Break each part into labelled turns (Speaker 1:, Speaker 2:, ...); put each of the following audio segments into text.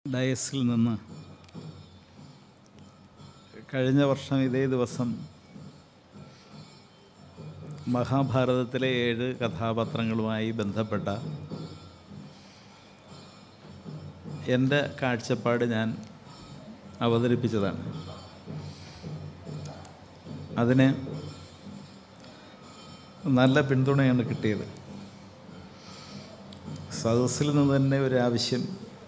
Speaker 1: ഡയസിൽ നിന്ന് കഴിഞ്ഞ വർഷം ഇതേ ദിവസം മഹാഭാരതത്തിലെ ഏഴ് കഥാപാത്രങ്ങളുമായി ബന്ധപ്പെട്ട എൻ്റെ കാഴ്ചപ്പാട് ഞാൻ അവതരിപ്പിച്ചതാണ് അതിന് നല്ല പിന്തുണയാണ് കിട്ടിയത് സദസ്സിൽ നിന്ന് തന്നെ ഒരു ആവശ്യം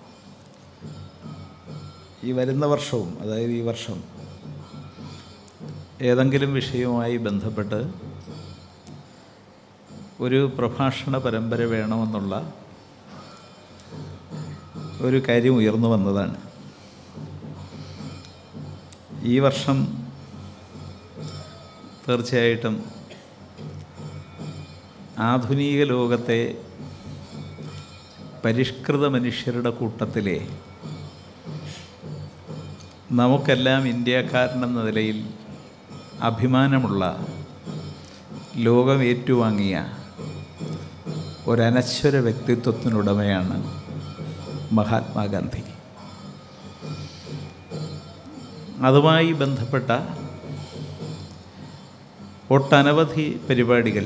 Speaker 1: ഈ വരുന്ന വർഷവും അതായത് ഈ വർഷം ഏതെങ്കിലും വിഷയവുമായി ബന്ധപ്പെട്ട് ഒരു പ്രഭാഷണ പരമ്പര വേണമെന്നുള്ള ഒരു കാര്യം ഉയർന്നു വന്നതാണ് ഈ വർഷം തീർച്ചയായിട്ടും ആധുനിക ലോകത്തെ പരിഷ്കൃത മനുഷ്യരുടെ കൂട്ടത്തിലെ നമുക്കെല്ലാം ഇന്ത്യക്കാരനെന്ന നിലയിൽ അഭിമാനമുള്ള ലോകം ഏറ്റുവാങ്ങിയ ഒരനശ്വര വ്യക്തിത്വത്തിനുടമയാണ് മഹാത്മാഗാന്ധി അതുമായി ബന്ധപ്പെട്ട ഒട്ടനവധി പരിപാടികൾ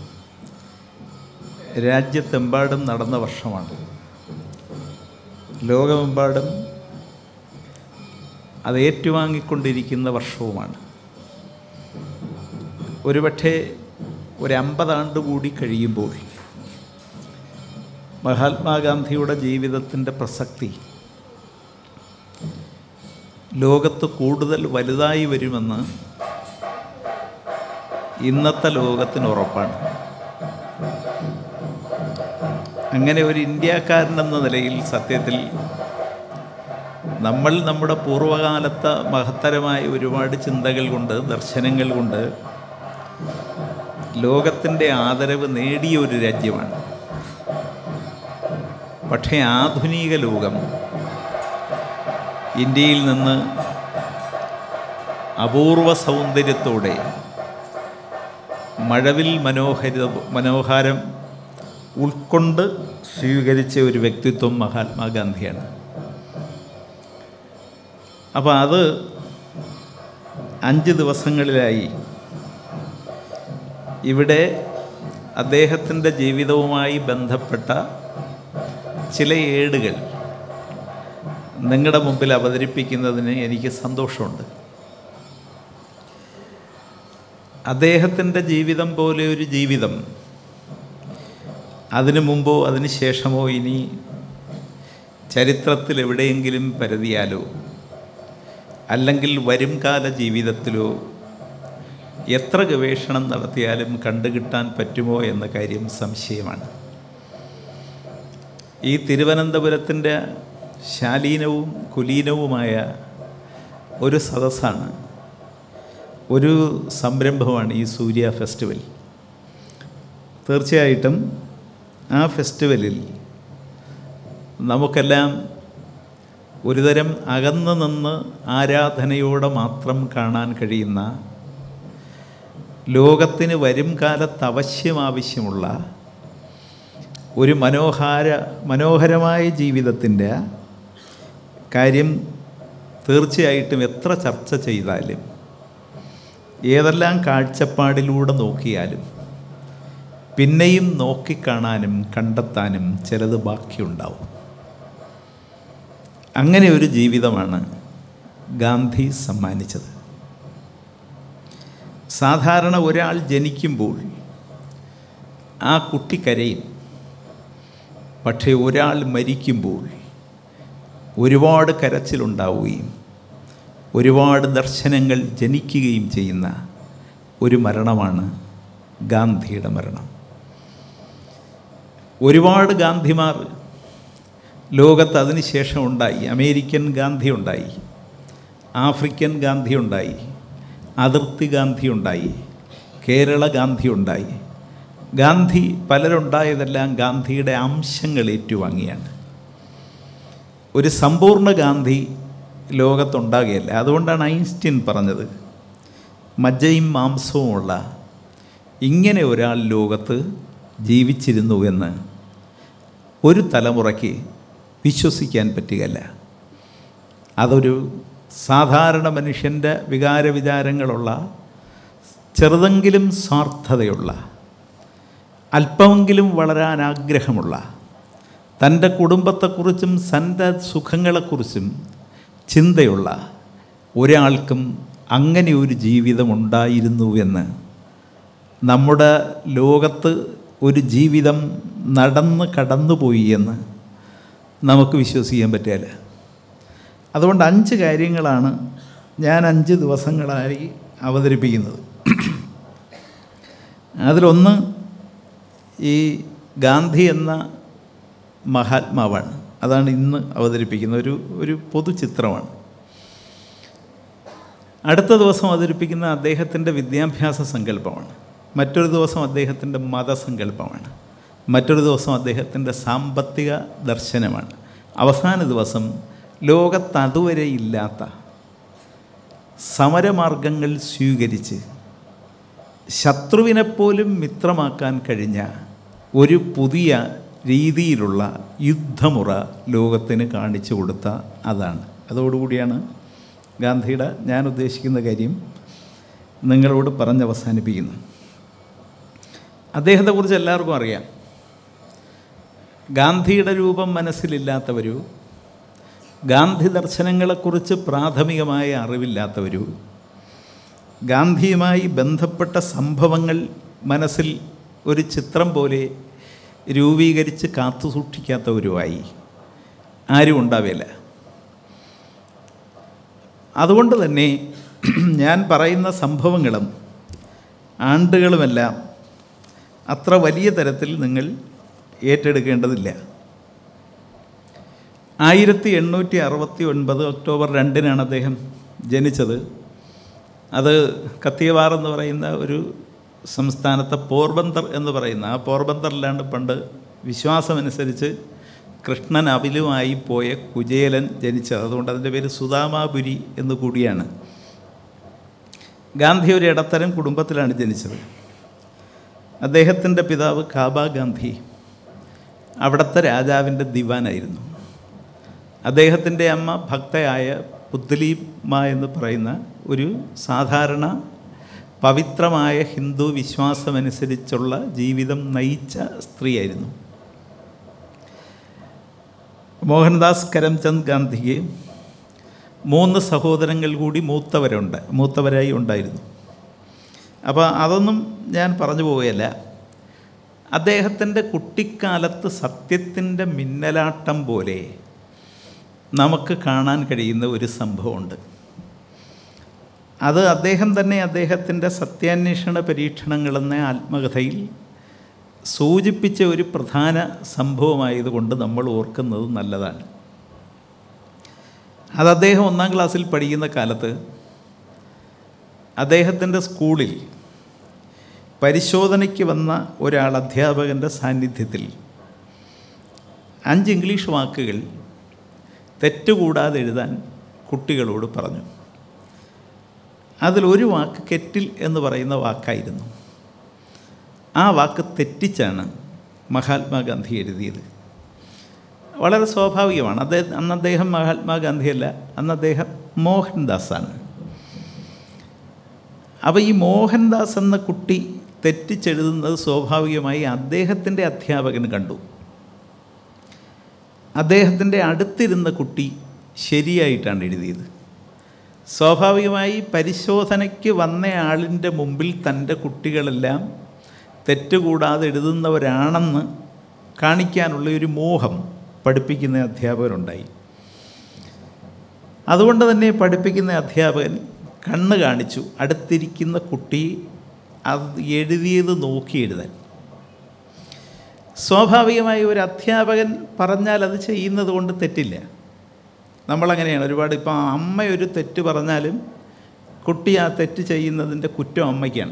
Speaker 1: രാജ്യത്തെമ്പാടും നടന്ന വർഷമാണ് ലോകമെമ്പാടും അത് ഏറ്റുവാങ്ങിക്കൊണ്ടിരിക്കുന്ന വർഷവുമാണ് ഒരുപക്ഷെ ഒരു അമ്പതാണ്ട് കൂടി കഴിയുമ്പോൾ മഹാത്മാഗാന്ധിയുടെ ജീവിതത്തിൻ്റെ പ്രസക്തി ലോകത്ത് കൂടുതൽ വലുതായി വരുമെന്ന് ഇന്നത്തെ ലോകത്തിന് ഉറപ്പാണ് അങ്ങനെ ഒരു ഇന്ത്യക്കാരനെന്ന നിലയിൽ സത്യത്തിൽ നമ്മൾ നമ്മുടെ പൂർവ്വകാലത്തെ മഹത്തരമായ ഒരുപാട് ചിന്തകൾ കൊണ്ട് ദർശനങ്ങൾ കൊണ്ട് ലോകത്തിൻ്റെ ആദരവ് നേടിയ ഒരു രാജ്യമാണ് പക്ഷേ ആധുനിക ലോകം ഇന്ത്യയിൽ നിന്ന് അപൂർവ സൗന്ദര്യത്തോടെ മഴവിൽ മനോഹരിത മനോഹാരം ഉൾക്കൊണ്ട് സ്വീകരിച്ച ഒരു വ്യക്തിത്വം മഹാത്മാഗാന്ധിയാണ് അപ്പോൾ അത് അഞ്ച് ദിവസങ്ങളിലായി ഇവിടെ അദ്ദേഹത്തിൻ്റെ ജീവിതവുമായി ബന്ധപ്പെട്ട ചില ഏടുകൾ നിങ്ങളുടെ മുമ്പിൽ അവതരിപ്പിക്കുന്നതിന് എനിക്ക് സന്തോഷമുണ്ട് അദ്ദേഹത്തിൻ്റെ ജീവിതം പോലെ ഒരു ജീവിതം അതിനു മുമ്പോ അതിന് ശേഷമോ ഇനി ചരിത്രത്തിൽ എവിടെയെങ്കിലും പരതിയാലോ അല്ലെങ്കിൽ വരും കാല ജീവിതത്തിലോ എത്ര ഗവേഷണം നടത്തിയാലും കണ്ടുകിട്ടാൻ പറ്റുമോ എന്ന കാര്യം സംശയമാണ് ഈ തിരുവനന്തപുരത്തിൻ്റെ ശാലീനവും കുലീനവുമായ ഒരു സദസ്സാണ് ഒരു സംരംഭമാണ് ഈ സൂര്യ ഫെസ്റ്റിവൽ തീർച്ചയായിട്ടും ആ ഫെസ്റ്റിവലിൽ നമുക്കെല്ലാം ഒരുതരം അകന്നു നിന്ന് ആരാധനയോടെ മാത്രം കാണാൻ കഴിയുന്ന ലോകത്തിന് വരും കാലത്ത് അവശ്യം ആവശ്യമുള്ള ഒരു മനോഹാര മനോഹരമായ ജീവിതത്തിൻ്റെ കാര്യം തീർച്ചയായിട്ടും എത്ര ചർച്ച ചെയ്താലും ഏതെല്ലാം കാഴ്ചപ്പാടിലൂടെ നോക്കിയാലും പിന്നെയും നോക്കിക്കാണാനും കണ്ടെത്താനും ചിലത് ബാക്കിയുണ്ടാവും അങ്ങനെ ഒരു ജീവിതമാണ് ഗാന്ധി സമ്മാനിച്ചത് സാധാരണ ഒരാൾ ജനിക്കുമ്പോൾ ആ കുട്ടി കരയും പക്ഷേ ഒരാൾ മരിക്കുമ്പോൾ ഒരുപാട് കരച്ചിലുണ്ടാവുകയും ഒരുപാട് ദർശനങ്ങൾ ജനിക്കുകയും ചെയ്യുന്ന ഒരു മരണമാണ് ഗാന്ധിയുടെ മരണം ഒരുപാട് ഗാന്ധിമാർ ലോകത്ത് അതിന് ശേഷം ഉണ്ടായി അമേരിക്കൻ ഗാന്ധി ഉണ്ടായി ആഫ്രിക്കൻ ഗാന്ധി ഉണ്ടായി അതിർത്തി ഗാന്ധി ഉണ്ടായി കേരള ഗാന്ധി ഉണ്ടായി ഗാന്ധി പലരുണ്ടായതെല്ലാം ഗാന്ധിയുടെ അംശങ്ങൾ ഏറ്റുവാങ്ങിയാണ് ഒരു സമ്പൂർണ്ണ ഗാന്ധി ലോകത്തുണ്ടാകുകയല്ല അതുകൊണ്ടാണ് ഐൻസ്റ്റീൻ പറഞ്ഞത് മജ്ജയും മാംസവുമുള്ള ഇങ്ങനെ ഒരാൾ ലോകത്ത് ജീവിച്ചിരുന്നു എന്ന് ഒരു തലമുറയ്ക്ക് വിശ്വസിക്കാൻ പറ്റുകയല്ല അതൊരു സാധാരണ മനുഷ്യൻ്റെ വികാര വിചാരങ്ങളുള്ള ചെറുതെങ്കിലും സ്വാർത്ഥതയുള്ള അല്പമെങ്കിലും വളരാൻ ആഗ്രഹമുള്ള തൻ്റെ കുടുംബത്തെക്കുറിച്ചും തൻ്റെ സുഖങ്ങളെക്കുറിച്ചും ചിന്തയുള്ള ഒരാൾക്കും അങ്ങനെ ഒരു ജീവിതമുണ്ടായിരുന്നുവെന്ന് നമ്മുടെ ലോകത്ത് ഒരു ജീവിതം നടന്ന് കടന്നുപോയി എന്ന് നമുക്ക് വിശ്വസിക്കാൻ പറ്റില്ല അതുകൊണ്ട് അഞ്ച് കാര്യങ്ങളാണ് ഞാൻ അഞ്ച് ദിവസങ്ങളായി അവതരിപ്പിക്കുന്നത് അതിലൊന്ന് ഈ ഗാന്ധി എന്ന മഹാത്മാവാണ് അതാണ് ഇന്ന് അവതരിപ്പിക്കുന്ന ഒരു ഒരു പൊതുചിത്രമാണ് അടുത്ത ദിവസം അവതരിപ്പിക്കുന്ന അദ്ദേഹത്തിൻ്റെ വിദ്യാഭ്യാസ സങ്കല്പമാണ് മറ്റൊരു ദിവസം അദ്ദേഹത്തിൻ്റെ മതസങ്കല്പമാണ് മറ്റൊരു ദിവസം അദ്ദേഹത്തിൻ്റെ സാമ്പത്തിക ദർശനമാണ് അവസാന ദിവസം ലോകത്ത് അതുവരെ ഇല്ലാത്ത സമരമാർഗങ്ങൾ സ്വീകരിച്ച് ശത്രുവിനെപ്പോലും മിത്രമാക്കാൻ കഴിഞ്ഞ ഒരു പുതിയ രീതിയിലുള്ള യുദ്ധമുറ ലോകത്തിന് കാണിച്ചു കൊടുത്ത അതാണ് അതോടുകൂടിയാണ് ഗാന്ധിയുടെ ഞാൻ ഉദ്ദേശിക്കുന്ന കാര്യം നിങ്ങളോട് പറഞ്ഞ് അവസാനിപ്പിക്കുന്നു അദ്ദേഹത്തെക്കുറിച്ച് എല്ലാവർക്കും അറിയാം ഗാന്ധിയുടെ രൂപം മനസ്സിലില്ലാത്തവരോ ഗാന്ധി ദർശനങ്ങളെക്കുറിച്ച് പ്രാഥമികമായ അറിവില്ലാത്തവരോ ഗാന്ധിയുമായി ബന്ധപ്പെട്ട സംഭവങ്ങൾ മനസ്സിൽ ഒരു ചിത്രം പോലെ രൂപീകരിച്ച് കാത്തു സൂക്ഷിക്കാത്തവരുമായി ആരും ഉണ്ടാവില്ല അതുകൊണ്ട് തന്നെ ഞാൻ പറയുന്ന സംഭവങ്ങളും ആണ്ടുകളുമെല്ലാം അത്ര വലിയ തരത്തിൽ നിങ്ങൾ ഏറ്റെടുക്കേണ്ടതില്ല ആയിരത്തി എണ്ണൂറ്റി അറുപത്തി ഒൻപത് ഒക്ടോബർ രണ്ടിനാണ് അദ്ദേഹം ജനിച്ചത് അത് കത്തിയവാർ എന്ന് പറയുന്ന ഒരു സംസ്ഥാനത്തെ പോർബന്തർ എന്ന് പറയുന്ന ആ പോർബന്തറിലാണ് പണ്ട് വിശ്വാസമനുസരിച്ച് കൃഷ്ണൻ അവിലുമായി പോയ കുചേലൻ ജനിച്ചത് അതുകൊണ്ട് അതിൻ്റെ പേര് സുധാമാപുരി എന്ന് കൂടിയാണ് ഗാന്ധി ഒരു ഇടത്തരം കുടുംബത്തിലാണ് ജനിച്ചത് അദ്ദേഹത്തിൻ്റെ പിതാവ് കാബ ഗാന്ധി അവിടുത്തെ രാജാവിൻ്റെ ദിവാനായിരുന്നു അദ്ദേഹത്തിൻ്റെ അമ്മ ഭക്തയായ പുത്ലീമ എന്ന് പറയുന്ന ഒരു സാധാരണ പവിത്രമായ ഹിന്ദു വിശ്വാസമനുസരിച്ചുള്ള ജീവിതം നയിച്ച സ്ത്രീയായിരുന്നു മോഹൻദാസ് കരംചന്ദ് ഗാന്ധിക്ക് മൂന്ന് സഹോദരങ്ങൾ കൂടി മൂത്തവരുണ്ട് മൂത്തവരായി ഉണ്ടായിരുന്നു അപ്പോൾ അതൊന്നും ഞാൻ പറഞ്ഞു പോവുകയല്ല അദ്ദേഹത്തിൻ്റെ കുട്ടിക്കാലത്ത് സത്യത്തിൻ്റെ മിന്നലാട്ടം പോലെ നമുക്ക് കാണാൻ കഴിയുന്ന ഒരു സംഭവമുണ്ട് അത് അദ്ദേഹം തന്നെ അദ്ദേഹത്തിൻ്റെ സത്യാന്വേഷണ പരീക്ഷണങ്ങളെന്ന ആത്മകഥയിൽ സൂചിപ്പിച്ച ഒരു പ്രധാന സംഭവമായതുകൊണ്ട് നമ്മൾ ഓർക്കുന്നത് നല്ലതാണ് അത് അദ്ദേഹം ഒന്നാം ക്ലാസ്സിൽ പഠിക്കുന്ന കാലത്ത് അദ്ദേഹത്തിൻ്റെ സ്കൂളിൽ പരിശോധനയ്ക്ക് വന്ന ഒരാൾ അധ്യാപകൻ്റെ സാന്നിധ്യത്തിൽ അഞ്ച് ഇംഗ്ലീഷ് വാക്കുകൾ തെറ്റുകൂടാതെ എഴുതാൻ കുട്ടികളോട് പറഞ്ഞു അതിലൊരു വാക്ക് കെറ്റിൽ എന്ന് പറയുന്ന വാക്കായിരുന്നു ആ വാക്ക് തെറ്റിച്ചാണ് മഹാത്മാഗാന്ധി എഴുതിയത് വളരെ സ്വാഭാവികമാണ് അദ്ദേഹം അന്ന് അദ്ദേഹം മഹാത്മാഗാന്ധിയല്ല അന്ന് അദ്ദേഹം മോഹൻദാസാണ് അപ്പോൾ ഈ മോഹൻദാസ് എന്ന കുട്ടി തെറ്റിച്ചെഴുതുന്നത് സ്വാഭാവികമായി അദ്ദേഹത്തിൻ്റെ അധ്യാപകൻ കണ്ടു അദ്ദേഹത്തിൻ്റെ അടുത്തിരുന്ന കുട്ടി ശരിയായിട്ടാണ് എഴുതിയത് സ്വാഭാവികമായി പരിശോധനയ്ക്ക് വന്ന ആളിൻ്റെ മുമ്പിൽ തൻ്റെ കുട്ടികളെല്ലാം തെറ്റുകൂടാതെ എഴുതുന്നവരാണെന്ന് കാണിക്കാനുള്ള ഒരു മോഹം പഠിപ്പിക്കുന്ന അധ്യാപകരുണ്ടായി അതുകൊണ്ട് തന്നെ പഠിപ്പിക്കുന്ന അധ്യാപകൻ കണ്ണ് കാണിച്ചു അടുത്തിരിക്കുന്ന കുട്ടി അത് എഴുതിയത് നോക്കി എഴുതാൻ സ്വാഭാവികമായി ഒരു അധ്യാപകൻ പറഞ്ഞാൽ അത് ചെയ്യുന്നത് കൊണ്ട് തെറ്റില്ല നമ്മളങ്ങനെയാണ് ഒരുപാട് ഇപ്പം അമ്മ ഒരു തെറ്റ് പറഞ്ഞാലും കുട്ടി ആ തെറ്റ് ചെയ്യുന്നതിൻ്റെ കുറ്റം അമ്മയ്ക്കാണ്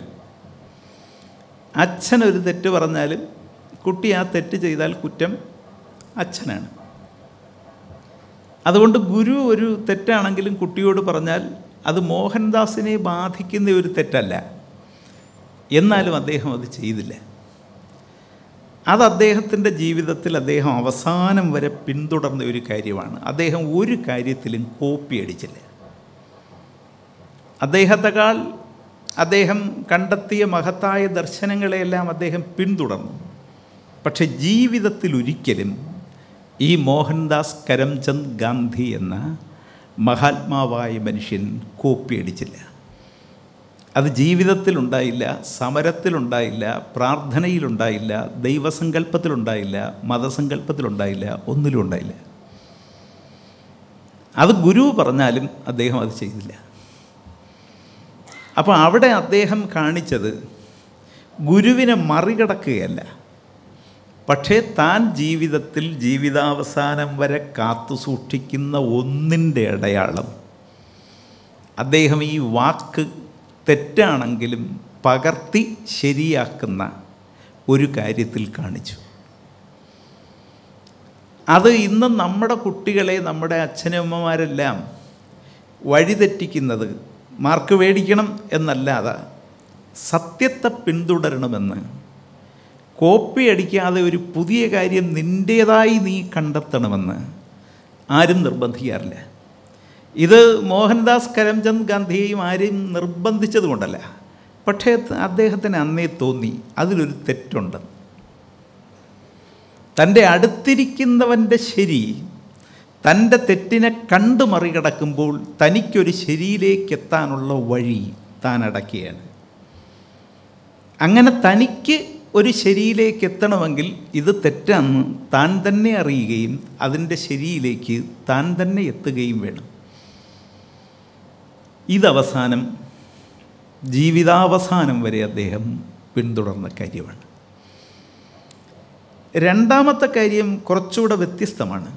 Speaker 1: അച്ഛൻ ഒരു തെറ്റ് പറഞ്ഞാലും കുട്ടി ആ തെറ്റ് ചെയ്താൽ കുറ്റം അച്ഛനാണ് അതുകൊണ്ട് ഗുരു ഒരു തെറ്റാണെങ്കിലും കുട്ടിയോട് പറഞ്ഞാൽ അത് മോഹൻദാസിനെ ബാധിക്കുന്ന ഒരു തെറ്റല്ല എന്നാലും അദ്ദേഹം അത് ചെയ്തില്ല അത് അദ്ദേഹത്തിൻ്റെ ജീവിതത്തിൽ അദ്ദേഹം അവസാനം വരെ പിന്തുടർന്ന ഒരു കാര്യമാണ് അദ്ദേഹം ഒരു കാര്യത്തിലും കോപ്പി അടിച്ചില്ല അദ്ദേഹത്തെക്കാൾ അദ്ദേഹം കണ്ടെത്തിയ മഹത്തായ ദർശനങ്ങളെയെല്ലാം അദ്ദേഹം പിന്തുടർന്നു പക്ഷെ ജീവിതത്തിൽ ഒരിക്കലും ഈ മോഹൻദാസ് കരംചന്ദ് ഗാന്ധി എന്ന മഹാത്മാവായ മനുഷ്യൻ കോപ്പി അടിച്ചില്ല അത് ജീവിതത്തിലുണ്ടായില്ല സമരത്തിലുണ്ടായില്ല പ്രാർത്ഥനയിലുണ്ടായില്ല ദൈവസങ്കല്പത്തിലുണ്ടായില്ല മതസങ്കല്പത്തിലുണ്ടായില്ല ഒന്നിലും ഉണ്ടായില്ല അത് ഗുരു പറഞ്ഞാലും അദ്ദേഹം അത് ചെയ്തില്ല അപ്പോൾ അവിടെ അദ്ദേഹം കാണിച്ചത് ഗുരുവിനെ മറികടക്കുകയല്ല പക്ഷേ താൻ ജീവിതത്തിൽ ജീവിതാവസാനം വരെ കാത്തു സൂക്ഷിക്കുന്ന ഒന്നിൻ്റെ അടയാളം അദ്ദേഹം ഈ വാക്ക് തെറ്റാണെങ്കിലും പകർത്തി ശരിയാക്കുന്ന ഒരു കാര്യത്തിൽ കാണിച്ചു അത് ഇന്ന് നമ്മുടെ കുട്ടികളെ നമ്മുടെ അച്ഛനമ്മമാരെല്ലാം വഴിതെറ്റിക്കുന്നത് മാർക്ക് മേടിക്കണം എന്നല്ലാതെ സത്യത്തെ പിന്തുടരണമെന്ന് കോപ്പി അടിക്കാതെ ഒരു പുതിയ കാര്യം നിൻ്റേതായി നീ കണ്ടെത്തണമെന്ന് ആരും നിർബന്ധിക്കാറില്ല ഇത് മോഹൻദാസ് കരംചന്ദ് ഗാന്ധിയെയും ആരെയും നിർബന്ധിച്ചത് കൊണ്ടല്ല പക്ഷേ അദ്ദേഹത്തിന് അന്നേ തോന്നി അതിലൊരു തെറ്റുണ്ട് തൻ്റെ അടുത്തിരിക്കുന്നവൻ്റെ ശരി തൻ്റെ തെറ്റിനെ കണ്ടു മറികടക്കുമ്പോൾ തനിക്കൊരു ശരിയിലേക്ക് എത്താനുള്ള വഴി താൻ അടക്കുകയാണ് അങ്ങനെ തനിക്ക് ഒരു ശരിയിലേക്ക് എത്തണമെങ്കിൽ ഇത് തെറ്റാന്ന് താൻ തന്നെ അറിയുകയും അതിൻ്റെ ശരിയിലേക്ക് താൻ തന്നെ എത്തുകയും വേണം ഇതവസാനം ജീവിതാവസാനം വരെ അദ്ദേഹം പിന്തുടർന്ന കാര്യമാണ് രണ്ടാമത്തെ കാര്യം കുറച്ചുകൂടെ വ്യത്യസ്തമാണ്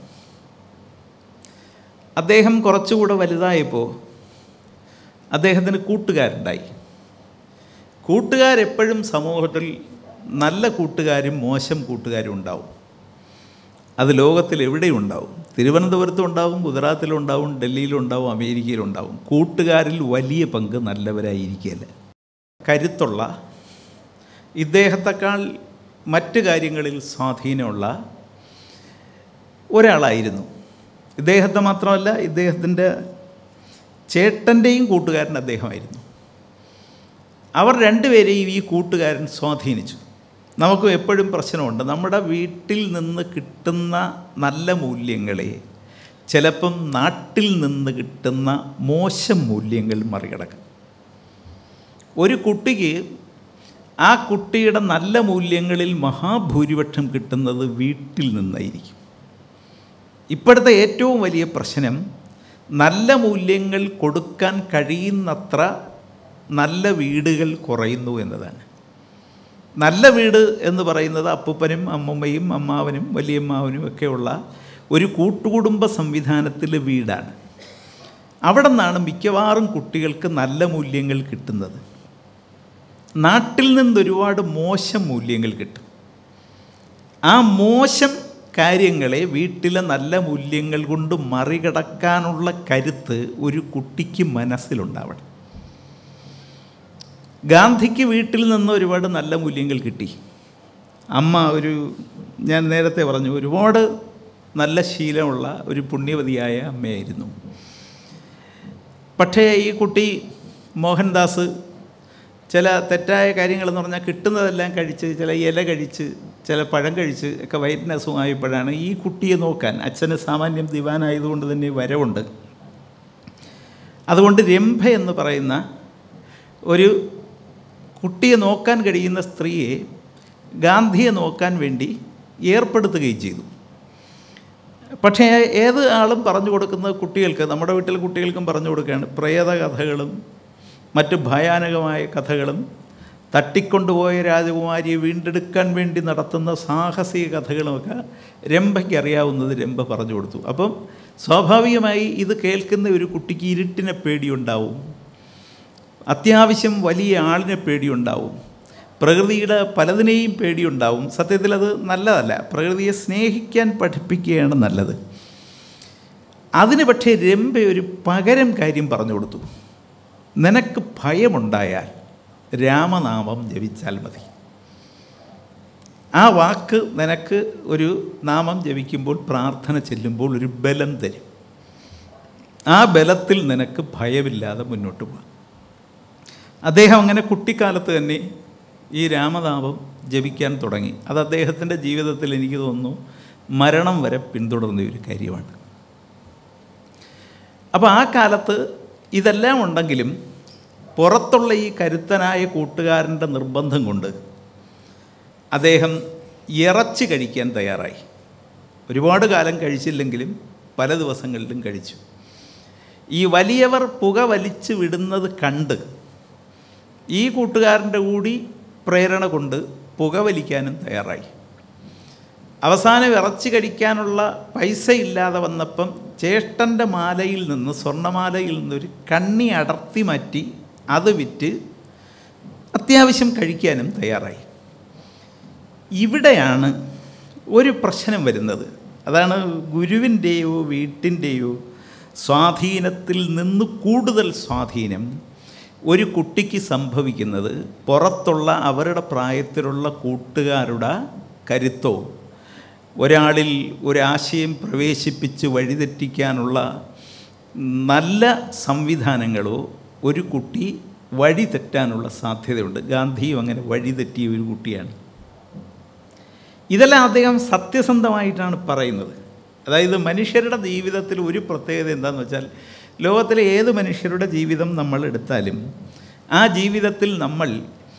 Speaker 1: അദ്ദേഹം കുറച്ചുകൂടെ വലുതായപ്പോൾ അദ്ദേഹത്തിന് കൂട്ടുകാരുണ്ടായി കൂട്ടുകാരെപ്പോഴും സമൂഹത്തിൽ നല്ല കൂട്ടുകാരും മോശം കൂട്ടുകാരും ഉണ്ടാവും അത് ലോകത്തിൽ എവിടെയും ഉണ്ടാവും തിരുവനന്തപുരത്തും ഉണ്ടാവും ഗുജറാത്തിലും ഉണ്ടാവും ഡൽഹിയിലും ഉണ്ടാവും അമേരിക്കയിലും ഉണ്ടാവും കൂട്ടുകാരിൽ വലിയ പങ്ക് നല്ലവരായിരിക്കുകയല്ല കരുത്തുള്ള ഇദ്ദേഹത്തെക്കാൾ മറ്റ് കാര്യങ്ങളിൽ സ്വാധീനമുള്ള ഒരാളായിരുന്നു ഇദ്ദേഹത്തെ മാത്രമല്ല ഇദ്ദേഹത്തിൻ്റെ ചേട്ടൻ്റെയും കൂട്ടുകാരൻ അദ്ദേഹമായിരുന്നു അവർ രണ്ടുപേരെയും ഈ കൂട്ടുകാരൻ സ്വാധീനിച്ചു നമുക്ക് എപ്പോഴും പ്രശ്നമുണ്ട് നമ്മുടെ വീട്ടിൽ നിന്ന് കിട്ടുന്ന നല്ല മൂല്യങ്ങളെ ചിലപ്പം നാട്ടിൽ നിന്ന് കിട്ടുന്ന മോശം മൂല്യങ്ങൾ മറികടക്കും ഒരു കുട്ടിക്ക് ആ കുട്ടിയുടെ നല്ല മൂല്യങ്ങളിൽ മഹാഭൂരിപക്ഷം കിട്ടുന്നത് വീട്ടിൽ നിന്നായിരിക്കും ഇപ്പോഴത്തെ ഏറ്റവും വലിയ പ്രശ്നം നല്ല മൂല്യങ്ങൾ കൊടുക്കാൻ കഴിയുന്നത്ര നല്ല വീടുകൾ കുറയുന്നു എന്നതാണ് നല്ല വീട് എന്ന് പറയുന്നത് അപ്പൂപ്പനും അമ്മമ്മയും അമ്മാവനും വലിയമ്മാവനും ഒക്കെയുള്ള ഒരു കൂട്ടുകുടുംബ സംവിധാനത്തിലെ വീടാണ് അവിടെ നിന്നാണ് മിക്കവാറും കുട്ടികൾക്ക് നല്ല മൂല്യങ്ങൾ കിട്ടുന്നത് നാട്ടിൽ നിന്ന് ഒരുപാട് മോശം മൂല്യങ്ങൾ കിട്ടും ആ മോശം കാര്യങ്ങളെ വീട്ടിലെ നല്ല മൂല്യങ്ങൾ കൊണ്ട് മറികടക്കാനുള്ള കരുത്ത് ഒരു കുട്ടിക്ക് മനസ്സിലുണ്ടാവണം ഗാന്ധിക്ക് വീട്ടിൽ നിന്ന് ഒരുപാട് നല്ല മൂല്യങ്ങൾ കിട്ടി അമ്മ ഒരു ഞാൻ നേരത്തെ പറഞ്ഞു ഒരുപാട് നല്ല ശീലമുള്ള ഒരു പുണ്യവതിയായ അമ്മയായിരുന്നു പക്ഷേ ഈ കുട്ടി മോഹൻദാസ് ചില തെറ്റായ കാര്യങ്ങളെന്ന് പറഞ്ഞാൽ കിട്ടുന്നതെല്ലാം കഴിച്ച് ചില ഇല കഴിച്ച് ചില പഴം കഴിച്ച് ഒക്കെ വയറ്റിന് അസുഖമായപ്പോഴാണ് ഈ കുട്ടിയെ നോക്കാൻ അച്ഛന് സാമാന്യം ദിവാനായതുകൊണ്ട് തന്നെ വരവുണ്ട് അതുകൊണ്ട് രംഭ എന്ന് പറയുന്ന ഒരു കുട്ടിയെ നോക്കാൻ കഴിയുന്ന സ്ത്രീയെ ഗാന്ധിയെ നോക്കാൻ വേണ്ടി ഏർപ്പെടുത്തുകയും ചെയ്തു പക്ഷേ ഏത് ആളും പറഞ്ഞു കൊടുക്കുന്നത് കുട്ടികൾക്ക് നമ്മുടെ വീട്ടിലെ കുട്ടികൾക്കും പറഞ്ഞു കൊടുക്കുകയാണ് പ്രേത കഥകളും മറ്റ് ഭയാനകമായ കഥകളും തട്ടിക്കൊണ്ടുപോയ രാജകുമാരിയെ വീണ്ടെടുക്കാൻ വേണ്ടി നടത്തുന്ന സാഹസിക കഥകളുമൊക്കെ രംഭയ്ക്ക് അറിയാവുന്നത് രംഭ പറഞ്ഞു കൊടുത്തു അപ്പം സ്വാഭാവികമായി ഇത് കേൾക്കുന്ന ഒരു കുട്ടിക്ക് ഇരുട്ടിനെ പേടിയുണ്ടാവും അത്യാവശ്യം വലിയ ആളിനെ പേടിയുണ്ടാവും പ്രകൃതിയുടെ പലതിനെയും പേടിയുണ്ടാവും സത്യത്തിൽ അത് നല്ലതല്ല പ്രകൃതിയെ സ്നേഹിക്കാൻ പഠിപ്പിക്കുകയാണ് നല്ലത് അതിന് പക്ഷേ രംഭ ഒരു പകരം കാര്യം പറഞ്ഞു കൊടുത്തു നിനക്ക് ഭയമുണ്ടായാൽ രാമനാമം ജപിച്ചാൽ മതി ആ വാക്ക് നിനക്ക് ഒരു നാമം ജപിക്കുമ്പോൾ പ്രാർത്ഥന ചെല്ലുമ്പോൾ ഒരു ബലം തരും ആ ബലത്തിൽ നിനക്ക് ഭയമില്ലാതെ മുന്നോട്ട് പോകാം അദ്ദേഹം അങ്ങനെ കുട്ടിക്കാലത്ത് തന്നെ ഈ രാമനാമം ജപിക്കാൻ തുടങ്ങി അത് അദ്ദേഹത്തിൻ്റെ ജീവിതത്തിൽ എനിക്ക് തോന്നുന്നു മരണം വരെ പിന്തുടർന്ന ഒരു കാര്യമാണ് അപ്പോൾ ആ കാലത്ത് ഇതെല്ലാം ഉണ്ടെങ്കിലും പുറത്തുള്ള ഈ കരുത്തനായ കൂട്ടുകാരൻ്റെ നിർബന്ധം കൊണ്ട് അദ്ദേഹം ഇറച്ചി കഴിക്കാൻ തയ്യാറായി ഒരുപാട് കാലം കഴിച്ചില്ലെങ്കിലും പല ദിവസങ്ങളിലും കഴിച്ചു ഈ വലിയവർ പുക വലിച്ചു വിടുന്നത് കണ്ട് ഈ കൂട്ടുകാരൻ്റെ കൂടി പ്രേരണ കൊണ്ട് പുകവലിക്കാനും തയ്യാറായി അവസാനം ഇറച്ചി കഴിക്കാനുള്ള പൈസ ഇല്ലാതെ വന്നപ്പം ചേഷ്ടൻ്റെ മാലയിൽ നിന്ന് സ്വർണ്ണമാലയിൽ നിന്നൊരു കണ്ണി അടർത്തി മാറ്റി അത് വിറ്റ് അത്യാവശ്യം കഴിക്കാനും തയ്യാറായി ഇവിടെയാണ് ഒരു പ്രശ്നം വരുന്നത് അതാണ് ഗുരുവിൻ്റെയോ വീട്ടിൻ്റെയോ സ്വാധീനത്തിൽ നിന്ന് കൂടുതൽ സ്വാധീനം ഒരു കുട്ടിക്ക് സംഭവിക്കുന്നത് പുറത്തുള്ള അവരുടെ പ്രായത്തിലുള്ള കൂട്ടുകാരുടെ കരുത്തോ ഒരാളിൽ ഒരാശയം പ്രവേശിപ്പിച്ച് വഴിതെറ്റിക്കാനുള്ള നല്ല സംവിധാനങ്ങളോ ഒരു കുട്ടി വഴി തെറ്റാനുള്ള സാധ്യതയുണ്ട് ഗാന്ധിയും അങ്ങനെ വഴി തെറ്റിയ ഒരു കുട്ടിയാണ് ഇതെല്ലാം അദ്ദേഹം സത്യസന്ധമായിട്ടാണ് പറയുന്നത് അതായത് മനുഷ്യരുടെ ജീവിതത്തിൽ ഒരു പ്രത്യേകത എന്താണെന്ന് വെച്ചാൽ ലോകത്തിലെ ഏത് മനുഷ്യരുടെ ജീവിതം നമ്മൾ എടുത്താലും ആ ജീവിതത്തിൽ നമ്മൾ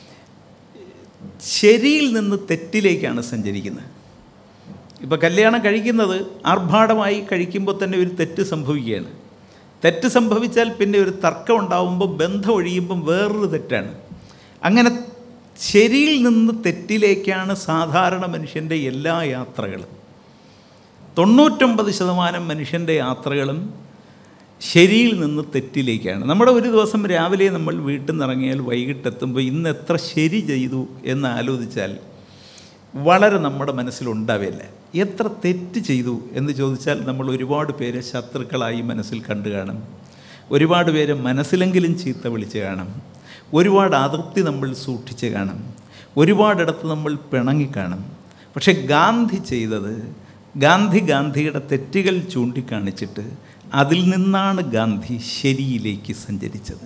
Speaker 1: ശരിയിൽ നിന്ന് തെറ്റിലേക്കാണ് സഞ്ചരിക്കുന്നത് ഇപ്പോൾ കല്യാണം കഴിക്കുന്നത് ആർഭാടമായി കഴിക്കുമ്പോൾ തന്നെ ഒരു തെറ്റ് സംഭവിക്കുകയാണ് തെറ്റ് സംഭവിച്ചാൽ പിന്നെ ഒരു തർക്കം ഉണ്ടാവുമ്പോൾ ബന്ധം ഒഴിയുമ്പം വേറൊരു തെറ്റാണ് അങ്ങനെ ശരിയിൽ നിന്ന് തെറ്റിലേക്കാണ് സാധാരണ മനുഷ്യൻ്റെ എല്ലാ യാത്രകളും തൊണ്ണൂറ്റൊമ്പത് ശതമാനം മനുഷ്യൻ്റെ യാത്രകളും ശരിയിൽ നിന്ന് തെറ്റിലേക്കാണ് നമ്മുടെ ഒരു ദിവസം രാവിലെ നമ്മൾ വീട്ടിൽ നിന്ന് ഇറങ്ങിയാൽ വൈകിട്ടെത്തുമ്പോൾ ഇന്ന് എത്ര ശരി ചെയ്തു എന്ന് ആലോചിച്ചാൽ വളരെ നമ്മുടെ മനസ്സിലുണ്ടാവില്ല എത്ര തെറ്റ് ചെയ്തു എന്ന് ചോദിച്ചാൽ നമ്മൾ ഒരുപാട് പേരെ ശത്രുക്കളായി മനസ്സിൽ കണ്ടു കാണും ഒരുപാട് പേരെ മനസ്സിലെങ്കിലും ചീത്ത വിളിച്ച് കാണും ഒരുപാട് അതൃപ്തി നമ്മൾ സൂക്ഷിച്ച് കാണും ഒരുപാടിടത്ത് നമ്മൾ പിണങ്ങിക്കാണും പക്ഷെ ഗാന്ധി ചെയ്തത് ഗാന്ധി ഗാന്ധിയുടെ തെറ്റുകൾ ചൂണ്ടിക്കാണിച്ചിട്ട് അതിൽ നിന്നാണ് ഗാന്ധി ശരിയിലേക്ക് സഞ്ചരിച്ചത്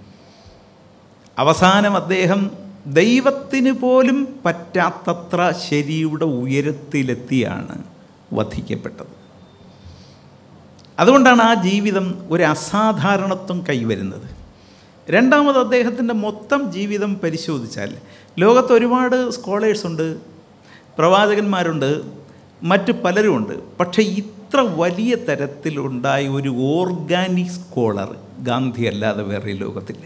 Speaker 1: അവസാനം അദ്ദേഹം ദൈവത്തിന് പോലും പറ്റാത്തത്ര ശരിയുടെ ഉയരത്തിലെത്തിയാണ് വധിക്കപ്പെട്ടത് അതുകൊണ്ടാണ് ആ ജീവിതം ഒരു അസാധാരണത്വം കൈവരുന്നത് രണ്ടാമത് അദ്ദേഹത്തിൻ്റെ മൊത്തം ജീവിതം പരിശോധിച്ചാൽ ലോകത്ത് ഒരുപാട് സ്കോളേഴ്സ് ഉണ്ട് പ്രവാചകന്മാരുണ്ട് മറ്റ് പലരുമുണ്ട് പക്ഷേ ഇത്ര വലിയ തരത്തിലുണ്ടായ ഒരു ഓർഗാനിക് സ്കോളർ ഗാന്ധി അല്ലാതെ വേറെ ലോകത്തില്ല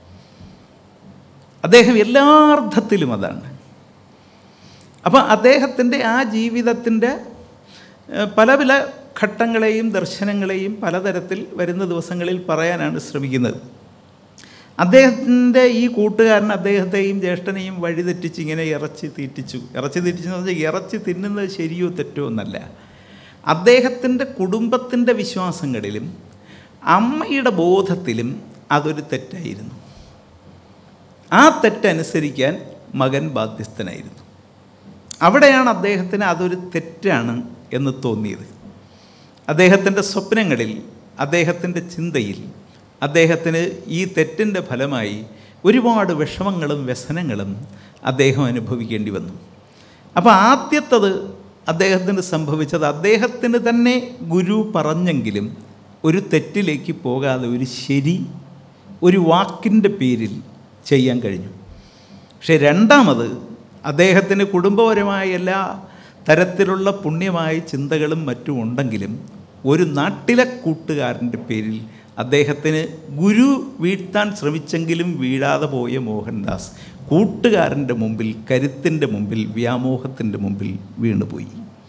Speaker 1: അദ്ദേഹം എല്ലാ അർത്ഥത്തിലും അതാണ് അപ്പം അദ്ദേഹത്തിൻ്റെ ആ ജീവിതത്തിൻ്റെ ഏഹ്, പല പല ഘട്ടങ്ങളെയും ദർശനങ്ങളെയും പലതരത്തിൽ വരുന്ന ദിവസങ്ങളിൽ പറയാനാണ് ശ്രമിക്കുന്നത് അദ്ദേഹത്തിൻ്റെ ഈ കൂട്ടുകാരൻ അദ്ദേഹത്തെയും ജ്യേഷ്ഠനെയും വഴിതെറ്റിച്ച് ഇങ്ങനെ ഇറച്ചി തീറ്റിച്ചു ഇറച്ചി തീറ്റിച്ചെന്ന് പറഞ്ഞാൽ ഇറച്ചി തിന്നുന്നത് ശരിയോ തെറ്റോ എന്നല്ല അദ്ദേഹത്തിൻ്റെ കുടുംബത്തിൻ്റെ വിശ്വാസങ്ങളിലും അമ്മയുടെ ബോധത്തിലും അതൊരു തെറ്റായിരുന്നു ആ തെറ്റനുസരിക്കാൻ മകൻ ബാധ്യസ്ഥനായിരുന്നു അവിടെയാണ് അദ്ദേഹത്തിന് അതൊരു തെറ്റാണ് എന്ന് തോന്നിയത് അദ്ദേഹത്തിൻ്റെ സ്വപ്നങ്ങളിൽ അദ്ദേഹത്തിൻ്റെ ചിന്തയിൽ അദ്ദേഹത്തിന് ഈ തെറ്റിൻ്റെ ഫലമായി ഒരുപാട് വിഷമങ്ങളും വ്യസനങ്ങളും അദ്ദേഹം അനുഭവിക്കേണ്ടി വന്നു അപ്പോൾ ആദ്യത്തത് അദ്ദേഹത്തിന് സംഭവിച്ചത് അദ്ദേഹത്തിന് തന്നെ ഗുരു പറഞ്ഞെങ്കിലും ഒരു തെറ്റിലേക്ക് പോകാതെ ഒരു ശരി ഒരു വാക്കിൻ്റെ പേരിൽ ചെയ്യാൻ കഴിഞ്ഞു പക്ഷേ രണ്ടാമത് അദ്ദേഹത്തിന് കുടുംബപരമായ എല്ലാ തരത്തിലുള്ള പുണ്യമായ ചിന്തകളും മറ്റും ഉണ്ടെങ്കിലും ഒരു നാട്ടിലെ കൂട്ടുകാരൻ്റെ പേരിൽ അദ്ദേഹത്തിന് ഗുരു വീഴ്ത്താൻ ശ്രമിച്ചെങ്കിലും വീഴാതെ പോയ മോഹൻദാസ് കൂട്ടുകാരൻ്റെ മുമ്പിൽ കരുത്തിൻ്റെ മുമ്പിൽ വ്യാമോഹത്തിൻ്റെ മുമ്പിൽ വീണുപോയി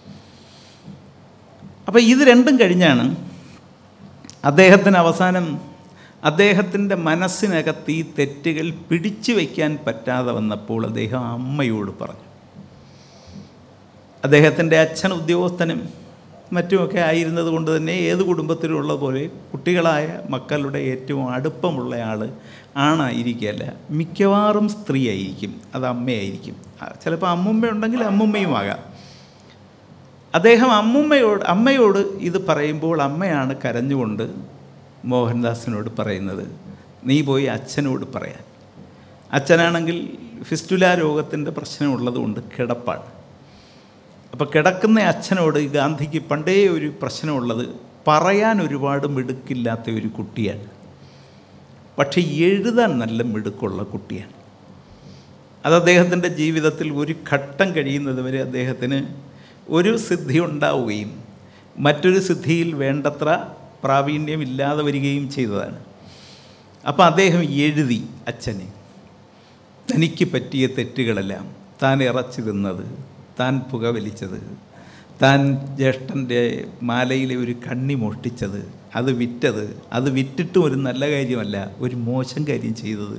Speaker 1: അപ്പോൾ ഇത് രണ്ടും കഴിഞ്ഞാണ് അദ്ദേഹത്തിന് അവസാനം അദ്ദേഹത്തിൻ്റെ മനസ്സിനകത്ത് ഈ തെറ്റുകൾ പിടിച്ചു വയ്ക്കാൻ പറ്റാതെ വന്നപ്പോൾ അദ്ദേഹം അമ്മയോട് പറഞ്ഞു അദ്ദേഹത്തിൻ്റെ അച്ഛൻ ഉദ്യോഗസ്ഥനും മറ്റുമൊക്കെ ആയിരുന്നത് കൊണ്ട് തന്നെ ഏത് കുടുംബത്തിലുള്ള പോലെ കുട്ടികളായ മക്കളുടെ ഏറ്റവും അടുപ്പമുള്ള ആൾ ആണായിരിക്കുകയല്ല മിക്കവാറും സ്ത്രീ ആയിരിക്കും അത് അമ്മയായിരിക്കും ആ, ചിലപ്പോൾ അമ്മുമ്മ ഉണ്ടെങ്കിൽ അമ്മുമ്മയുമാകാം അദ്ദേഹം അമ്മുമ്മയോട് അമ്മയോട് ഇത് പറയുമ്പോൾ അമ്മയാണ് കരഞ്ഞുകൊണ്ട് മോഹൻദാസിനോട് പറയുന്നത് നീ പോയി അച്ഛനോട് പറയാൻ അച്ഛനാണെങ്കിൽ ഫിസ്റ്റുല രോഗത്തിൻ്റെ പ്രശ്നമുള്ളതുകൊണ്ട് കിടപ്പാണ് അപ്പോൾ കിടക്കുന്ന അച്ഛനോട് ഈ ഗാന്ധിക്ക് പണ്ടേ ഒരു പ്രശ്നമുള്ളത് പറയാൻ ഒരുപാട് മിടുക്കില്ലാത്ത ഒരു കുട്ടിയാണ് പക്ഷേ എഴുതാൻ നല്ല മിടുക്കുള്ള കുട്ടിയാണ് അത് അദ്ദേഹത്തിൻ്റെ ജീവിതത്തിൽ ഒരു ഘട്ടം കഴിയുന്നത് വരെ അദ്ദേഹത്തിന് ഒരു സിദ്ധി ഉണ്ടാവുകയും മറ്റൊരു സിദ്ധിയിൽ വേണ്ടത്ര പ്രാവീണ്യമില്ലാതെ വരികയും ചെയ്തതാണ് അപ്പോൾ അദ്ദേഹം എഴുതി അച്ഛനെ തനിക്ക് പറ്റിയ തെറ്റുകളെല്ലാം താൻ ഇറച്ചി തിന്നത് താൻ പുകവലിച്ചത് താൻ ജ്യേഷ്ഠൻ്റെ മാലയിലെ ഒരു കണ്ണി മോഷ്ടിച്ചത് അത് വിറ്റത് അത് വിറ്റിട്ടും ഒരു നല്ല കാര്യമല്ല ഒരു മോശം കാര്യം ചെയ്തത്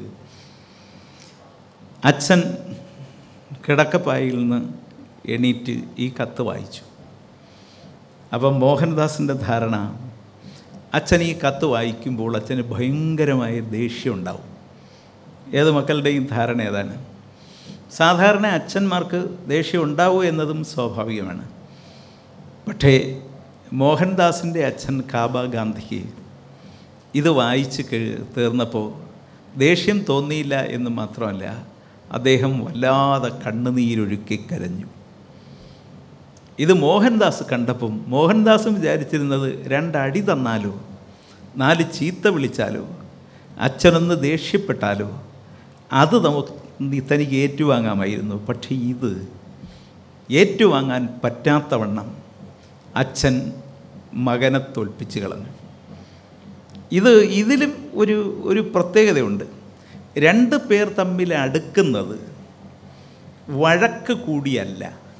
Speaker 1: അച്ഛൻ കിടക്കപ്പായിൽ നിന്ന് എണീറ്റ് ഈ കത്ത് വായിച്ചു അപ്പം മോഹൻദാസിൻ്റെ ധാരണ അച്ഛൻ ഈ കത്ത് വായിക്കുമ്പോൾ അച്ഛന് ഭയങ്കരമായ ദേഷ്യം ഉണ്ടാവും ഏത് മക്കളുടെയും ധാരണ ഏതാണ് സാധാരണ അച്ഛന്മാർക്ക് ദേഷ്യം ഉണ്ടാവൂ എന്നതും സ്വാഭാവികമാണ് പക്ഷേ മോഹൻദാസിൻ്റെ അച്ഛൻ കാബ ഗാന്ധിക്ക് ഇത് വായിച്ച് കഴി- തീർന്നപ്പോൾ ദേഷ്യം തോന്നിയില്ല എന്ന് മാത്രമല്ല അദ്ദേഹം വല്ലാതെ കണ്ണുനീരൊഴുക്കി കരഞ്ഞു ഇത് മോഹൻദാസ് കണ്ടപ്പം മോഹൻദാസും വിചാരിച്ചിരുന്നത് രണ്ടടി തന്നാലോ നാല് ചീത്ത വിളിച്ചാലോ അച്ഛനൊന്ന് ദേഷ്യപ്പെട്ടാലോ അത് നമുക്ക് തനിക്ക് ഏറ്റുവാങ്ങാമായിരുന്നു പക്ഷേ ഇത് ഏറ്റുവാങ്ങാൻ പറ്റാത്തവണ്ണം അച്ഛൻ മകനെ തോൽപ്പിച്ച് കളഞ്ഞു ഇത് ഇതിലും ഒരു ഒരു പ്രത്യേകതയുണ്ട് രണ്ട് പേർ തമ്മിൽ അടുക്കുന്നത് വഴക്ക് കൂടിയല്ല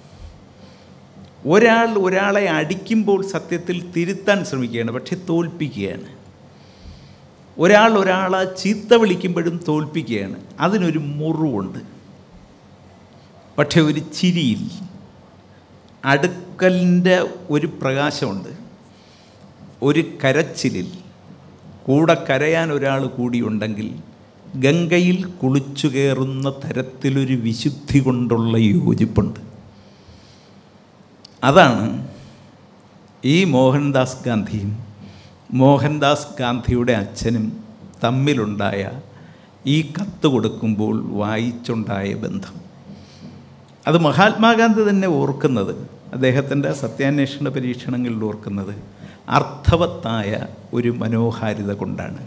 Speaker 1: ഒരാൾ ഒരാളെ അടിക്കുമ്പോൾ സത്യത്തിൽ തിരുത്താൻ ശ്രമിക്കുകയാണ് പക്ഷെ തോൽപ്പിക്കുകയാണ് ഒരാൾ ഒരാളെ ചീത്ത വിളിക്കുമ്പോഴും തോൽപ്പിക്കുകയാണ് അതിനൊരു മുറിവുണ്ട് പക്ഷെ ഒരു ചിരിയിൽ അടുക്കലിൻ്റെ ഒരു പ്രകാശമുണ്ട് ഒരു കരച്ചിലിൽ കൂടെ കരയാൻ ഒരാൾ കൂടിയുണ്ടെങ്കിൽ ഗംഗയിൽ കുളിച്ചു കയറുന്ന തരത്തിലൊരു വിശുദ്ധി കൊണ്ടുള്ള യോജിപ്പുണ്ട് അതാണ് ഈ മോഹൻദാസ് ഗാന്ധിയും മോഹൻദാസ് ഗാന്ധിയുടെ അച്ഛനും തമ്മിലുണ്ടായ ഈ കത്ത് കൊടുക്കുമ്പോൾ വായിച്ചുണ്ടായ ബന്ധം അത് മഹാത്മാഗാന്ധി തന്നെ ഓർക്കുന്നത് അദ്ദേഹത്തിൻ്റെ സത്യാന്വേഷണ പരീക്ഷണങ്ങളിൽ ഓർക്കുന്നത് അർത്ഥവത്തായ ഒരു മനോഹാരിത കൊണ്ടാണ്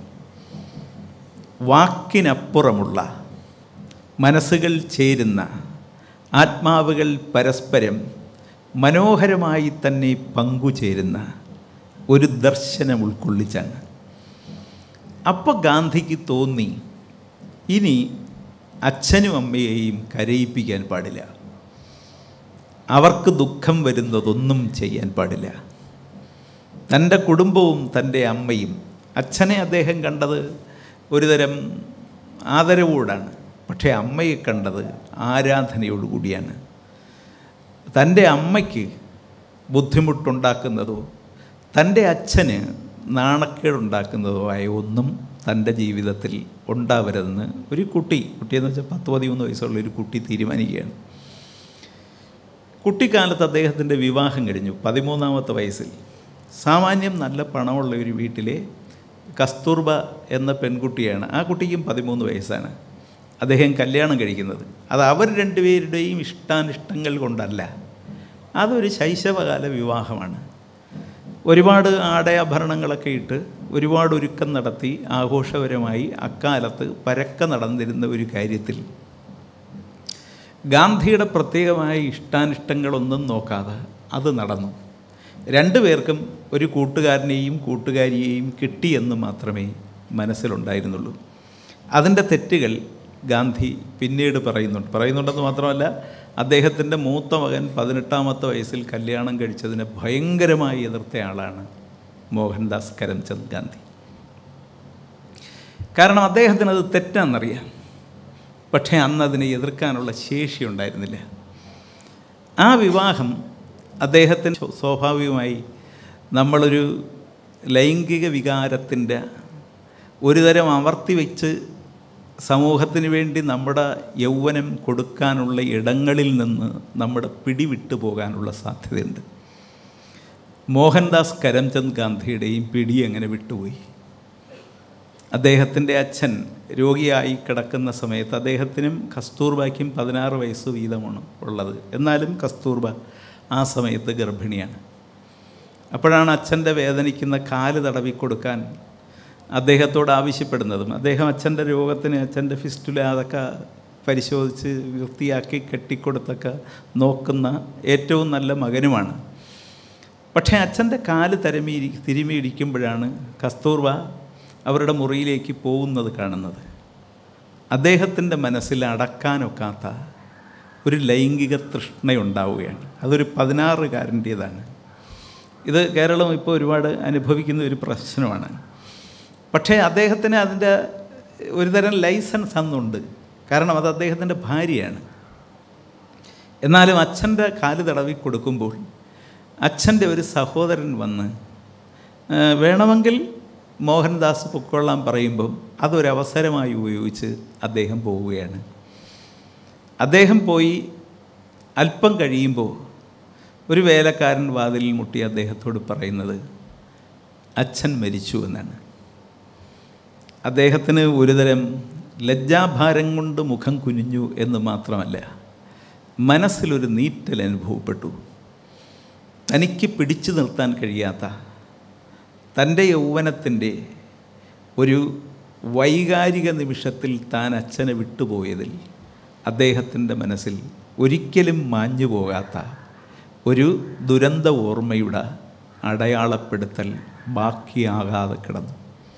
Speaker 1: വാക്കിനപ്പുറമുള്ള മനസ്സുകൾ ചേരുന്ന ആത്മാവുകൾ പരസ്പരം മനോഹരമായി തന്നെ പങ്കുചേരുന്ന ഒരു ദർശനം ഉൾക്കൊള്ളിച്ചാണ് അപ്പോൾ ഗാന്ധിക്ക് തോന്നി ഇനി അച്ഛനും അമ്മയെയും കരയിപ്പിക്കാൻ പാടില്ല അവർക്ക് ദുഃഖം വരുന്നതൊന്നും ചെയ്യാൻ പാടില്ല തൻ്റെ കുടുംബവും തൻ്റെ അമ്മയും അച്ഛനെ അദ്ദേഹം കണ്ടത് ഒരുതരം ആദരവോടാണ് പക്ഷേ അമ്മയെ കണ്ടത് ആരാധനയോടുകൂടിയാണ് തൻ്റെ അമ്മയ്ക്ക് ബുദ്ധിമുട്ടുണ്ടാക്കുന്നതോ തൻ്റെ അച്ഛന് നാണക്കേടുണ്ടാക്കുന്നതോ ആയ ഒന്നും തൻ്റെ ജീവിതത്തിൽ ഉണ്ടാവരുതെന്ന് ഒരു കുട്ടി കുട്ടിയെന്ന് വെച്ചാൽ പത്ത് പതിമൂന്ന് വയസ്സുള്ള ഒരു കുട്ടി തീരുമാനിക്കുകയാണ് കുട്ടിക്കാലത്ത് അദ്ദേഹത്തിൻ്റെ വിവാഹം കഴിഞ്ഞു പതിമൂന്നാമത്തെ വയസ്സിൽ സാമാന്യം നല്ല പണമുള്ള ഒരു വീട്ടിലെ കസ്തൂർബ എന്ന പെൺകുട്ടിയാണ് ആ കുട്ടിക്കും പതിമൂന്ന് വയസ്സാണ് അദ്ദേഹം കല്യാണം കഴിക്കുന്നത് അത് അവർ രണ്ടുപേരുടെയും ഇഷ്ടാനിഷ്ടങ്ങൾ കൊണ്ടല്ല അതൊരു ശൈശവകാല വിവാഹമാണ് ഒരുപാട് ആടയാഭരണങ്ങളൊക്കെ ഇട്ട് ഒരുപാട് ഒരുക്കം നടത്തി ആഘോഷപരമായി അക്കാലത്ത് പരക്കെ നടന്നിരുന്ന ഒരു കാര്യത്തിൽ ഗാന്ധിയുടെ പ്രത്യേകമായ ഇഷ്ടാനിഷ്ടങ്ങളൊന്നും നോക്കാതെ അത് നടന്നു രണ്ടുപേർക്കും ഒരു കൂട്ടുകാരനെയും കൂട്ടുകാരിയെയും കിട്ടിയെന്ന് മാത്രമേ മനസ്സിലുണ്ടായിരുന്നുള്ളൂ അതിൻ്റെ തെറ്റുകൾ ഗാന്ധി പിന്നീട് പറയുന്നുണ്ട് പറയുന്നുണ്ടെന്ന് മാത്രമല്ല അദ്ദേഹത്തിൻ്റെ മൂത്ത മകൻ പതിനെട്ടാമത്തെ വയസ്സിൽ കല്യാണം കഴിച്ചതിനെ ഭയങ്കരമായി എതിർത്ത ആളാണ് മോഹൻദാസ് കരംചന്ദ് ഗാന്ധി കാരണം അദ്ദേഹത്തിന് അത് തെറ്റാണെന്നറിയാം പക്ഷേ അന്ന് അതിനെ എതിർക്കാനുള്ള ശേഷി ഉണ്ടായിരുന്നില്ല ആ വിവാഹം അദ്ദേഹത്തിന് സ്വ- സ്വാഭാവികമായി നമ്മളൊരു ലൈംഗിക വികാരത്തിൻ്റെ ഒരു തരം അമർത്തി വെച്ച് സമൂഹത്തിന് വേണ്ടി നമ്മുടെ യൗവനം കൊടുക്കാനുള്ള ഇടങ്ങളിൽ നിന്ന് നമ്മുടെ പിടിവിട്ടു പോകാനുള്ള സാധ്യതയുണ്ട് മോഹൻദാസ് കരംചന്ദ് ഗാന്ധിയുടെയും പിടി അങ്ങനെ വിട്ടുപോയി അദ്ദേഹത്തിൻ്റെ അച്ഛൻ രോഗിയായി കിടക്കുന്ന സമയത്ത് അദ്ദേഹത്തിനും കസ്തൂർബയ്ക്കും പതിനാറ് വയസ്സ് വീതമാണ് ഉള്ളത് എന്നാലും കസ്തൂർബ ആ സമയത്ത് ഗർഭിണിയാണ് അപ്പോഴാണ് അച്ഛൻ്റെ വേദനിക്കുന്ന കാല് തടവി കൊടുക്കാൻ അദ്ദേഹത്തോട് ആവശ്യപ്പെടുന്നതും അദ്ദേഹം അച്ഛൻ്റെ രോഗത്തിന് അച്ഛൻ്റെ ഫിസ്റ്റുല അതൊക്കെ പരിശോധിച്ച് വൃത്തിയാക്കി കെട്ടിക്കൊടുത്തൊക്കെ നോക്കുന്ന ഏറ്റവും നല്ല മകനുമാണ് പക്ഷേ അച്ഛൻ്റെ കാല് തരമി തിരുമിയിരിക്കുമ്പോഴാണ് കസ്തൂർബ അവരുടെ മുറിയിലേക്ക് പോകുന്നത് കാണുന്നത് അദ്ദേഹത്തിൻ്റെ മനസ്സിൽ അടക്കാനൊക്കാത്ത ഒരു ലൈംഗിക തൃഷ്ണയുണ്ടാവുകയാണ് അതൊരു പതിനാറുകാരൻ്റേതാണ് ഇത് കേരളം ഇപ്പോൾ ഒരുപാട് അനുഭവിക്കുന്ന ഒരു പ്രശ്നമാണ് പക്ഷേ അദ്ദേഹത്തിന് അതിൻ്റെ ഒരുതരം ലൈസൻസ് അന്നുണ്ട് കാരണം അത് അദ്ദേഹത്തിൻ്റെ ഭാര്യയാണ് എന്നാലും അച്ഛൻ്റെ കാല് തടവി കൊടുക്കുമ്പോൾ അച്ഛൻ്റെ ഒരു സഹോദരൻ വന്ന് "ആ, വേണമെങ്കിൽ മോഹൻദാസ് പൊക്കൊള്ളാൻ പറയുമ്പം അതൊരവസരമായി ഉപയോഗിച്ച് അദ്ദേഹം പോവുകയാണ് അദ്ദേഹം പോയി അല്പം കഴിയുമ്പോൾ ഒരു വേലക്കാരൻ വാതിലിൽ മുട്ടി അദ്ദേഹത്തോട് പറയുന്നത് അച്ഛൻ മരിച്ചു എന്നാണ് അദ്ദേഹത്തിന് ഒരുതരം ലജ്ജാഭാരം കൊണ്ട് മുഖം കുനിഞ്ഞു എന്ന് മാത്രമല്ല മനസ്സിലൊരു നീറ്റൽ അനുഭവപ്പെട്ടു തനിക്ക് പിടിച്ചു നിർത്താൻ കഴിയാത്ത തൻ്റെ യൗവനത്തിൻ്റെ ഒരു വൈകാരിക നിമിഷത്തിൽ താൻ അച്ഛനെ വിട്ടുപോയതിൽ അദ്ദേഹത്തിൻ്റെ മനസ്സിൽ ഒരിക്കലും മാഞ്ഞു പോകാത്ത ഒരു ദുരന്ത ഓർമ്മയുടെ അടയാളപ്പെടുത്തൽ ബാക്കിയാകാതെ കിടന്നു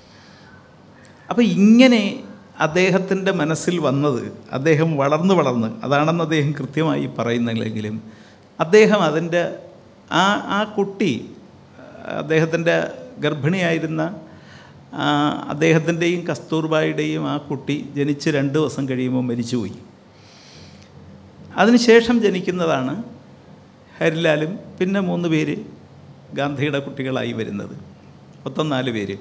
Speaker 1: അപ്പോൾ ഇങ്ങനെ അദ്ദേഹത്തിൻ്റെ മനസ്സിൽ വന്നത് അദ്ദേഹം വളർന്നു വളർന്ന് അതാണെന്ന് അദ്ദേഹം കൃത്യമായി പറയുന്നില്ലെങ്കിലും അദ്ദേഹം അതിൻ്റെ ആ ആ കുട്ടി അദ്ദേഹത്തിൻ്റെ ഗർഭിണിയായിരുന്ന ആ, അദ്ദേഹത്തിൻ്റെയും കസ്തൂർബായുടെയും ആ കുട്ടി ജനിച്ച് രണ്ട് ദിവസം കഴിയുമ്പോൾ മരിച്ചുപോയി അതിനുശേഷം ജനിക്കുന്നതാണ് ഹരിലാലും പിന്നെ മൂന്ന് പേര് ഗാന്ധിയുടെ കുട്ടികളായി വരുന്നത് മൊത്തം നാല് പേര്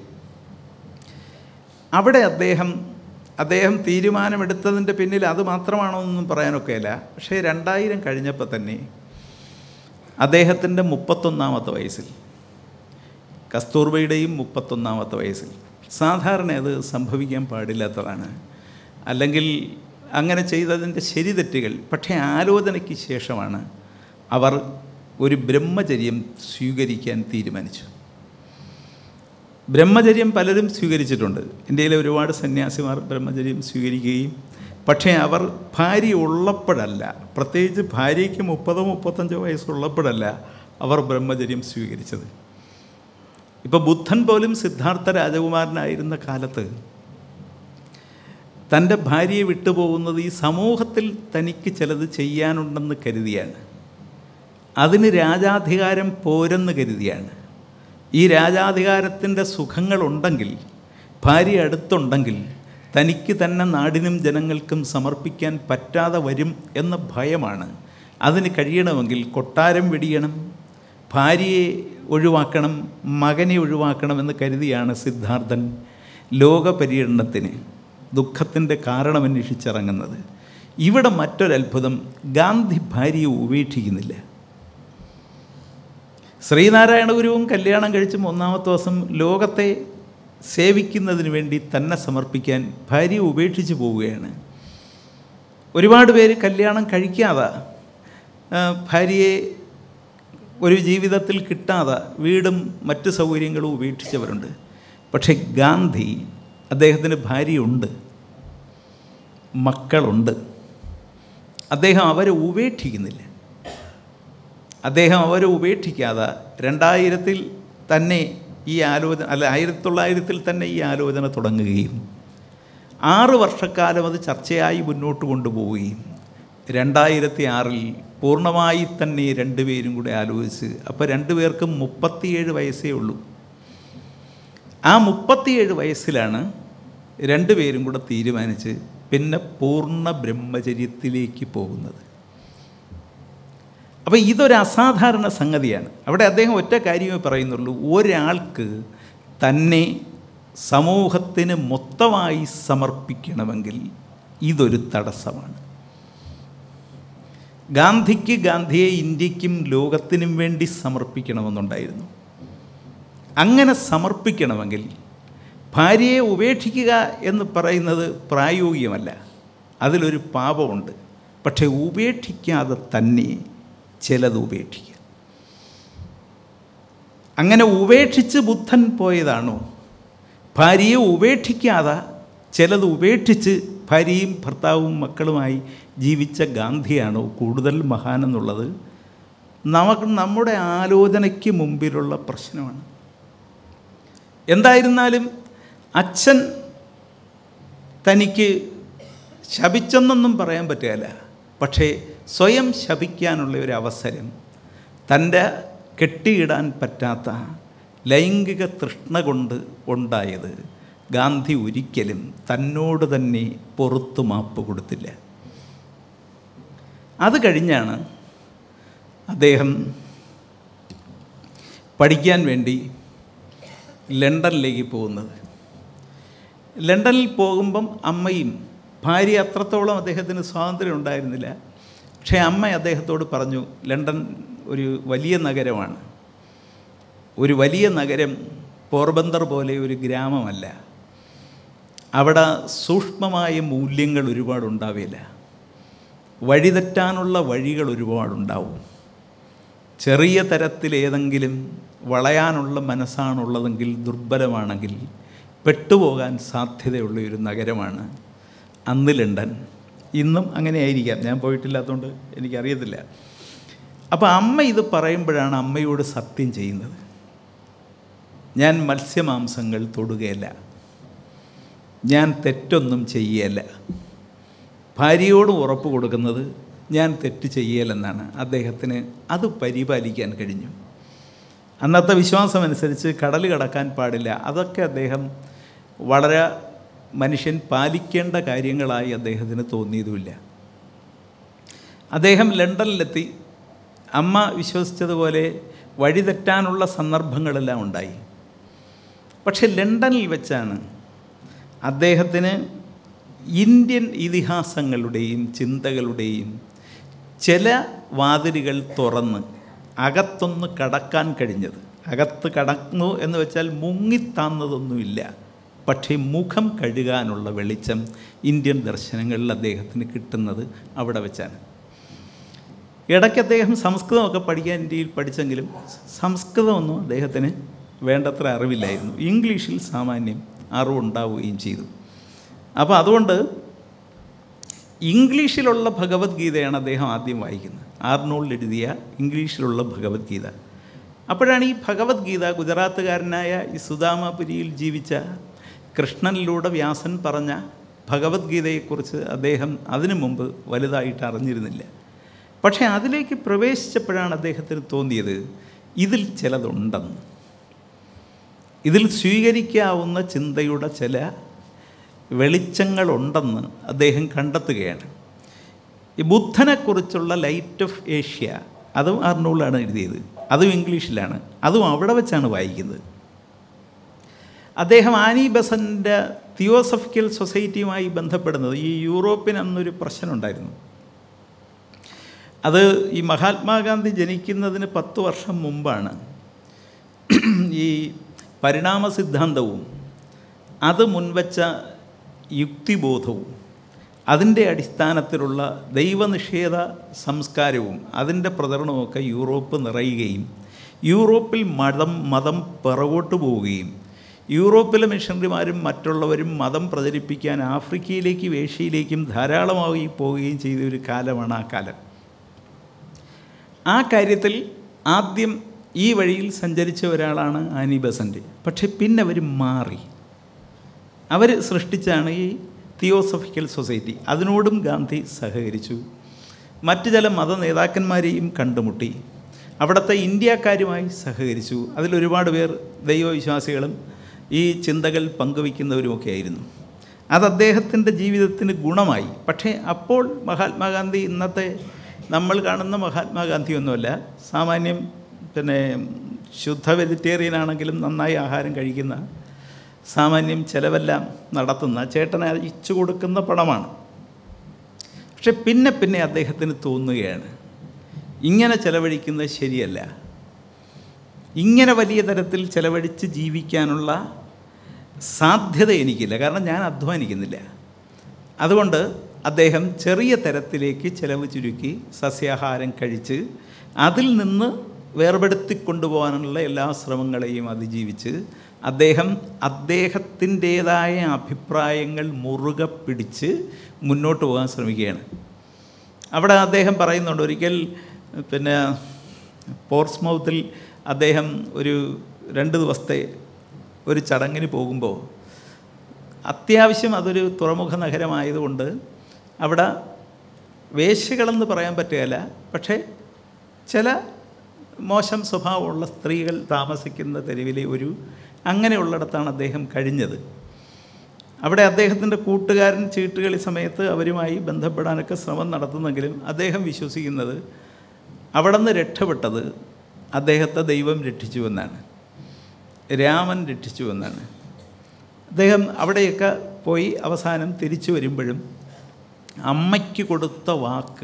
Speaker 1: അവിടെ അദ്ദേഹം അദ്ദേഹം തീരുമാനമെടുത്തതിൻ്റെ പിന്നിൽ അത് മാത്രമാണോ എന്നൊന്നും പറയാനൊക്കെയല്ല പക്ഷേ രണ്ടായിരം കഴിഞ്ഞപ്പോൾ തന്നെ അദ്ദേഹത്തിൻ്റെ മുപ്പത്തൊന്നാമത്തെ വയസ്സിൽ കസ്തൂർബയുടെയും മുപ്പത്തൊന്നാമത്തെ വയസ്സിൽ സാധാരണ അത് സംഭവിക്കാൻ പാടില്ലാത്തതാണ് അല്ലെങ്കിൽ അങ്ങനെ ചെയ്തതിൻ്റെ ശരി തെറ്റുകൾ പക്ഷേ ആലോചനയ്ക്ക് ശേഷമാണ് അവർ ഒരു ബ്രഹ്മചര്യം സ്വീകരിക്കാൻ തീരുമാനിച്ചു ബ്രഹ്മചര്യം പലരും സ്വീകരിച്ചിട്ടുണ്ട് ഇന്ത്യയിലെ ഒരുപാട് സന്യാസിമാർ ബ്രഹ്മചര്യം സ്വീകരിക്കുകയും പക്ഷേ അവർ ഭാര്യ ഉള്ളപ്പോഴല്ല പ്രത്യേകിച്ച് ഭാര്യയ്ക്ക് മുപ്പതോ മുപ്പത്തഞ്ചോ വയസ്സുള്ളപ്പോഴല്ല അവർ ബ്രഹ്മചര്യം സ്വീകരിച്ചത് ഇപ്പോൾ ബുദ്ധൻ പോലും സിദ്ധാർത്ഥ രാജകുമാരനായിരുന്ന കാലത്ത് തൻ്റെ ഭാര്യയെ വിട്ടുപോകുന്നത് ഈ സമൂഹത്തിൽ തനിക്ക് ചിലത് ചെയ്യാനുണ്ടെന്ന് കരുതിയാണ് അതിന് രാജാധികാരം പോരെന്ന് കരുതിയാണ് ഈ രാജാധികാരത്തിൻ്റെ സുഖങ്ങളുണ്ടെങ്കിൽ ഭാര്യ അടുത്തുണ്ടെങ്കിൽ തനിക്ക് തന്നെ നാടിനും ജനങ്ങൾക്കും സമർപ്പിക്കാൻ പറ്റാതെ വരും എന്ന ഭയമാണ് അതിന് കഴിയണമെങ്കിൽ കൊട്ടാരം വെടിയണം ഭാര്യയെ ഒഴിവാക്കണം മകനെ ഒഴിവാക്കണം എന്ന് കരുതിയാണ് സിദ്ധാർത്ഥൻ ലോക പര്യടനത്തിന് ദുഃഖത്തിൻ്റെ കാരണമന്വേഷിച്ചിറങ്ങുന്നത് ഇവിടെ മറ്റൊരത്ഭുതം ഗാന്ധി ഭാര്യയെ ഉപേക്ഷിക്കുന്നില്ല ശ്രീനാരായണ ഗുരുവും കല്യാണം കഴിച്ച് മൂന്നാമത്തെ ദിവസം ലോകത്തെ സേവിക്കുന്നതിന് വേണ്ടി തന്നെ സമർപ്പിക്കാൻ ഭാര്യ ഉപേക്ഷിച്ച് പോവുകയാണ് ഒരുപാട് പേര് കല്യാണം കഴിക്കാതെ ആ, ഭാര്യയെ ഒരു ജീവിതത്തിൽ കിട്ടാതെ വീടും മറ്റ് സൗകര്യങ്ങളും ഉപേക്ഷിച്ചവരുണ്ട് പക്ഷേ ഗാന്ധി അദ്ദേഹത്തിന് ഭാര്യയുണ്ട് മക്കളുണ്ട് അദ്ദേഹം അവരെ ഉപേക്ഷിക്കുന്നില്ല അദ്ദേഹം അവരെ ഉപേക്ഷിക്കാതെ രണ്ടായിരത്തിൽ തന്നെ ഈ ആലോചന അല്ല ആയിരത്തി തൊള്ളായിരത്തിൽ തന്നെ ഈ ആലോചന തുടങ്ങുകയും ആറ് വർഷക്കാലം അത് ചർച്ചയായി മുന്നോട്ട് കൊണ്ടുപോവുകയും രണ്ടായിരത്തി ആറിൽ പൂർണ്ണമായി തന്നെ രണ്ടുപേരും കൂടെ ആലോചിച്ച് അപ്പോൾ രണ്ടുപേർക്കും മുപ്പത്തിയേഴ് വയസ്സേ ഉള്ളൂ ആ മുപ്പത്തിയേഴ് വയസ്സിലാണ് രണ്ടുപേരും കൂടെ തീരുമാനിച്ച് പിന്നെ പൂർണ്ണ ബ്രഹ്മചര്യത്തിലേക്ക് പോകുന്നത് അപ്പോൾ ഇതൊരു അസാധാരണ സംഗതിയാണ് അവിടെ അദ്ദേഹം ഒറ്റ കാര്യമേ പറയുന്നുള്ളൂ ഒരാൾക്ക് തന്നെ സമൂഹത്തിന് മൊത്തമായി സമർപ്പിക്കണമെങ്കിൽ ഇതൊരു തടസ്സമാണ് ഗാന്ധിക്ക് ഗാന്ധിയെ ഇന്ത്യക്കും ലോകത്തിനും വേണ്ടി സമർപ്പിക്കണമെന്നുണ്ടായിരുന്നു അങ്ങനെ സമർപ്പിക്കണമെങ്കിൽ ഭാര്യയെ ഉപേക്ഷിക്കുക എന്ന് പറയുന്നത് പ്രായോഗികമല്ല അതിലൊരു പാപമുണ്ട് പക്ഷേ ഉപേക്ഷിക്കാതെ തന്നെ ചിലത് ഉപേക്ഷിക്കുക അങ്ങനെ ഉപേക്ഷിച്ച് ബുദ്ധൻ പോയതാണോ ഭാര്യയെ ഉപേക്ഷിക്കാതെ ചിലത് ഉപേക്ഷിച്ച് ഭാര്യയും ഭർത്താവും മക്കളുമായി ജീവിച്ച ഗാന്ധിയാണോ കൂടുതൽ മഹാനെന്നുള്ളത് നമുക്ക് നമ്മുടെ ആലോചനയ്ക്ക് മുമ്പിലുള്ള പ്രശ്നമാണ് എന്തായിരുന്നാലും അച്ഛൻ തനിക്ക് ശപിച്ചെന്നൊന്നും പറയാൻ പറ്റുകയില്ല പക്ഷേ സ്വയം ശപിക്കാനുള്ള ഒരു അവസരം തൻ്റെ കെട്ടിയിടാൻ പറ്റാത്ത ലൈംഗിക തൃഷ്ണ കൊണ്ട് ഉണ്ടായത് ഗാന്ധി ഒരിക്കലും തന്നോട് തന്നെ പുറത്തു മാപ്പ് കൊടുത്തില്ല അത് കഴിഞ്ഞാണ് അദ്ദേഹം പഠിക്കാൻ വേണ്ടി ലണ്ടനിലേക്ക് പോകുന്നത് ലണ്ടനിൽ പോകുമ്പം അമ്മയും ഭാര്യ അത്രത്തോളം അദ്ദേഹത്തിന് സ്വാതന്ത്ര്യം ഉണ്ടായിരുന്നില്ല പക്ഷേ അമ്മ അദ്ദേഹത്തോട് പറഞ്ഞു ലണ്ടൻ ഒരു വലിയ നഗരമാണ് ഒരു വലിയ നഗരം പോർബന്ദർ പോലെ ഒരു ഗ്രാമമല്ല അവിടെ സൂക്ഷ്മമായ മൂല്യങ്ങൾ ഒരുപാടുണ്ടാവില്ല വഴിതെറ്റാനുള്ള വഴികൾ ഒരുപാടുണ്ടാവും ചെറിയ തരത്തിൽ ഏതെങ്കിലും വളയാനുള്ള മനസ്സാണുള്ളതെങ്കിൽ ദുർബലമാണെങ്കിൽ പെട്ടുപോകാൻ സാധ്യതയുള്ള ഒരു നഗരമാണ് അന്ന് ലണ്ടൻ ഇന്നും അങ്ങനെ ആയിരിക്കാം ഞാൻ പോയിട്ടില്ലാത്തതുകൊണ്ട് എനിക്കറിയത്തില്ല അപ്പോൾ അമ്മ ഇത് പറയുമ്പോഴാണ് അമ്മയോട് സത്യം ചെയ്യുന്നത് ഞാൻ മത്സ്യമാംസങ്ങൾ തൊടുകയല്ല ഞാൻ തെറ്റൊന്നും ചെയ്യല്ല ഭാര്യയോട് ഉറപ്പ് കൊടുക്കുന്നത് ഞാൻ തെറ്റ് ചെയ്യലെന്നാണ് അദ്ദേഹത്തിന് അത് പരിപാലിക്കാൻ കഴിഞ്ഞു അന്നത്തെ വിശ്വാസമനുസരിച്ച് കടൽ കടക്കാൻ പാടില്ല അതൊക്കെ അദ്ദേഹം വളരെ മനുഷ്യൻ പാലിക്കേണ്ട കാര്യങ്ങളായി അദ്ദേഹത്തിന് തോന്നിയതുമില്ല അദ്ദേഹം ലണ്ടനിലെത്തി അമ്മ വിശ്വസിച്ചതുപോലെ വഴിതെറ്റാനുള്ള സന്ദർഭങ്ങളെല്ലാം ഉണ്ടായി പക്ഷെ ലണ്ടനിൽ വെച്ചാണ് അദ്ദേഹത്തിന് ഇന്ത്യൻ ഇതിഹാസങ്ങളുടെയും ചിന്തകളുടെയും ചില വാതിലുകൾ തുറന്ന് അകത്തൊന്ന് കടക്കാൻ കഴിഞ്ഞത് അകത്ത് കടന്നു എന്ന് വെച്ചാൽ മുങ്ങിത്താന്നതൊന്നുമില്ല പക്ഷേ മുഖം കഴുകാനുള്ള വെളിച്ചം ഇന്ത്യൻ ദർശനങ്ങളിൽ അദ്ദേഹത്തിന് കിട്ടുന്നത് അവിടെ വെച്ചാണ് ഇടയ്ക്ക് അദ്ദേഹം സംസ്കൃതമൊക്കെ പഠിക്കാൻ ഇന്ത്യയിൽ പഠിച്ചെങ്കിലും സംസ്കൃതമൊന്നും അദ്ദേഹത്തിന് വേണ്ടത്ര അറിവില്ലായിരുന്നു ഇംഗ്ലീഷിൽ സാമാന്യം അറിവുണ്ടാവുകയും ചെയ്തു അപ്പോൾ അതുകൊണ്ട് ഇംഗ്ലീഷിലുള്ള ഭഗവത്ഗീതയാണ് അദ്ദേഹം ആദ്യം വായിക്കുന്നത് ആർണോൾഡ് എഴുതിയ ഇംഗ്ലീഷിലുള്ള ഭഗവത്ഗീത അപ്പോഴാണ് ഈ ഭഗവത്ഗീത ഗുജറാത്തുകാരനായ ഈ സുദാമാപുരിയിൽ ജീവിച്ച കൃഷ്ണനിലൂടെ വ്യാസൻ പറഞ്ഞ ഭഗവത്ഗീതയെക്കുറിച്ച് അദ്ദേഹം അതിനു മുമ്പ് വലുതായിട്ട് അറിഞ്ഞിരുന്നില്ല പക്ഷേ അതിലേക്ക് പ്രവേശിച്ചപ്പോഴാണ് അദ്ദേഹത്തിന് തോന്നിയത് ഇതിൽ ചിലതുണ്ടെന്ന് ഇതിൽ സ്വീകരിക്കാവുന്ന ചിന്തയുടെ ചില വെളിച്ചങ്ങളുണ്ടെന്ന് അദ്ദേഹം കണ്ടെത്തുകയാണ് ഈ ബുദ്ധനെക്കുറിച്ചുള്ള ലൈറ്റ് ഓഫ് ഏഷ്യ അതും അർണൂളാണ് എഴുതിയത് അതും ഇംഗ്ലീഷിലാണ് അതും അവിടെ വെച്ചാണ് വായിക്കുന്നത് അദ്ദേഹം ആനി ബസൻ്റെ തിയോസഫിക്കൽ സൊസൈറ്റിയുമായി ബന്ധപ്പെടുന്നത് ഈ യൂറോപ്പിന് അന്നൊരു പ്രശ്നമുണ്ടായിരുന്നു അത് ഈ മഹാത്മാഗാന്ധി ജനിക്കുന്നതിന് പത്ത് വർഷം മുമ്പാണ് ഈ പരിണാമ സിദ്ധാന്തവും അത് മുൻവച്ച യുക്തിബോധവും അതിൻ്റെ അടിസ്ഥാനത്തിലുള്ള ദൈവനിഷേധ സംസ്കാരവും അതിൻ്റെ പ്രചരണമൊക്കെ യൂറോപ്പ് നിറയുകയും യൂറോപ്പിൽ മതം മതം പിറകോട്ട് പോവുകയും യൂറോപ്പിലെ മിഷണറിമാരും മറ്റുള്ളവരും മതം പ്രചരിപ്പിക്കാൻ ആഫ്രിക്കയിലേക്കും ഏഷ്യയിലേക്കും ധാരാളമായി പോവുകയും ചെയ്ത ഒരു കാലമാണ് ആ കാലം ആ കാര്യത്തിൽ ആദ്യം ഈ വഴിയിൽ സഞ്ചരിച്ച ഒരാളാണ് ആനി ബസൻ്റ് പക്ഷെ പിന്നെ അവർ മാറി അവർ സൃഷ്ടിച്ചാണ് ഈ തിയോസഫിക്കൽ സൊസൈറ്റി അതിനോടും ഗാന്ധി സഹകരിച്ചു മറ്റു ചില മത നേതാക്കന്മാരെയും കണ്ടുമുട്ടി അവിടുത്തെ ഇന്ത്യക്കാരുമായി സഹകരിച്ചു അതിലൊരുപാട് പേർ ദൈവവിശ്വാസികളും ഈ ചിന്തകൾ പങ്കുവയ്ക്കുന്നവരുമൊക്കെ ആയിരുന്നു അത് അദ്ദേഹത്തിൻ്റെ ജീവിതത്തിന് ഗുണമായി പക്ഷേ അപ്പോൾ മഹാത്മാഗാന്ധി ഇന്നത്തെ നമ്മൾ കാണുന്ന മഹാത്മാഗാന്ധിയൊന്നുമല്ല സാമാന്യം പിന്നെ ശുദ്ധ വെജിറ്റേറിയൻ ആണെങ്കിലും നന്നായി ആഹാരം കഴിക്കുന്ന സാമാന്യം ചിലവെല്ലാം നടത്തുന്ന ചേട്ടൻ അയച്ചു കൊടുക്കുന്ന പണമാണ് പക്ഷെ പിന്നെ പിന്നെ അദ്ദേഹത്തിന് തോന്നുകയാണ് ഇങ്ങനെ ചെലവഴിക്കുന്നത് ശരിയല്ല ഇങ്ങനെ വലിയ തരത്തിൽ ചെലവഴിച്ച് ജീവിക്കാനുള്ള സാധ്യത എനിക്കില്ല കാരണം ഞാൻ അധ്വാനിക്കുന്നില്ല അതുകൊണ്ട് അദ്ദേഹം ചെറിയ തരത്തിലേക്ക് ചിലവ് ചുരുക്കി സസ്യാഹാരം കഴിച്ച് അതിൽ നിന്ന് വേർപെടുത്തി കൊണ്ടുപോകാനുള്ള എല്ലാ ശ്രമങ്ങളെയും അതിജീവിച്ച് അദ്ദേഹം അദ്ദേഹത്തിൻ്റേതായ അഭിപ്രായങ്ങൾ മുറുകെ പിടിച്ച് മുന്നോട്ട് പോകാൻ ശ്രമിക്കുകയാണ് അവിടെ അദ്ദേഹം പറയുന്നുണ്ട് ഒരിക്കൽ പിന്നെ പോർട്സ്മൗത്തിൽ അദ്ദേഹം ഒരു രണ്ട് ദിവസത്തെ ഒരു ചടങ്ങിന് പോകുമ്പോൾ അത്യാവശ്യം അതൊരു തുറമുഖ നഗരമായതുകൊണ്ട് അവിടെ വേശ്യകളെന്ന് പറയാൻ പറ്റുകയില്ല പക്ഷേ ചില മോശം സ്വഭാവമുള്ള സ്ത്രീകൾ താമസിക്കുന്ന തെരുവിലെ ഒരു അങ്ങനെയുള്ളിടത്താണ് അദ്ദേഹം കഴിഞ്ഞത് അവിടെ അദ്ദേഹത്തിൻ്റെ കൂട്ടുകാരൻ ചീട്ടുകളി സമയത്ത് അവരുമായി ബന്ധപ്പെടാനൊക്കെ ശ്രമം നടത്തുന്നെങ്കിലും അദ്ദേഹം വിശ്വസിക്കുന്നത് അവിടെ നിന്ന് രക്ഷപ്പെട്ടത് അദ്ദേഹത്തെ ദൈവം രക്ഷിച്ചുവെന്നാണ് രാമൻ രക്ഷിച്ചുവെന്നാണ് അദ്ദേഹം അവിടെയൊക്കെ പോയി അവസാനം തിരിച്ചു വരുമ്പോഴും അമ്മയ്ക്ക് കൊടുത്ത വാക്ക്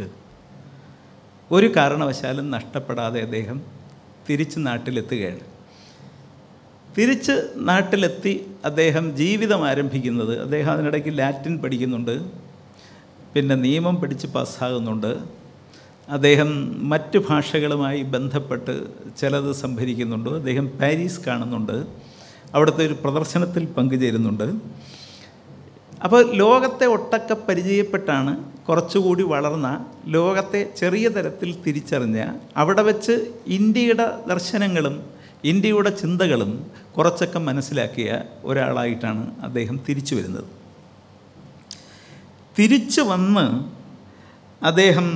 Speaker 1: ഒരു കാരണവശാലും നഷ്ടപ്പെടാതെ അദ്ദേഹം തിരിച്ച് നാട്ടിലെത്തുകയാണ് തിരിച്ച് നാട്ടിലെത്തി അദ്ദേഹം ജീവിതം ആരംഭിക്കുന്നത് അദ്ദേഹം അതിനിടയ്ക്ക് ലാറ്റിൻ പഠിക്കുന്നുണ്ട് പിന്നെ നിയമം പഠിച്ച് പാസ്സാകുന്നുണ്ട് അദ്ദേഹം മറ്റ് ഭാഷകളുമായി ബന്ധപ്പെട്ട് ചിലത് സംഭരിക്കുന്നുണ്ട് അദ്ദേഹം പാരീസ് കാണുന്നുണ്ട് അവിടുത്തെ ഒരു പ്രദർശനത്തിൽ പങ്കുചേരുന്നുണ്ട് അപ്പോൾ ലോകത്തെ ഒട്ടൊക്കെ പരിചയപ്പെട്ടാണ് കുറച്ചുകൂടി വളർന്ന ലോകത്തെ ചെറിയ തരത്തിൽ തിരിച്ചറിഞ്ഞ അവിടെ വെച്ച് ഇന്ത്യയുടെ ദർശനങ്ങളും ഇന്ത്യയുടെ ചിന്തകളും കുറച്ചൊക്കെ മനസ്സിലാക്കിയ ഒരാളായിട്ടാണ് അദ്ദേഹം തിരിച്ചു വരുന്നത് തിരിച്ചു വന്ന് അദ്ദേഹം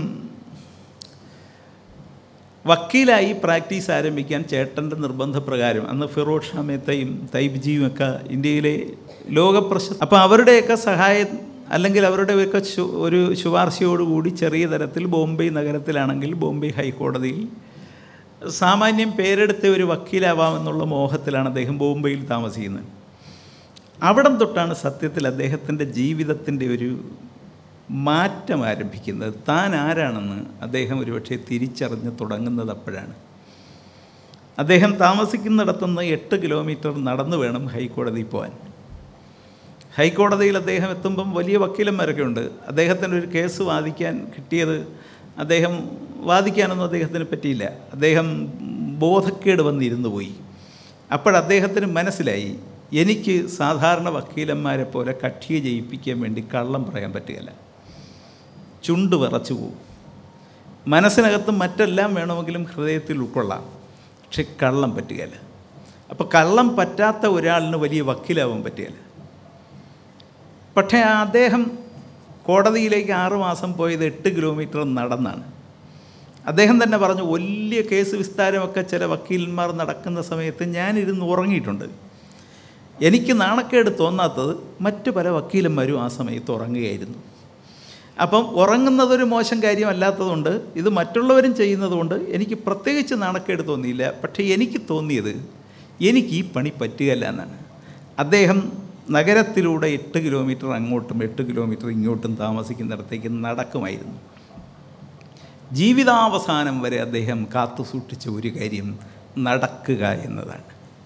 Speaker 1: വക്കീലായി പ്രാക്ടീസ് ആരംഭിക്കാൻ ചേട്ടൻ്റെ നിർബന്ധപ്രകാരം അന്ന് ഫിറോഡ് ഷാ മേത്തയും തൈബ്ജിയും ഒക്കെ ഇന്ത്യയിലെ ലോകപ്രശ അപ്പോൾ അവരുടെയൊക്കെ സഹായം അല്ലെങ്കിൽ അവരുടെയൊക്കെ ശു ഒരു ശുപാർശയോടുകൂടി ചെറിയ തരത്തിൽ ബോംബെ നഗരത്തിലാണെങ്കിൽ ബോംബെ ഹൈക്കോടതിയിൽ സാമാന്യം പേരെടുത്ത ഒരു വക്കീലാവാമെന്നുള്ള മോഹത്തിലാണ് അദ്ദേഹം ബോംബെയിൽ താമസിക്കുന്നത് അവിടം തൊട്ടാണ് സത്യത്തിൽ അദ്ദേഹത്തിൻ്റെ ജീവിതത്തിൻ്റെ ഒരു മാറ്റം ആരംഭിക്കുന്നത് താൻ ആരാണെന്ന് അദ്ദേഹം ഒരുപക്ഷെ തിരിച്ചറിഞ്ഞ് തുടങ്ങുന്നത് അപ്പോഴാണ് അദ്ദേഹം താമസിക്കുന്നിടത്തുനിന്ന് എട്ട് കിലോമീറ്റർ നടന്നു വേണം ഹൈക്കോടതിയിൽ പോകാൻ ഹൈക്കോടതിയിൽ അദ്ദേഹം എത്തുമ്പം വലിയ വക്കീലന്മാരൊക്കെ ഉണ്ട് അദ്ദേഹത്തിന് ഒരു കേസ് വാദിക്കാൻ കിട്ടിയത് അദ്ദേഹം വാദിക്കാനൊന്നും അദ്ദേഹത്തിന് പറ്റിയില്ല അദ്ദേഹം ബോധക്കേട് വന്നിരുന്നു പോയി അപ്പോഴദ്ദേഹത്തിന് മനസ്സിലായി എനിക്ക് സാധാരണ വക്കീലന്മാരെ പോലെ കക്ഷിയെ ജയിപ്പിക്കാൻ വേണ്ടി കള്ളം പറയാൻ പറ്റുകയില്ല ചുണ്ട് വിറച്ചു പോകും മനസ്സിനകത്ത് മറ്റെല്ലാം വേണമെങ്കിലും ഹൃദയത്തിൽ ഉൾക്കൊള്ളാം പക്ഷെ കള്ളം പറ്റുകയില്ല അപ്പോൾ കള്ളം പറ്റാത്ത ഒരാളിന് വലിയ വക്കീലാവാൻ പറ്റുകയില്ല പക്ഷേ അദ്ദേഹം കോടതിയിലേക്ക് ആറുമാസം പോയത് എട്ട് കിലോമീറ്റർ നടന്നാണ് അദ്ദേഹം തന്നെ പറഞ്ഞു വലിയ കേസ് വിസ്താരമൊക്കെ ചില വക്കീലന്മാർ നടക്കുന്ന സമയത്ത് ഞാനിരുന്ന് ഉറങ്ങിയിട്ടുണ്ട് എനിക്ക് നാണക്കേട് തോന്നാത്തത് മറ്റു പല വക്കീലന്മാരും ആ സമയത്ത് ഉറങ്ങുകയായിരുന്നു അപ്പം ഉറങ്ങുന്നതൊരു മോശം കാര്യമല്ലാത്തതുകൊണ്ട് ഇത് മറ്റുള്ളവരും ചെയ്യുന്നതുകൊണ്ട് എനിക്ക് പ്രത്യേകിച്ച് നാണക്കേട് തോന്നിയില്ല പക്ഷേ എനിക്ക് തോന്നിയത് എനിക്ക് ഈ പണി പറ്റുകയല്ല എന്നാണ് അദ്ദേഹം നഗരത്തിലൂടെ എട്ട് കിലോമീറ്റർ അങ്ങോട്ടും എട്ട് കിലോമീറ്റർ ഇങ്ങോട്ടും താമസിക്കുന്നിടത്തേക്ക് നടക്കുമായിരുന്നു ജീവിതാവസാനം വരെ അദ്ദേഹം കാത്തു സൂക്ഷിച്ച ഒരു കാര്യം നടക്കുക എന്നതാണ്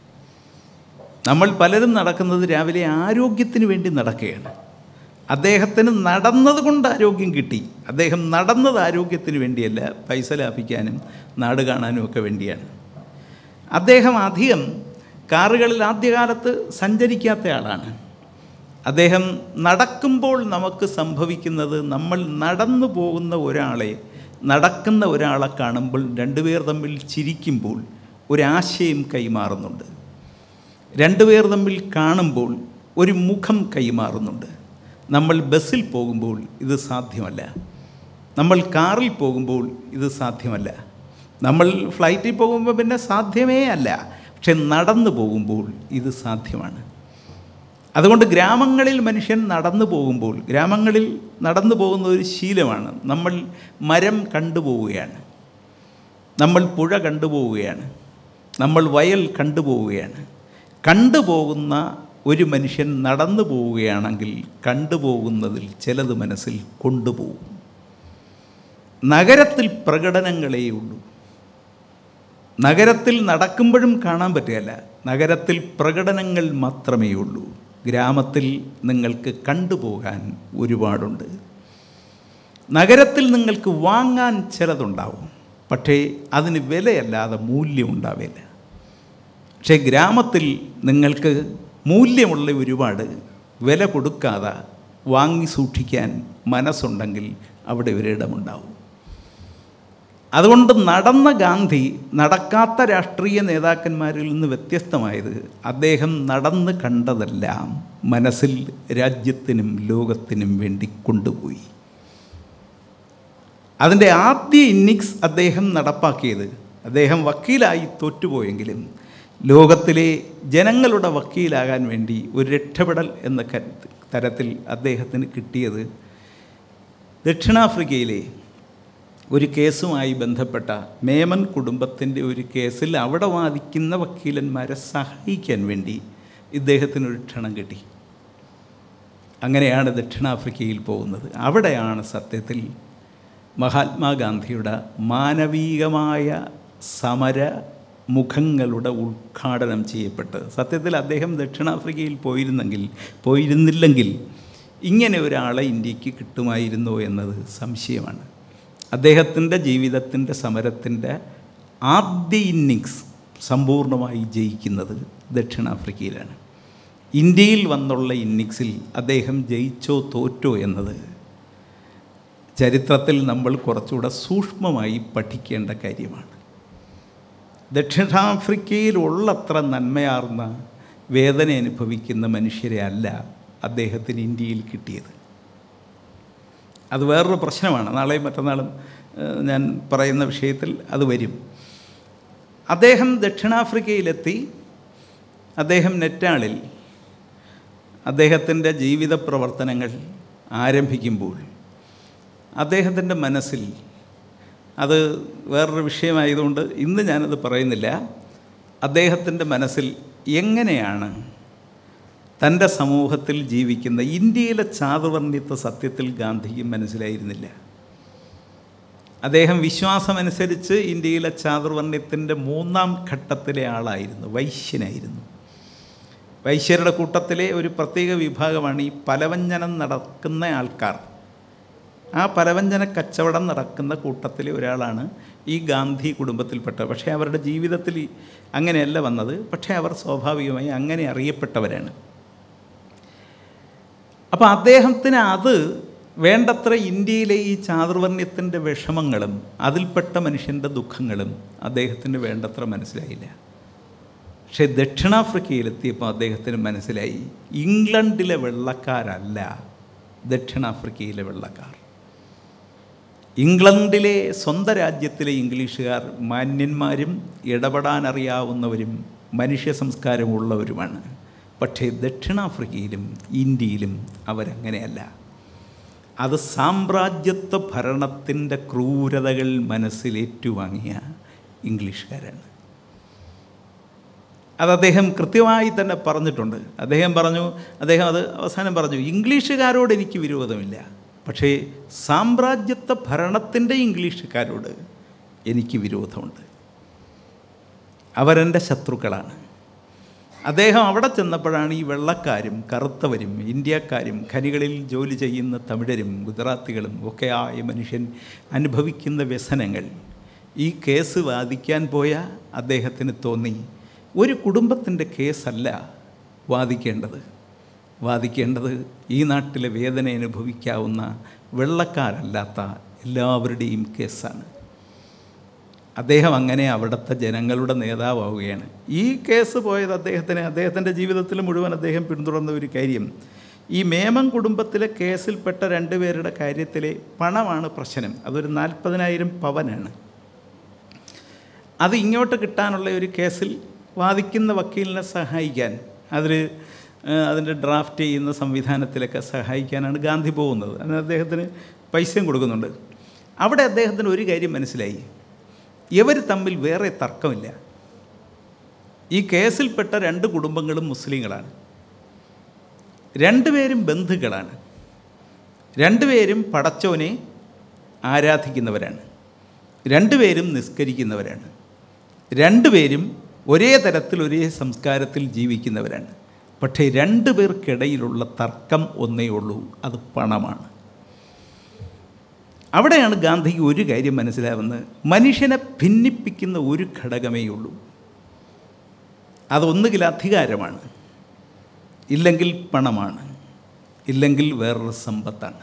Speaker 1: നമ്മൾ പലരും നടക്കുന്നത് രാവിലെ ആരോഗ്യത്തിന് വേണ്ടി നടക്കുകയാണ് അദ്ദേഹത്തിന് നടന്നതുകൊണ്ട് ആരോഗ്യം കിട്ടി അദ്ദേഹം നടന്നത് ആരോഗ്യത്തിന് വേണ്ടിയല്ല പൈസ ലാഭിക്കാനും നാട് കാണാനും ഒക്കെ വേണ്ടിയാണ് അദ്ദേഹം അധികം കാറുകളിൽ ആദ്യകാലത്ത് സഞ്ചരിക്കാത്ത ആളാണ് അദ്ദേഹം നടക്കുമ്പോൾ നമുക്ക് സംഭവിക്കുന്നത് നമ്മൾ നടന്നു പോകുന്ന ഒരാളെ നടക്കുന്ന ഒരാളെ കാണുമ്പോൾ രണ്ടുപേർ തമ്മിൽ ചിരിക്കുമ്പോൾ ഒരാശയം കൈമാറുന്നുണ്ട് രണ്ടുപേർ തമ്മിൽ കാണുമ്പോൾ ഒരു മുഖം കൈമാറുന്നുണ്ട് നമ്മൾ ബസ്സിൽ പോകുമ്പോൾ ഇത് സാധ്യമല്ല നമ്മൾ കാറിൽ പോകുമ്പോൾ ഇത് സാധ്യമല്ല നമ്മൾ ഫ്ലൈറ്റിൽ പോകുമ്പോൾ പിന്നെ സാധ്യമേ അല്ല പക്ഷെ നടന്നു പോകുമ്പോൾ ഇത് സാധ്യമാണ് അതുകൊണ്ട് ഗ്രാമങ്ങളിൽ മനുഷ്യൻ നടന്നു പോകുമ്പോൾ ഗ്രാമങ്ങളിൽ നടന്നു പോകുന്ന ഒരു ശീലമാണ് നമ്മൾ മരം കണ്ടുപോവുകയാണ് നമ്മൾ പുഴ കണ്ടുപോവുകയാണ് നമ്മൾ വയൽ കണ്ടുപോവുകയാണ് കണ്ടുപോകുന്ന ഒരു മനുഷ്യൻ നടന്നു പോവുകയാണെങ്കിൽ കണ്ടുപോകുന്നതിൽ ചിലത് മനസ്സിൽ കൊണ്ടുപോകും നഗരത്തിൽ പ്രകടനങ്ങളേ ഉള്ളൂ നഗരത്തിൽ നടക്കുമ്പോഴും കാണാൻ പറ്റുകയല്ല നഗരത്തിൽ പ്രകടനങ്ങൾ മാത്രമേ ഉള്ളൂ ഗ്രാമത്തിൽ നിങ്ങൾക്ക് കണ്ടുപോകാൻ ഒരുപാടുണ്ട് നഗരത്തിൽ നിങ്ങൾക്ക് വാങ്ങാൻ ചിലതുണ്ടാവും പക്ഷേ അതിന് വിലയല്ലാതെ മൂല്യം ഉണ്ടാവില്ല പക്ഷേ ഗ്രാമത്തിൽ നിങ്ങൾക്ക് മൂല്യമുള്ള ഒരുപാട് വില കൊടുക്കാതെ വാങ്ങി സൂക്ഷിക്കാൻ മനസ്സുണ്ടെങ്കിൽ അവിടെ ഒരിടമുണ്ടാവും അതുകൊണ്ട് നടന്ന ഗാന്ധി നടക്കാത്ത രാഷ്ട്രീയ നേതാക്കന്മാരിൽ നിന്ന് വ്യത്യസ്തമായത് അദ്ദേഹം നടന്ന് കണ്ടതെല്ലാം മനസ്സിൽ രാജ്യത്തിനും ലോകത്തിനും വേണ്ടി കൊണ്ടുപോയി അതിൻ്റെ ആദ്യ ഇന്നിങ്സ് അദ്ദേഹം നടപ്പാക്കിയത് അദ്ദേഹം വക്കീലായി തോറ്റുപോയെങ്കിലും ലോകത്തിലെ ജനങ്ങളുടെ വക്കീലാകാൻ വേണ്ടി ഒരു രക്ഷപ്പെടൽ എന്ന കരുത്ത് തരത്തിൽ അദ്ദേഹത്തിന് കിട്ടിയത് ദക്ഷിണാഫ്രിക്കയിലെ ഒരു കേസുമായി ബന്ധപ്പെട്ട മേമൻ കുടുംബത്തിൻ്റെ ഒരു കേസിൽ അവിടെ വാദിക്കുന്ന വക്കീലന്മാരെ സഹായിക്കാൻ വേണ്ടി ഇദ്ദേഹത്തിനൊരു ക്ഷണം കിട്ടി അങ്ങനെയാണ് ദക്ഷിണാഫ്രിക്കയിൽ പോകുന്നത് അവിടെയാണ് സത്യത്തിൽ മഹാത്മാഗാന്ധിയുടെ മാനവീകമായ സമര മുഖങ്ങളുടെ ഉദ്ഘാടനം ചെയ്യപ്പെട്ടത് സത്യത്തിൽ അദ്ദേഹം ദക്ഷിണാഫ്രിക്കയിൽ പോയിരുന്നെങ്കിൽ പോയിരുന്നില്ലെങ്കിൽ ഇങ്ങനെ ഒരാളെ ഇന്ത്യക്ക് കിട്ടുമായിരുന്നോ എന്നത് സംശയമാണ് അദ്ദേഹത്തിൻ്റെ ജീവിതത്തിൻ്റെ സമരത്തിൻ്റെ ആദ്യ ഇന്നിങ്സ് സമ്പൂർണ്ണമായി ജയിക്കുന്നത് ദക്ഷിണാഫ്രിക്കയിലാണ് ഇന്ത്യയിൽ വന്നുള്ള ഇന്നിങ്സിൽ അദ്ദേഹം ജയിച്ചോ തോറ്റോ എന്നത് ചരിത്രത്തിൽ നമ്മൾ കുറച്ചുകൂടെ സൂക്ഷ്മമായി പഠിക്കേണ്ട കാര്യമാണ് ദക്ഷിണാഫ്രിക്കയിൽ ഉള്ളത്ര നന്മയാർന്ന വേദന അനുഭവിക്കുന്ന മനുഷ്യരെ അല്ല അദ്ദേഹത്തിന് ഇന്ത്യയിൽ കിട്ടിയത് അത് വേറൊരു പ്രശ്നമാണ് നാളെയും മറ്റന്നാളും ഏഹ്, ഞാൻ പറയുന്ന വിഷയത്തിൽ അത് വരും അദ്ദേഹം ദക്ഷിണാഫ്രിക്കയിലെത്തി അദ്ദേഹം നെറ്റാളിൽ അദ്ദേഹത്തിൻ്റെ ജീവിത പ്രവർത്തനങ്ങൾ ആരംഭിക്കുമ്പോൾ അദ്ദേഹത്തിൻ്റെ മനസ്സിൽ അത് വേറൊരു വിഷയമായതുകൊണ്ട് ഇന്ന് ഞാനത് പറയുന്നില്ല അദ്ദേഹത്തിൻ്റെ മനസ്സിൽ എങ്ങനെയാണ് തൻ്റെ സമൂഹത്തിൽ ജീവിക്കുന്ന ഇന്ത്യയിലെ ചാതുവർണ്ണിത്വ സത്യത്തിൽ ഗാന്ധിക്ക് മനസ്സിലായിരുന്നില്ല അദ്ദേഹം വിശ്വാസമനുസരിച്ച് ഇന്ത്യയിലെ ചാതുർവർണ്ണ്യത്തിൻ്റെ മൂന്നാം ഘട്ടത്തിലെ ആളായിരുന്നു വൈശ്യനായിരുന്നു വൈശ്യരുടെ കൂട്ടത്തിലെ ഒരു പ്രത്യേക വിഭാഗമാണ് ഈ പലവഞ്ചനം നടക്കുന്ന ആൾക്കാർ ആ പലവഞ്ചന കച്ചവടം നടക്കുന്ന കൂട്ടത്തിലെ ഒരാളാണ് ഈ ഗാന്ധി കുടുംബത്തിൽപ്പെട്ടത് പക്ഷേ അവരുടെ ജീവിതത്തിൽ ഈ അങ്ങനെയല്ല വന്നത് പക്ഷേ അവർ സ്വാഭാവികമായി അങ്ങനെ അറിയപ്പെട്ടവരാണ് അപ്പോൾ അദ്ദേഹത്തിന് അത് വേണ്ടത്ര ഇന്ത്യയിലെ ഈ ചാതുർവർണ്ണ്യത്തിൻ്റെ വിഷമങ്ങളും അതിൽപ്പെട്ട മനുഷ്യൻ്റെ ദുഃഖങ്ങളും അദ്ദേഹത്തിന് വേണ്ടത്ര മനസ്സിലായില്ല പക്ഷേ ദക്ഷിണാഫ്രിക്കയിലെത്തിയപ്പോൾ അദ്ദേഹത്തിന് മനസ്സിലായി ഇംഗ്ലണ്ടിലെ വെള്ളക്കാരല്ല ദക്ഷിണാഫ്രിക്കയിലെ വെള്ളക്കാർ ഇംഗ്ലണ്ടിലെ സ്വന്തം രാജ്യത്തിലെ ഇംഗ്ലീഷുകാർ മാന്യന്മാരും ഇടപെടാനറിയാവുന്നവരും മനുഷ്യ സംസ്കാരമുള്ളവരുമാണ് പക്ഷേ ദക്ഷിണാഫ്രിക്കയിലും ഇന്ത്യയിലും അവരങ്ങനെയല്ല അത് സാമ്രാജ്യത്വ ഭരണത്തിൻ്റെ ക്രൂരതകൾ മനസ്സിലേറ്റുവാങ്ങിയ ഇംഗ്ലീഷുകാരാണ് അത് അദ്ദേഹം കൃത്യമായി തന്നെ പറഞ്ഞിട്ടുണ്ട് അദ്ദേഹം പറഞ്ഞു അദ്ദേഹം അത് അവസാനം പറഞ്ഞു ഇംഗ്ലീഷുകാരോട് എനിക്ക് വിരോധമില്ല പക്ഷേ സാമ്രാജ്യത്വ ഭരണത്തിൻ്റെ ഇംഗ്ലീഷുകാരോട് എനിക്ക് വിരോധമുണ്ട് അവരെൻ്റെ ശത്രുക്കളാണ് അദ്ദേഹം അവിടെ ചെന്നപ്പോഴാണ് ഈ വെള്ളക്കാരും കറുത്തവരും ഇന്ത്യക്കാരും ഖനികളിൽ ജോലി ചെയ്യുന്ന തമിഴരും ഗുജറാത്തികളും ഒക്കെ ആയ മനുഷ്യൻ അനുഭവിക്കുന്ന വ്യസനങ്ങൾ ഈ കേസ് വാദിക്കാൻ പോയ അദ്ദേഹത്തിന് തോന്നി ഒരു കുടുംബത്തിൻ്റെ കേസല്ല വാദിക്കേണ്ടത് വാദിക്കേണ്ടത് ഈ നാട്ടിലെ വേദന അനുഭവിക്കാവുന്ന വെള്ളക്കാരല്ലാത്ത എല്ലാവരുടെയും കേസാണ് അദ്ദേഹം അങ്ങനെ അവിടുത്തെ ജനങ്ങളുടെ നേതാവുകയാണ് ഈ കേസ് പോയത് അദ്ദേഹത്തിന് അദ്ദേഹത്തിൻ്റെ ജീവിതത്തിൽ മുഴുവൻ അദ്ദേഹം പിന്തുടർന്ന ഒരു കാര്യം ഈ മേമൻ കുടുംബത്തിലെ കേസിൽപ്പെട്ട രണ്ടുപേരുടെ കാര്യത്തിലെ പണമാണ് പ്രശ്നം അതൊരു നാൽപ്പതിനായിരം പവനാണ് അത് ഇങ്ങോട്ട് കിട്ടാനുള്ള ഒരു കേസിൽ വാദിക്കുന്ന വക്കീലിനെ സഹായിക്കാൻ അതിൽ അതിൻ്റെ ഡ്രാഫ്റ്റ് ചെയ്യുന്ന സംവിധാനത്തിലൊക്കെ സഹായിക്കാനാണ് ഗാന്ധി പോകുന്നത് അതിന് അദ്ദേഹത്തിന് പൈസയും കൊടുക്കുന്നുണ്ട് അവിടെ അദ്ദേഹത്തിന് ഒരു കാര്യം മനസ്സിലായി ഇവർ തമ്മിൽ വേറെ തർക്കമില്ല ഈ കേസിൽപ്പെട്ട രണ്ട് കുടുംബങ്ങളും മുസ്ലിങ്ങളാണ് രണ്ടുപേരും ബന്ധുക്കളാണ് രണ്ടുപേരും പടച്ചോനെ ആരാധിക്കുന്നവരാണ് രണ്ടുപേരും നിസ്കരിക്കുന്നവരാണ് രണ്ടുപേരും ഒരേ തരത്തിൽ ഒരേ സംസ്കാരത്തിൽ ജീവിക്കുന്നവരാണ് പക്ഷേ രണ്ടു പേർക്കിടയിലുള്ള തർക്കം ഒന്നേ ഉള്ളൂ അത് പണമാണ് അവിടെയാണ് ഗാന്ധിക്ക് ഒരു കാര്യം മനസ്സിലാവുന്നത് മനുഷ്യനെ ഭിന്നിപ്പിക്കുന്ന ഒരു ഘടകമേ ഉള്ളൂ അതൊന്നുകിൽ അധികാരമാണ് ഇല്ലെങ്കിൽ പണമാണ് ഇല്ലെങ്കിൽ വേറൊരു സമ്പത്താണ്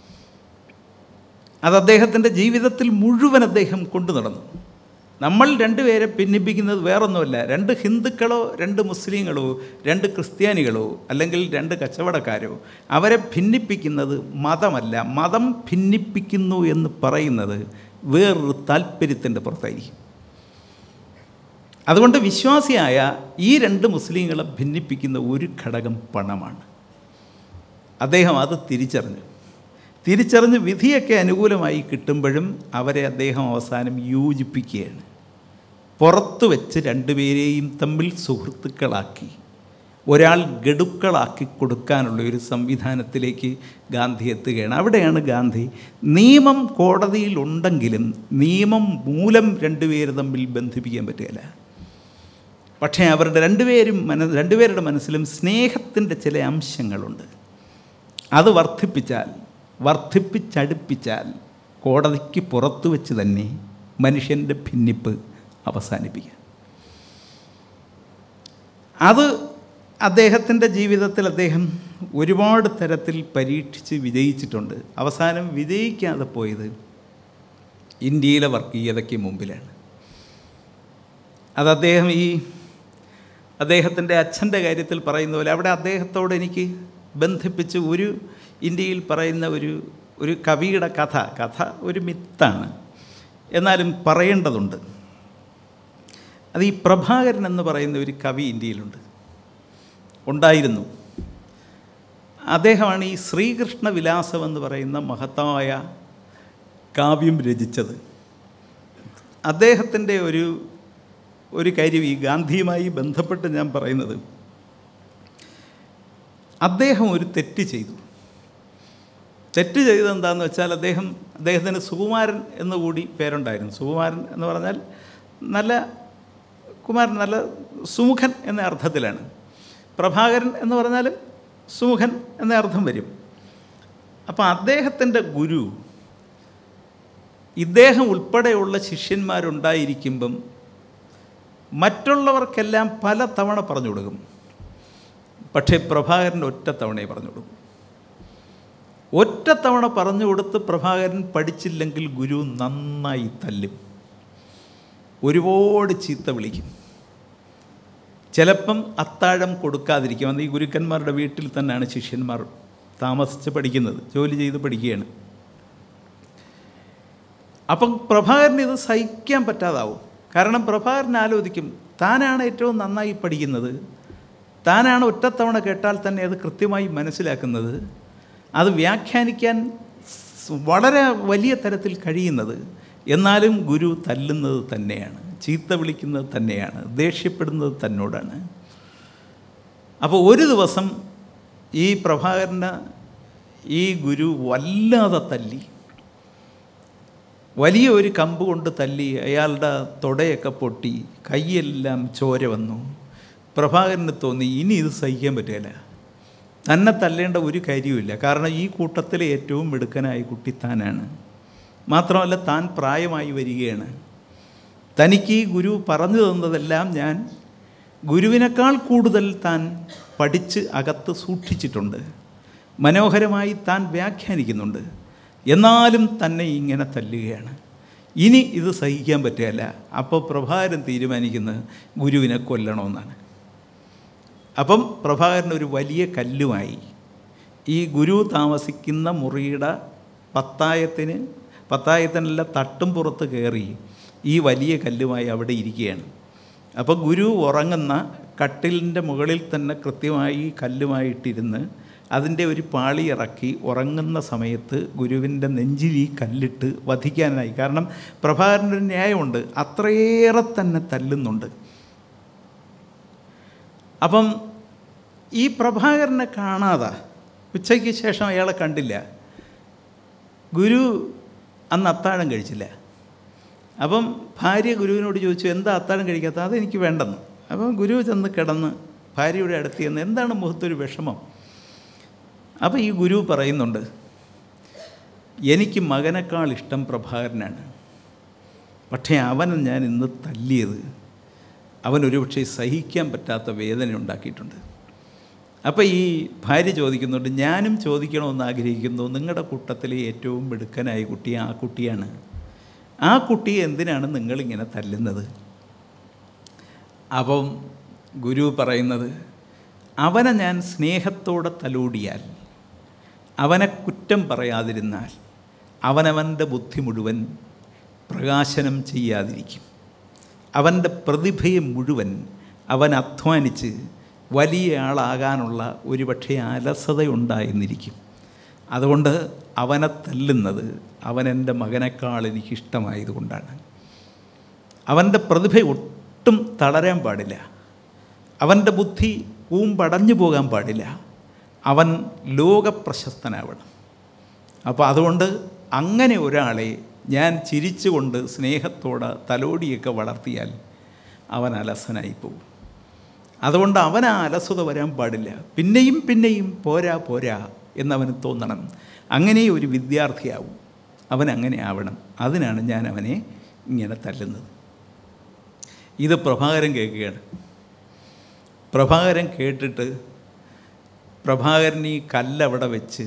Speaker 1: അത് അദ്ദേഹത്തിൻ്റെ ജീവിതത്തിൽ മുഴുവൻ അദ്ദേഹം കൊണ്ടു നടന്നു നമ്മൾ രണ്ടുപേരെ ഭിന്നിപ്പിക്കുന്നത് വേറൊന്നുമല്ല രണ്ട് ഹിന്ദുക്കളോ രണ്ട് മുസ്ലിങ്ങളോ രണ്ട് ക്രിസ്ത്യാനികളോ അല്ലെങ്കിൽ രണ്ട് കച്ചവടക്കാരോ അവരെ ഭിന്നിപ്പിക്കുന്നത് മതമല്ല മതം ഭിന്നിപ്പിക്കുന്നു എന്ന് പറയുന്നത് വേറൊരു താല്പര്യത്തിൻ്റെ പുറത്തായിരിക്കും അതുകൊണ്ട് വിശ്വാസിയായ ഈ രണ്ട് മുസ്ലിങ്ങളെ ഭിന്നിപ്പിക്കുന്ന ഒരു ഘടകം പണമാണ് അദ്ദേഹം അത് തിരിച്ചറിഞ്ഞു തിരിച്ചറിഞ്ഞ് വിധിയൊക്കെ അനുകൂലമായി കിട്ടുമ്പോഴും അവരെ അദ്ദേഹം അവസാനം യോജിപ്പിക്കുകയാണ് പുറത്ത് വെച്ച് രണ്ടുപേരെയും തമ്മിൽ സുഹൃത്തുക്കളാക്കി ഒരാൾ ഗഡുക്കളാക്കി കൊടുക്കാനുള്ള ഒരു സംവിധാനത്തിലേക്ക് ഗാന്ധി എത്തുകയാണ് അവിടെയാണ് ഗാന്ധി നിയമം കോടതിയിൽ ഉണ്ടെങ്കിലും നിയമം മൂലം രണ്ടുപേര് തമ്മിൽ ബന്ധിപ്പിക്കാൻ പറ്റുകയില്ല പക്ഷേ അവരുടെ രണ്ടുപേരും മന രണ്ടുപേരുടെ മനസ്സിലും സ്നേഹത്തിൻ്റെ ചില അംശങ്ങളുണ്ട് അത് വർദ്ധിപ്പിച്ചാൽ വർദ്ധിപ്പിച്ചടുപ്പിച്ചാൽ കോടതിക്ക് പുറത്തു വെച്ച് തന്നെ മനുഷ്യൻ്റെ ഭിന്നിപ്പ് അവസാനിപ്പിക്കുക അത് അദ്ദേഹത്തിൻ്റെ ജീവിതത്തിൽ അദ്ദേഹം ഒരുപാട് തരത്തിൽ പരീക്ഷിച്ച് വിജയിച്ചിട്ടുണ്ട് അവസാനം വിജയിക്കാതെ പോയത് ഇന്ത്യയിലെ വർഗീയതയ്ക്ക് മുമ്പിലാണ് അത് അദ്ദേഹം ഈ അദ്ദേഹത്തിൻ്റെ അച്ഛൻ്റെ കാര്യത്തിൽ പറയുന്ന പോലെ അവിടെ അദ്ദേഹത്തോട് എനിക്ക് ബന്ധിപ്പിച്ച് ഒരു ഇന്ത്യയിൽ പറയുന്ന ഒരു ഒരു കവിയുടെ കഥ കഥ ഒരു മിത്താണ് എന്നാലും പറയേണ്ടതുണ്ട് അത് ഈ പ്രഭാകരൻ എന്ന് പറയുന്ന ഒരു കവി ഇന്ത്യയിലുണ്ട് ഉണ്ടായിരുന്നു അദ്ദേഹമാണ് ഈ ശ്രീകൃഷ്ണ വിലാസം എന്ന് പറയുന്ന മഹത്തായ കാവ്യം രചിച്ചത് അദ്ദേഹത്തിൻ്റെ ഒരു ഒരു കാര്യം ഈ ഗാന്ധിയുമായി ബന്ധപ്പെട്ട് ഞാൻ പറയുന്നത് അദ്ദേഹം ഒരു തെറ്റ് ചെയ്തു തെറ്റ് ചെയ്തത് എന്താണെന്ന് വെച്ചാൽ അദ്ദേഹം അദ്ദേഹത്തിന് സുകുമാരൻ എന്നുകൂടി പേരുണ്ടായിരുന്നു സുകുമാരൻ എന്ന് പറഞ്ഞാൽ നല്ല കുമാരൻ നല്ല സുമുഖൻ എന്ന അർത്ഥത്തിലാണ് പ്രഭാകരൻ എന്ന് പറഞ്ഞാലും സുമുഖൻ എന്ന അർത്ഥം വരും അപ്പോൾ അദ്ദേഹത്തിൻ്റെ ഗുരു ഇദ്ദേഹം ഉൾപ്പെടെയുള്ള ശിഷ്യന്മാരുണ്ടായിരിക്കുമ്പം മറ്റുള്ളവർക്കെല്ലാം പല തവണ പറഞ്ഞു കൊടുക്കും പക്ഷേ പ്രഭാകരൻ ഒറ്റ തവണയെ പറഞ്ഞു കൊടുക്കും ഒറ്റ തവണ പറഞ്ഞു കൊടുത്ത് പ്രഭാകരൻ പഠിച്ചില്ലെങ്കിൽ ഗുരു നന്നായി തല്ലും ഒരുപാട് ചീത്ത വിളിക്കും ചിലപ്പം അത്താഴം കൊടുക്കാതിരിക്കും അന്ന് ഈ ഗുരുക്കന്മാരുടെ വീട്ടിൽ തന്നെയാണ് ശിഷ്യന്മാർ താമസിച്ച് പഠിക്കുന്നത് ജോലി ചെയ്ത് പഠിക്കുകയാണ് അപ്പം പ്രഭാകരന് ഇത് സഹിക്കാൻ പറ്റാതാവും കാരണം പ്രഭാകരൻ ആലോചിക്കും താനാണ് ഏറ്റവും നന്നായി പഠിക്കുന്നത് താനാണ് ഒറ്റത്തവണ കേട്ടാൽ തന്നെ അത് കൃത്യമായി മനസ്സിലാക്കുന്നത് അത് വ്യാഖ്യാനിക്കാൻ വളരെ വലിയ തരത്തിൽ കഴിയുന്നത് എന്നാലും ഗുരു തല്ലുന്നത് തന്നെയാണ് ചീത്ത വിളിക്കുന്നത് തന്നെയാണ് ദേഷ്യപ്പെടുന്നത് തന്നോടാണ് അപ്പോൾ ഒരു ദിവസം ഈ പ്രഭാകരന് ഈ ഗുരു വല്ലാതെ തല്ലി വലിയ ഒരു കമ്പ് കൊണ്ട് തല്ലി അയാളുടെ തുടയൊക്കെ പൊട്ടി കൈയെല്ലാം ചോര വന്നു പ്രഭാകരന് തോന്നി ഇനി ഇത് സഹിക്കാൻ പറ്റില്ല തന്നെ തല്ലേണ്ട ഒരു കാര്യവുമില്ല കാരണം ഈ കൂട്ടത്തിലെ ഏറ്റവും മിടുക്കനായ കുട്ടി താനാണ് മാത്രമല്ല താൻ പ്രായമായി വരികയാണ് തനിക്ക് ഈ ഗുരു പറഞ്ഞു തന്നതെല്ലാം ഞാൻ ഗുരുവിനേക്കാൾ കൂടുതൽ താൻ പഠിച്ച് അകത്ത് സൂക്ഷിച്ചിട്ടുണ്ട് മനോഹരമായി താൻ വ്യാഖ്യാനിക്കുന്നുണ്ട് എന്നാലും തന്നെ ഇങ്ങനെ തല്ലുകയാണ് ഇനി ഇത് സഹിക്കാൻ പറ്റുകയല്ല അപ്പോൾ പ്രഭാകരൻ തീരുമാനിക്കുന്നത് ഗുരുവിനെ കൊല്ലണമെന്നാണ് അപ്പം പ്രഭാകരൻ ഒരു വലിയ കല്ലുമായി ഈ ഗുരു താമസിക്കുന്ന മുറിയുടെ പത്തായത്തിന് പത്തായത്തിനല്ല തട്ടും പുറത്ത് കയറി ഈ വലിയ കല്ലുമായി അവിടെ ഇരിക്കുകയാണ് അപ്പോൾ ഗുരു ഉറങ്ങുന്ന കട്ടിലിൻ്റെ മുകളിൽ തന്നെ കൃത്യമായി കല്ലുമായിട്ടിരുന്ന് അതിൻ്റെ ഒരു പാളി ഇറക്കി ഉറങ്ങുന്ന സമയത്ത് ഗുരുവിൻ്റെ നെഞ്ചിൽ ഈ കല്ലിട്ട് വധിക്കാനായി കാരണം പ്രഭാകരൻ്റെ ഒരു ന്യായമുണ്ട് അത്രയേറെ തന്നെ തല്ലുന്നുണ്ട് അപ്പം ഈ പ്രഭാകരനെ കാണാതെ ഉച്ചയ്ക്ക് ശേഷം അയാളെ കണ്ടില്ല ഗുരു അന്ന് അത്താഴം കഴിച്ചില്ല അപ്പം ഭാര്യ ഗുരുവിനോട് ചോദിച്ചു എന്താ അത്താഴം കഴിക്കാത്ത അതെനിക്ക് വേണ്ടെന്ന് അപ്പം ഗുരു ചെന്ന് കിടന്ന് ഭാര്യയുടെ അടുത്ത് ചെന്ന് എന്താണ് മുഖത്തൊരു വിഷമം അപ്പോൾ ഈ ഗുരു പറയുന്നുണ്ട് എനിക്ക് മകനേക്കാൾ ഇഷ്ടം പ്രഭാകരനാണ് പക്ഷേ അവനെ ഞാൻ ഇന്ന് തല്ലിയത് അവൻ ഒരുപക്ഷെ സഹിക്കാൻ പറ്റാത്ത വേദന ഉണ്ടാക്കിയിട്ടുണ്ട് അപ്പോൾ ഈ ഭാര്യ ചോദിക്കുന്നുണ്ട് ഞാനും ചോദിക്കണമെന്ന് ആഗ്രഹിക്കുന്നു നിങ്ങളുടെ കൂട്ടത്തിലെ ഏറ്റവും മിടുക്കനായ കുട്ടി ആ കുട്ടിയാണ് ആ കുട്ടിയെ എന്തിനാണ് നിങ്ങളിങ്ങനെ തല്ലുന്നത് അപ്പം ഗുരു പറയുന്നത് അവനെ ഞാൻ സ്നേഹത്തോടെ തലോടിയാൽ അവനെ കുറ്റം പറയാതിരുന്നാൽ അവനവൻ്റെ ബുദ്ധി മുഴുവൻ പ്രകാശനം ചെയ്യാതിരിക്കും അവൻ്റെ പ്രതിഭയെ മുഴുവൻ അവൻ അധ്വാനിച്ച് വലിയ ആളാകാനുള്ള ഒരുപക്ഷെ അലസതയുണ്ടായെന്നിരിക്കും അതുകൊണ്ട് അവനെ തല്ലുന്നത് അവൻ എൻ്റെ മകനേക്കാൾ എനിക്കിഷ്ടമായതുകൊണ്ടാണ് അവൻ്റെ പ്രതിഭ ഒട്ടും തളരാൻ പാടില്ല അവൻ്റെ ബുദ്ധി കൂമ്പടഞ്ഞു പോകാൻ പാടില്ല അവൻ ലോകപ്രശസ്തനാവണം അപ്പോൾ അതുകൊണ്ട് അങ്ങനെ ഒരാളെ ഞാൻ ചിരിച്ചുകൊണ്ട് സ്നേഹത്തോടെ തലോടിയൊക്കെ വളർത്തിയാൽ അവൻ അലസനായി പോകും അതുകൊണ്ട് അവൻ ആ അലസത വരാൻ പാടില്ല പിന്നെയും പിന്നെയും പോരാ പോരാ എന്നവന് തോന്നണം അങ്ങനെ ഒരു വിദ്യാർത്ഥിയാവും അവൻ അങ്ങനെ ആവണം അതിനാണ് ഞാൻ അവനെ ഇങ്ങനെ തല്ലുന്നത് ഇത് പ്രഭാകരൻ കേൾക്കുകയാണ് പ്രഭാകരൻ കേട്ടിട്ട് പ്രഭാകരൻ ഈ കല്ലവിടെ വെച്ച്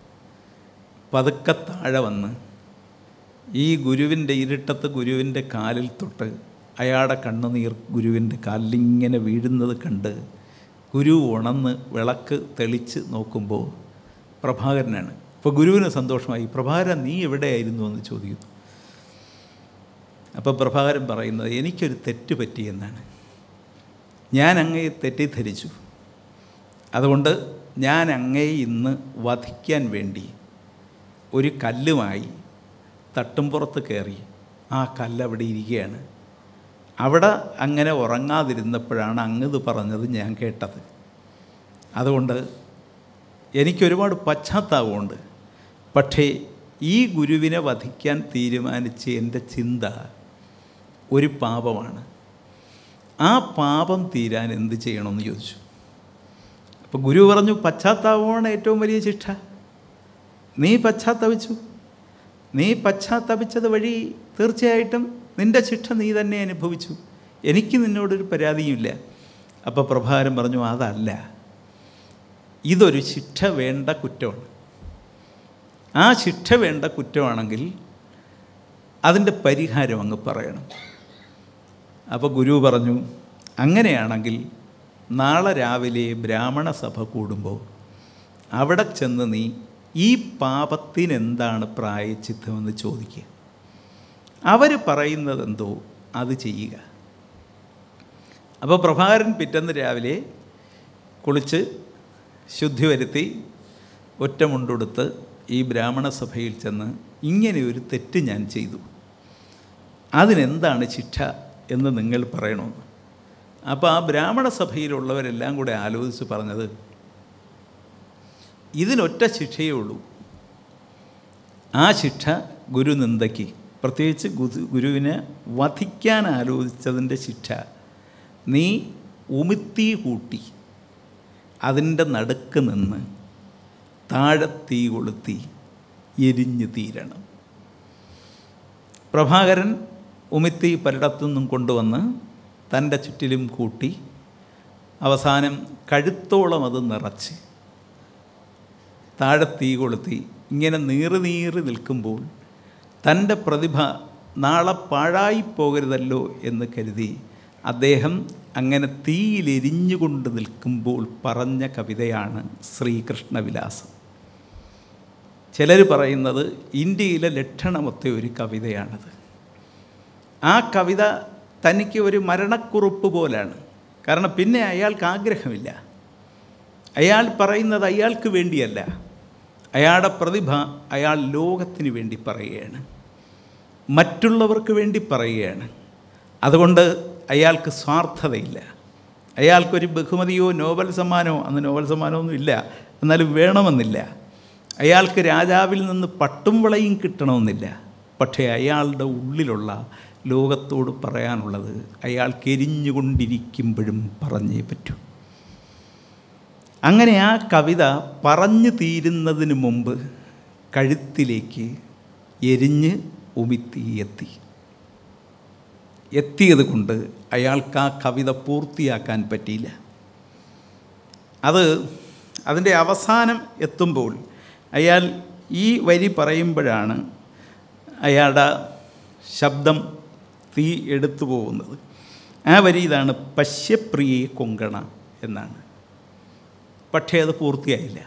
Speaker 1: പതുക്കെ താഴെ വന്ന് ഈ ഗുരുവിൻ്റെ ഇരുട്ടത്ത് ഗുരുവിൻ്റെ കാലിൽ തൊട്ട് അയാളുടെ കണ്ണുനീർ ഗുരുവിൻ്റെ കാലിലിങ്ങനെ വീഴുന്നത് കണ്ട് ഗുരു ഉണന്ന് വിളക്ക് തെളിച്ച് നോക്കുമ്പോൾ പ്രഭാകരനാണ് അപ്പോൾ ഗുരുവിന് സന്തോഷമായി പ്രഭാകരൻ നീ എവിടെയായിരുന്നു എന്ന് ചോദിക്കുന്നു അപ്പോൾ പ്രഭാകരൻ പറയുന്നത് എനിക്കൊരു തെറ്റ് പറ്റിയെന്നാണ് ഞാൻ അങ്ങയെ തെറ്റിദ്ധരിച്ചു അതുകൊണ്ട് ഞാൻ അങ്ങയെ ഇന്ന് വധിക്കാൻ വേണ്ടി ഒരു കല്ലുമായി തട്ടുംപുറത്ത് കയറി ആ കല്ല് അവിടെ ഇരിക്കുകയാണ് അവിടെ അങ്ങനെ ഉറങ്ങാതിരുന്നപ്പോഴാണ് അങ്ങത് പറഞ്ഞത് ഞാൻ കേട്ടത് അതുകൊണ്ട് എനിക്കൊരുപാട് പശ്ചാത്താപമുണ്ട് പക്ഷേ ഈ ഗുരുവിനെ വധിക്കാൻ തീരുമാനിച്ച എൻ്റെ ചിന്ത ഒരു പാപമാണ് ആ പാപം തീരാൻ എന്ത് ചെയ്യണമെന്ന് ചോദിച്ചു അപ്പോൾ ഗുരു പറഞ്ഞു പശ്ചാത്താപമാണ് ഏറ്റവും വലിയ ശിക്ഷ നീ പശ്ചാത്തപിച്ചു നീ പശ്ചാത്തപിച്ചത് വഴി തീർച്ചയായിട്ടും നിൻ്റെ ശിക്ഷ നീ തന്നെ അനുഭവിച്ചു എനിക്ക് നിന്നോടൊരു പരാതിയുമില്ല അപ്പോൾ പ്രഭാകരൻ പറഞ്ഞു അതല്ല ഇതൊരു ശിക്ഷ വേണ്ട കുറ്റമാണ് ആ ശിക്ഷ വേണ്ട കുറ്റമാണെങ്കിൽ അതിൻ്റെ പരിഹാരം അങ്ങ് പറയണം അപ്പോൾ ഗുരു പറഞ്ഞു അങ്ങനെയാണെങ്കിൽ നാളെ രാവിലെ ബ്രാഹ്മണ സഭ കൂടുമ്പോൾ അവിടെ ചെന്ന് നീ ഈ പാപത്തിനെന്താണ് പ്രായച്ചിത്തമെന്ന് ചോദിക്കുക അവർ പറയുന്നതെന്തോ അത് ചെയ്യുക അപ്പോൾ പ്രഭാകരൻ പിറ്റന്ന് രാവിലെ കുളിച്ച് ശുദ്ധി വരുത്തി ഒറ്റമുണ്ടെടുത്ത് ഈ ബ്രാഹ്മണ സഭയിൽ ചെന്ന് ഇങ്ങനെ ഒരു തെറ്റ് ഞാൻ ചെയ്തു അതിനെന്താണ് ശിക്ഷ എന്ന് നിങ്ങൾ പറയണമെന്ന് അപ്പോൾ ആ ബ്രാഹ്മണ സഭയിലുള്ളവരെല്ലാം കൂടെ ആലോചിച്ച് പറഞ്ഞത് ഇതിനൊറ്റ ശിക്ഷയേ ഉള്ളൂ ആ ശിക്ഷ ഗുരുനിന്ദയ്ക്ക് പ്രത്യേകിച്ച് ഗുരു ഗുരുവിനെ വധിക്കാൻ ആലോചിച്ചതിൻ്റെ ശിക്ഷ നീ ഉമിത്തി കൂട്ടി അതിൻ്റെ നടുക്ക് നിന്ന് താഴെ തീ കൊളുത്തി എരിഞ്ഞു തീരണം പ്രഭാകരൻ ഉമിത്തി പലയിടത്തുനിന്നും കൊണ്ടുവന്ന് തൻ്റെ ചുറ്റിലും കൂട്ടി അവസാനം കഴുത്തോളം അത് നിറച്ച് താഴെ തീ കൊളുത്തി ഇങ്ങനെ നീറി നീറി നിൽക്കുമ്പോൾ തൻ്റെ പ്രതിഭ നാളെ പാഴായി പോകരുതല്ലോ എന്ന് കരുതി അദ്ദേഹം അങ്ങനെ തീയിലെരിഞ്ഞുകൊണ്ട് നിൽക്കുമ്പോൾ പറഞ്ഞ കവിതയാണ് ശ്രീകൃഷ്ണവിലാസം ചിലർ പറയുന്നത് ഇന്ത്യയിലെ ലക്ഷണമൊത്ത ഒരു കവിതയാണത് ആ കവിത തനിക്ക് ഒരു മരണക്കുറിപ്പ് പോലാണ് കാരണം പിന്നെ അയാൾക്ക് ആഗ്രഹമില്ല അയാൾ പറയുന്നത് അയാൾക്ക് വേണ്ടിയല്ല അയാളുടെ പ്രതിഭ അയാൾ ലോകത്തിന് വേണ്ടി പറയുകയാണ് മറ്റുള്ളവർക്ക് വേണ്ടി പറയുകയാണ് അതുകൊണ്ട് അയാൾക്ക് സ്വാർത്ഥതയില്ല അയാൾക്കൊരു ബഹുമതിയോ നോബൽ സമ്മാനമോ അന്ന് നോബൽ സമ്മാനമൊന്നും ഇല്ല എന്നാലും വേണമെന്നില്ല അയാൾക്ക് രാജാവിൽ നിന്ന് പട്ടും വളയും കിട്ടണമെന്നില്ല പക്ഷേ അയാളുടെ ഉള്ളിലുള്ള ലോകത്തോട് പറയാനുള്ളത് അയാൾക്ക് എരിഞ്ഞുകൊണ്ടിരിക്കുമ്പോഴും പറഞ്ഞേ പറ്റൂ അങ്ങനെ ആ കവിത പറഞ്ഞു തീരുന്നതിന് മുമ്പ് കഴുത്തിലേക്ക് എരിഞ്ഞ് ഉമിത്തി എത്തി എത്തിയത് കൊണ്ട് അയാൾക്ക് ആ കവിത പൂർത്തിയാക്കാൻ പറ്റിയില്ല അത് അതിൻ്റെ അവസാനം എത്തുമ്പോൾ അയാൾ ഈ വരി പറയുമ്പോഴാണ് അയാളുടെ ശബ്ദം തീ എടുത്തു പോകുന്നത് ആ വരി ഇതാണ് പശ്യപ്രിയെ കൊങ്കണ എന്നാണ് പക്ഷേ അത് പൂർത്തിയായില്ല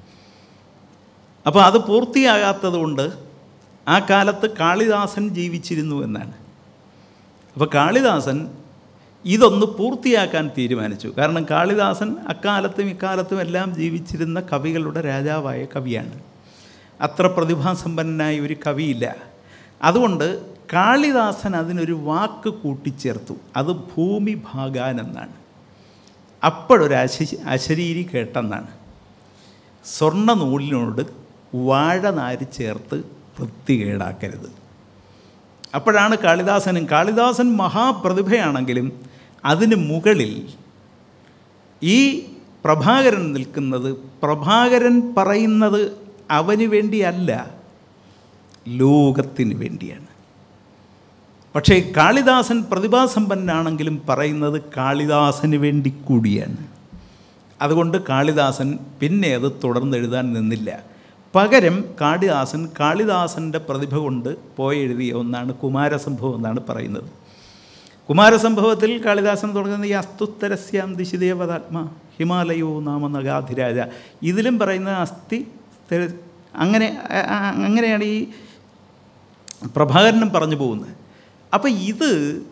Speaker 1: അപ്പോൾ അത് പൂർത്തിയാകാത്തത് കൊണ്ട് ആ കാലത്ത് കാളിദാസൻ ജീവിച്ചിരുന്നു എന്നാണ് അപ്പോൾ കാളിദാസൻ ഇതൊന്ന് പൂർത്തിയാക്കാൻ തീരുമാനിച്ചു കാരണം കാളിദാസൻ അക്കാലത്തും ഇക്കാലത്തും എല്ലാം ജീവിച്ചിരുന്ന കവികളുടെ രാജാവായ കവിയാണ് അത്ര പ്രതിഭാസമ്പന്നനായ ഒരു കവിയില്ല അതുകൊണ്ട് കാളിദാസൻ അതിനൊരു വാക്ക് കൂട്ടിച്ചേർത്തു അത് ഭൂമി ഭാഗാൻ എന്നാണ് അപ്പോഴൊരു അശ അശരീരി കേട്ടെന്നാണ് സ്വർണ്ണ നൂലിനോട് വാഴനാര് ചേർത്ത് വൃത്തികേടാക്കരുത് അപ്പോഴാണ് കാളിദാസനും കാളിദാസൻ മഹാപ്രതിഭയാണെങ്കിലും അതിന് മുകളിൽ ഈ പ്രഭാകരൻ നിൽക്കുന്നത് പ്രഭാകരൻ പറയുന്നത് അവന് വേണ്ടിയല്ല ലോകത്തിന് വേണ്ടിയാണ് പക്ഷേ കാളിദാസൻ പ്രതിഭാസമ്പന്നാണെങ്കിലും പറയുന്നത് കാളിദാസന് വേണ്ടി കൂടിയാണ് അതുകൊണ്ട് കാളിദാസൻ പിന്നെ അത് തുടർന്നെഴുതാൻ നിന്നില്ല പകരം കാളിദാസൻ കാളിദാസൻ്റെ പ്രതിഭ കൊണ്ട് പോയി എഴുതിയ ഒന്നാണ് കുമാരസംഭവം എന്നാണ് പറയുന്നത് കുമാരസംഭവത്തിൽ കാളിദാസൻ തുടങ്ങുന്ന ഈ അസ്തുത്തരസ്യാം ദിശിദേവതാത്മ ഹിമാലയോ നാമ നഗാധിരാജ ഇതിലും പറയുന്ന അസ്ഥി സ്ഥിര- അങ്ങനെ അ- അ- അങ്ങനെയാണ് ഈ പ്രഭാകരനും പറഞ്ഞു പോകുന്നത് അപ്പം ഇത്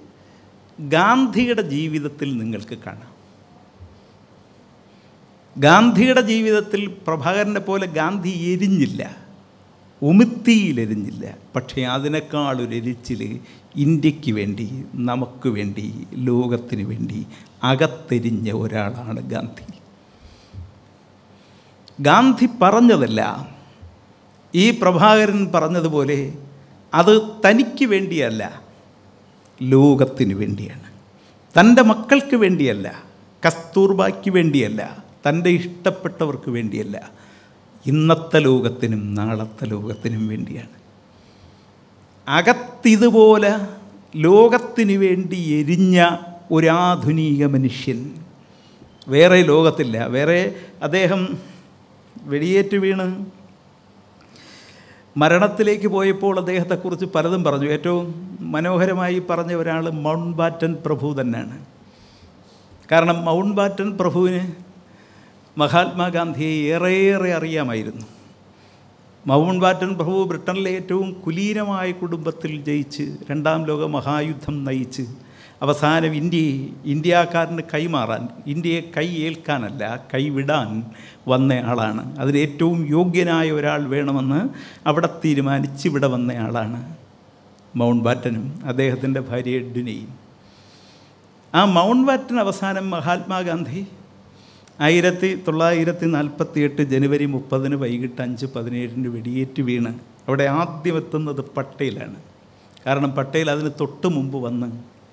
Speaker 1: ഗാന്ധിയുടെ ജീവിതത്തിൽ നിങ്ങൾക്ക് കാണാം ഗാന്ധിയുടെ ജീവിതത്തിൽ പ്രഭാകരനെ പോലെ ഗാന്ധി എരിഞ്ഞില്ല ഉമിത്തിയിലെരിഞ്ഞില്ല പക്ഷേ അതിനേക്കാളൊരു എരിച്ചിൽ ഇന്ത്യക്ക് വേണ്ടി നമുക്ക് വേണ്ടി ലോകത്തിന് വേണ്ടി അകത്തെരിഞ്ഞ ഒരാളാണ് ഗാന്ധി ഗാന്ധി പറഞ്ഞതല്ല ഈ പ്രഭാകരൻ പറഞ്ഞതുപോലെ അത് തനിക്ക് വേണ്ടിയല്ല ലോകത്തിന് വേണ്ടിയാണ് തൻ്റെ മക്കൾക്ക് വേണ്ടിയല്ല കസ്തൂർബായ്ക്ക് വേണ്ടിയല്ല തൻ്റെ ഇഷ്ടപ്പെട്ടവർക്ക് വേണ്ടിയല്ല ഇന്നത്തെ ലോകത്തിനും നാളത്തെ ലോകത്തിനും വേണ്ടിയാണ് അകത്തിതുപോലെ ലോകത്തിന് വേണ്ടി എരിഞ്ഞ ഒരാധുനിക മനുഷ്യൻ വേറെ ലോകത്തില്ല വേറെ അദ്ദേഹം വെടിയേറ്റ് വീണ് മരണത്തിലേക്ക് പോയപ്പോൾ അദ്ദേഹത്തെക്കുറിച്ച് പലതും പറഞ്ഞു ഏറ്റവും മനോഹരമായി പറഞ്ഞ ഒരാൾ മൗണ്ട് ബാറ്റൻ പ്രഭു തന്നെയാണ് കാരണം മൗണ്ട് ബാറ്റൻ പ്രഭുവിന് മഹാത്മാഗാന്ധിയെ ഏറെയേറെ അറിയാമായിരുന്നു മൗണ്ട് ബാറ്റൻ പ്രഭു ബ്രിട്ടനിലെ ഏറ്റവും കുലീനമായ കുടുംബത്തിൽ ജയിച്ച് രണ്ടാം ലോക മഹായുദ്ധം നയിച്ച് അവസാനം ഇന്ത്യയെ ഇന്ത്യക്കാരന് കൈമാറാൻ ഇന്ത്യയെ കൈ ഏൽക്കാനല്ല കൈവിടാൻ വന്ന ആളാണ് അതിന് ഏറ്റവും യോഗ്യനായ ഒരാൾ വേണമെന്ന് അവിടെ തീരുമാനിച്ച് ഇവിടെ വന്ന ആളാണ് മൗണ്ട് ബാറ്റനും അദ്ദേഹത്തിൻ്റെ ഭാര്യ എഡ്വിനെയും ആ മൗണ്ട് ബാറ്റൻ അവസാനം മഹാത്മാഗാന്ധി ആയിരത്തി തൊള്ളായിരത്തി നാൽപ്പത്തി എട്ട് ജനുവരി മുപ്പതിന് വൈകിട്ട് അഞ്ച് പതിനേഴിന് വെടിയേറ്റ് വീണ് അവിടെ ആദ്യം എത്തുന്നത് പട്ടേലാണ് കാരണം പട്ടേൽ അതിന് തൊട്ട് മുമ്പ് വന്ന്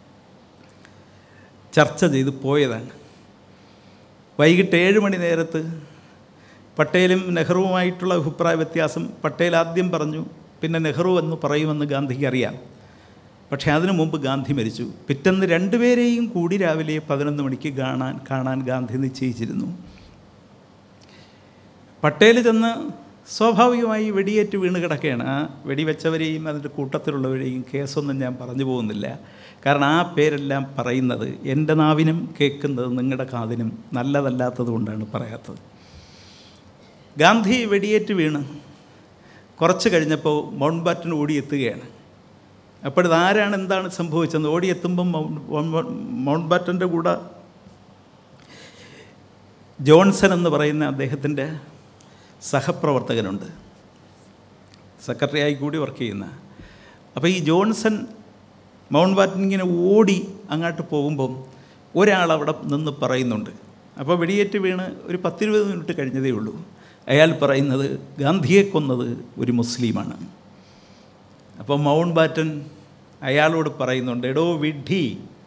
Speaker 1: ചർച്ച ചെയ്ത് പോയതാണ് വൈകിട്ട് ഏഴ് മണി നേരത്ത് പട്ടേലും നെഹ്റുവുമായിട്ടുള്ള അഭിപ്രായ വ്യത്യാസം പട്ടേൽ ആദ്യം പറഞ്ഞു പിന്നെ നെഹ്റു എന്ന് പറയുമെന്ന് ഗാന്ധിക്ക് അറിയാം പക്ഷേ അതിനു മുമ്പ് ഗാന്ധി മരിച്ചു പിറ്റന്ന് രണ്ടുപേരെയും കൂടി രാവിലെ പതിനൊന്ന് മണിക്ക് കാണാൻ കാണാൻ ഗാന്ധി നിശ്ചയിച്ചിരുന്നു പട്ടേൽ ചെന്ന് സ്വാഭാവികമായി വെടിയേറ്റ് വീണ് കിടക്കുകയാണ് ആ വെടിവെച്ചവരെയും അതിൻ്റെ കൂട്ടത്തിലുള്ളവരെയും കേസൊന്നും ഞാൻ പറഞ്ഞു പോകുന്നില്ല കാരണം ആ പേരെല്ലാം പറയുന്നത് എൻ്റെ നാവിനും കേൾക്കുന്നത് നിങ്ങളുടെ കാതിനും നല്ലതല്ലാത്തത് കൊണ്ടാണ് പറയാത്തത് ഗാന്ധി വെടിയേറ്റ് വീണ് കുറച്ച് കഴിഞ്ഞപ്പോൾ മൗണ്ട് ബാറ്റൻ ഓടിയെത്തുകയാണ് അപ്പോഴത് ആരാണ് എന്താണ് സംഭവിച്ചത് ഓടിയെത്തുമ്പം മൗണ്ട് മൗണ്ട് ബാറ്റൻ്റെ കൂടെ ജോൺസൺ എന്ന് പറയുന്ന അദ്ദേഹത്തിൻ്റെ സഹപ്രവർത്തകനുണ്ട് സെക്രട്ടറിയായി കൂടി വർക്ക് ചെയ്യുന്ന അപ്പോൾ ഈ ജോൺസൺ മൗണ്ട് ബാറ്റൻ ഇങ്ങനെ ഓടി അങ്ങോട്ട് പോകുമ്പം ഒരാൾ അവിടെ നിന്ന് പറയുന്നുണ്ട് അപ്പോൾ വെടിയേറ്റ് വീണ് ഒരു പത്തിരുപത് മിനിറ്റ് കഴിഞ്ഞതേ ഉള്ളൂ അയാൾ പറയുന്നത് ഗാന്ധിയെ കൊന്നത് ഒരു മുസ്ലിമാണ് അപ്പോൾ മൗണ്ട് ബാറ്റൻ അയാളോട് പറയുന്നുണ്ട് എടോ വിഡ്ഢി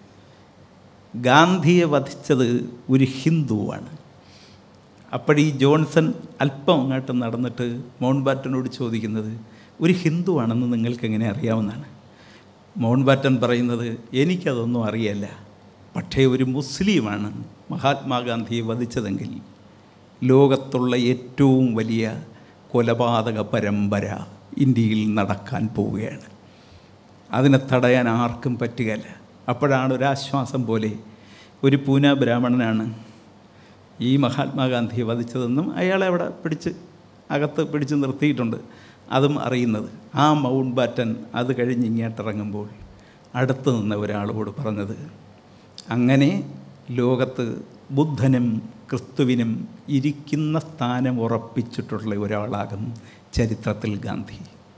Speaker 1: ഗാന്ധിയെ വധിച്ചത് ഒരു ഹിന്ദുവാണ് അപ്പോഴീ ജോൺസൺ അല്പം അങ്ങോട്ട് നടന്നിട്ട് മൗണ്ട് ബാറ്റനോട് ചോദിക്കുന്നത് ഒരു ഹിന്ദുവാണെന്ന് നിങ്ങൾക്ക് എങ്ങനെ അറിയാവുന്നതാണ് മൗണ്ട് ബാറ്റൻ പറയുന്നത് എനിക്കതൊന്നും അറിയല്ല പക്ഷേ ഒരു മുസ്ലിമാണ് മഹാത്മാഗാന്ധിയെ വധിച്ചതെങ്കിൽ ലോകത്തുള്ള ഏറ്റവും വലിയ കൊലപാതക പരമ്പര ഇന്ത്യയിൽ നടക്കാൻ പോവുകയാണ് അതിനെ തടയാൻ ആർക്കും പറ്റുകയില്ല അപ്പോഴാണ് ഒരാശ്വാസം പോലെ ഒരു പൂന ബ്രാഹ്മണനാണ് ഈ മഹാത്മാഗാന്ധിയെ വധിച്ചതെന്നും അയാളെ അവിടെ പിടിച്ച് അകത്ത് പിടിച്ച് നിർത്തിയിട്ടുണ്ട് അതും അറിയുന്നത് ആ മൗണ്ട് ബാറ്റൻ അത് കഴിഞ്ഞ് ഇങ്ങോട്ടിറങ്ങുമ്പോൾ അടുത്ത് നിന്ന ഒരാളോട് പറഞ്ഞത് അങ്ങനെ ലോകത്ത് ബുദ്ധനും ക്രിസ്തുവിനും ഇരിക്കുന്ന സ്ഥാനം ഉറപ്പിച്ചിട്ടുള്ള ഒരാളാകും ചരിത്രത്തിൽ ഗാന്ധി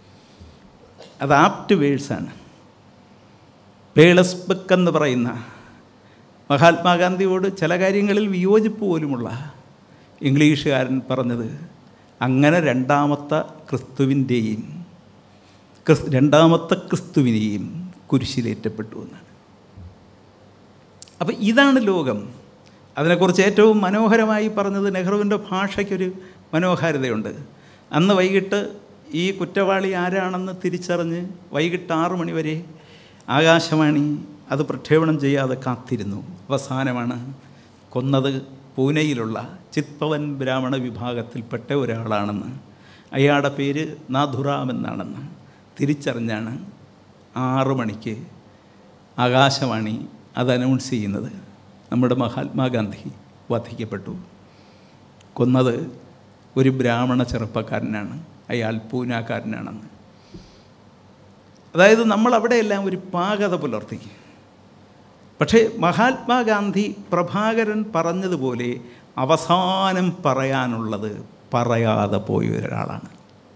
Speaker 1: അത് ആപ്റ്റ് വേഴ്സാണ് പേളസ്ബക്ക് എന്ന് പറയുന്ന മഹാത്മാഗാന്ധിയോട് ചില കാര്യങ്ങളിൽ വിയോജിപ്പ് പോലുമുള്ള ഇംഗ്ലീഷുകാരൻ പറഞ്ഞത് അങ്ങനെ രണ്ടാമത്തെ ക്രിസ്തുവിൻ്റെയും ക്രിസ് രണ്ടാമത്തെ ക്രിസ്തുവിനെയും കുരിശിലേറ്റപ്പെട്ടു എന്നാണ് അപ്പം ഇതാണ് ലോകം അതിനെക്കുറിച്ച് ഏറ്റവും മനോഹരമായി പറഞ്ഞത് നെഹ്റുവിൻ്റെ ഭാഷയ്ക്കൊരു മനോഹാരിതയുണ്ട് അന്ന് വൈകിട്ട് ഈ കുറ്റവാളി ആരാണെന്ന് തിരിച്ചറിഞ്ഞ് വൈകിട്ട് ആറു മണി വരെ ആകാശവാണി അത് പ്രക്ഷേപണം ചെയ്യാതെ കാത്തിരുന്നു അവസാനമാണ് കൊന്നത് പൂനെയിലുള്ള ചിത്പവൻ ബ്രാഹ്മണ വിഭാഗത്തിൽപ്പെട്ട ഒരാളാണെന്ന് അയാളുടെ പേര് നാഥുറാം എന്നാണെന്ന് തിരിച്ചറിഞ്ഞാണ് ആറു മണിക്ക് ആകാശവാണി അത് അനൗൺസ് ചെയ്യുന്നത് നമ്മുടെ മഹാത്മാഗാന്ധി വധിക്കപ്പെട്ടു കൊന്നത് ഒരു ബ്രാഹ്മണ ചെറുപ്പക്കാരനാണ് അയാൾ പൂനാക്കാരനാണെന്ന് അതായത് നമ്മൾ അവിടെയെല്ലാം ഒരു പാകത പുലർത്തി പക്ഷേ മഹാത്മാഗാന്ധി പ്രഭാകരൻ പറഞ്ഞതുപോലെ അവസാനം പറയാനുള്ളത് പറയാതെ പോയ ഒരാളാണ്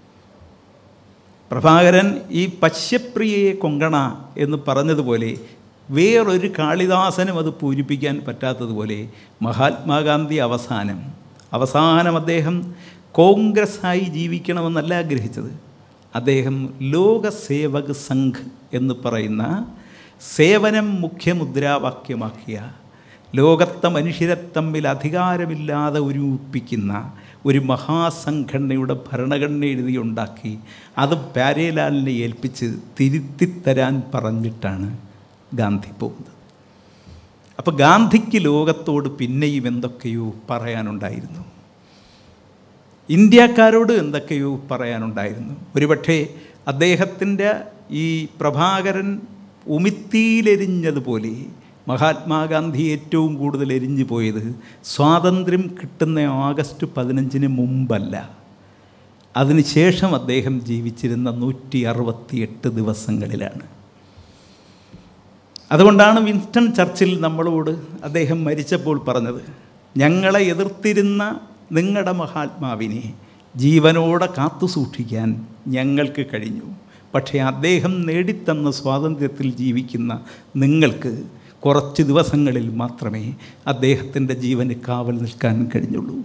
Speaker 1: പ്രഭാകരൻ ഈ പശ്യപ്രിയയെ കൊങ്കണ എന്ന് പറഞ്ഞതുപോലെ വേറൊരു കാളിദാസനും അത് പൂരിപ്പിക്കാൻ പറ്റാത്തതുപോലെ മഹാത്മാഗാന്ധി അവസാനം അവസാനം അദ്ദേഹം കോൺഗ്രസ്സായി ജീവിക്കണമെന്നല്ല ആഗ്രഹിച്ചത് അദ്ദേഹം ലോകസേവക് സംഘ് എന്ന് പറയുന്ന സേവനം മുഖ്യമുദ്രാവാക്യമാക്കിയ ലോകത്തെ മനുഷ്യരെ തമ്മിൽ അധികാരമില്ലാതെ ഒരുമിപ്പിക്കുന്ന ഒരു മഹാസംഘടനയുടെ ഭരണഘടന എഴുതി ഉണ്ടാക്കി അത് പ്യാരേലാലിനെ ഏൽപ്പിച്ച് തിരുത്തിത്തരാൻ പറഞ്ഞിട്ടാണ് ഗാന്ധി പോകുന്നത് അപ്പോൾ ഗാന്ധിക്ക് ലോകത്തോട് പിന്നെയും എന്തൊക്കെയോ പറയാനുണ്ടായിരുന്നു ഇന്ത്യക്കാരോട് എന്തൊക്കെയോ പറയാനുണ്ടായിരുന്നു ഒരുപക്ഷെ അദ്ദേഹത്തിൻ്റെ ഈ പ്രഭാകരൻ ഉമിത്തിയിലെരിഞ്ഞതുപോലെ മഹാത്മാഗാന്ധി ഏറ്റവും കൂടുതൽ എരിഞ്ഞു പോയത് സ്വാതന്ത്ര്യം കിട്ടുന്ന ആഗസ്റ്റ് പതിനഞ്ചിന് മുമ്പല്ല അതിനുശേഷം അദ്ദേഹം ജീവിച്ചിരുന്ന നൂറ്റി അറുപത്തിയെട്ട് ദിവസങ്ങളിലാണ് അതുകൊണ്ടാണ് വിൻസ്റ്റൺ ചർച്ചിൽ നമ്മളോട് അദ്ദേഹം മരിച്ചപ്പോൾ പറഞ്ഞത് ഞങ്ങളെ എതിർത്തിരുന്ന നിങ്ങളുടെ മഹാത്മാവിനെ ജീവനോടെ കാത്തു സൂക്ഷിക്കാൻ ഞങ്ങൾക്ക് കഴിഞ്ഞു പക്ഷേ അദ്ദേഹം നേടിത്തന്ന സ്വാതന്ത്ര്യത്തിൽ ജീവിക്കുന്ന നിങ്ങൾക്ക് കുറച്ച് ദിവസങ്ങളിൽ മാത്രമേ അദ്ദേഹത്തിൻ്റെ ജീവന് കാവൽ നിൽക്കാൻ കഴിഞ്ഞുള്ളൂ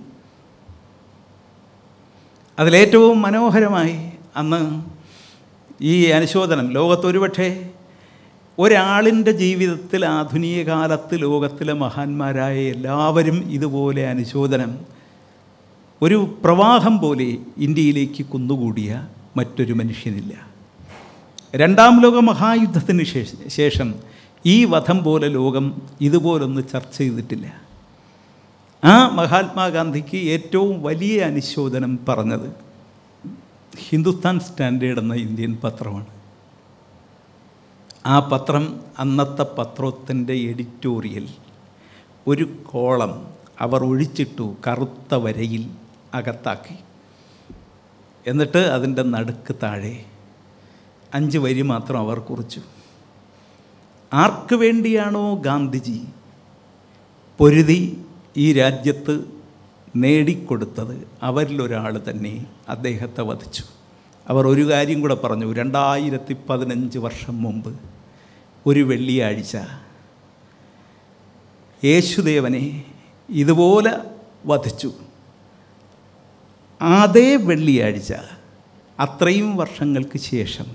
Speaker 1: അതിലേറ്റവും മനോഹരമായി അന്ന് ഈ അനുശോചനം ലോകത്തൊരുപക്ഷേ ഒരാളിൻ്റെ ജീവിതത്തിൽ ആധുനിക കാലത്ത് ലോകത്തിലെ മഹാന്മാരായ എല്ലാവരും ഇതുപോലെ അനുശോചനം ഒരു പ്രവാഹം പോലെ ഇന്ത്യയിലേക്ക് കുന്നുകൂടിയ മറ്റൊരു മനുഷ്യനില്ല രണ്ടാം ലോക മഹായുദ്ധത്തിന് ശേഷം ഈ വധം പോലെ ലോകം ഇതുപോലൊന്ന് ചർച്ച ചെയ്തിട്ടില്ല ആ മഹാത്മാഗാന്ധിക്ക് ഏറ്റവും വലിയ അനുശോചനം പറഞ്ഞത് ഹിന്ദുസ്ഥാൻ സ്റ്റാൻഡേർഡ് എന്ന ഇന്ത്യൻ പത്രമാണ് ആ പത്രം അന്നത്തെ പത്രത്തിൻ്റെ എഡിറ്റോറിയൽ ഒരു കോളം അവർ ഒഴിച്ചിട്ടു കറുത്ത വരയിൽ അകത്താക്കി എന്നിട്ട് അതിൻ്റെ നടുക്ക് താഴെ അഞ്ച് വരി മാത്രം അവർ കുറിച്ചു ആർക്ക് വേണ്ടിയാണോ ഗാന്ധിജി പൊരുതി ഈ രാജ്യത്ത് നേടിക്കൊടുത്തത് അവരിലൊരാൾ തന്നെ അദ്ദേഹത്തെ വധിച്ചു അവർ ഒരു കാര്യം കൂടെ പറഞ്ഞു രണ്ടായിരത്തി പതിനഞ്ച് വർഷം മുമ്പ് ഒരു വെള്ളിയാഴ്ച യേശുദേവനെ ഇതുപോലെ വധിച്ചു അതേ വെള്ളിയാഴ്ച അത്രയും വർഷങ്ങൾക്ക് ശേഷം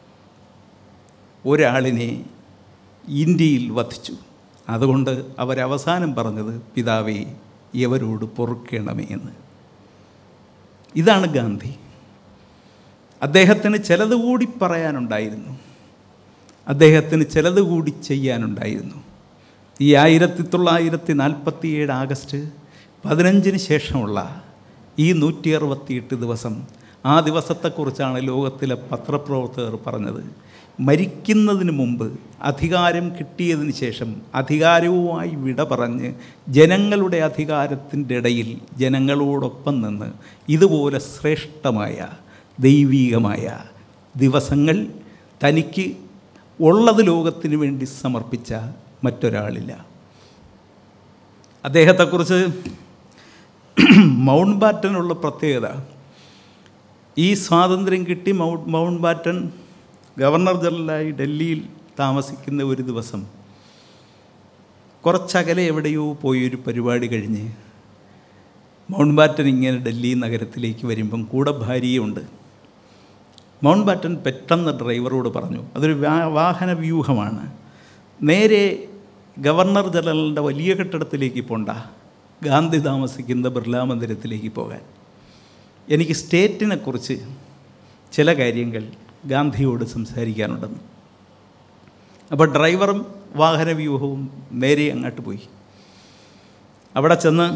Speaker 1: ഒരാളിനെ ഇന്ത്യയിൽ വധിച്ചു അതുകൊണ്ട് അവരവസാനം പറഞ്ഞത് പിതാവേ ഇവരോട് പൊറുക്കണമേ എന്ന് ഇതാണ് ഗാന്ധി അദ്ദേഹത്തിന് ചിലത് കൂടി പറയാനുണ്ടായിരുന്നു അദ്ദേഹത്തിന് ചിലത് കൂടി ചെയ്യാനുണ്ടായിരുന്നു ഈ ആയിരത്തി തൊള്ളായിരത്തി നാൽപ്പത്തി ഏഴ് ആഗസ്റ്റ് പതിനഞ്ചിന് ശേഷമുള്ള ഈ നൂറ്റി അറുപത്തിയെട്ട് ദിവസം ആ ദിവസത്തെക്കുറിച്ചാണ് ലോകത്തിലെ പത്രപ്രവർത്തകർ പറഞ്ഞത് മരിക്കുന്നതിന് മുമ്പ് അധികാരം കിട്ടിയതിന് ശേഷം അധികാരവുമായി വിട പറഞ്ഞ് ജനങ്ങളുടെ അധികാരത്തിൻ്റെ ഇടയിൽ ജനങ്ങളോടൊപ്പം നിന്ന് ഇതുപോലെ ശ്രേഷ്ഠമായ ദൈവീകമായ ദിവസങ്ങൾ തനിക്ക് ഉള്ളത് ലോകത്തിന് വേണ്ടി സമർപ്പിച്ച മറ്റൊരാളില്ല അദ്ദേഹത്തെക്കുറിച്ച് മൗണ്ട് ബാറ്റനുള്ള പ്രത്യേകത ഈ സ്വാതന്ത്ര്യം കിട്ടി മൗണ്ട് മൗണ്ട് ബാറ്റൻ ഗവർണർ ജനറലായി ഡൽഹിയിൽ താമസിക്കുന്ന ഒരു ദിവസം കുറച്ചകലെ എവിടെയോ പോയി ഒരു പരിപാടി കഴിഞ്ഞ് മൗണ്ട് ബാറ്റൻ ഇങ്ങനെ ഡൽഹി നഗരത്തിലേക്ക് വരുമ്പം കൂടെ ഭാര്യയുണ്ട് മൗണ്ട് ബാറ്റൻ പെട്ടെന്ന് ഡ്രൈവറോട് പറഞ്ഞു അതൊരു വാ- വാഹന വ്യൂഹമാണ് നേരെ ഗവർണർ ജനറലിൻ്റെ വലിയ കെട്ടിടത്തിലേക്ക് പോണ്ട ഗാന്ധി താമസിക്കുന്ന ബിർലാ മന്ദിരത്തിലേക്ക് പോകാൻ എനിക്ക് സ്റ്റേറ്റിനെക്കുറിച്ച് ചില കാര്യങ്ങൾ ഗാന്ധിയോട് സംസാരിക്കാനുണ്ടെന്ന് അപ്പോൾ ഡ്രൈവറും വാഹന വ്യൂഹവും നേരെ അങ്ങോട്ട് പോയി അവിടെ ചെന്ന്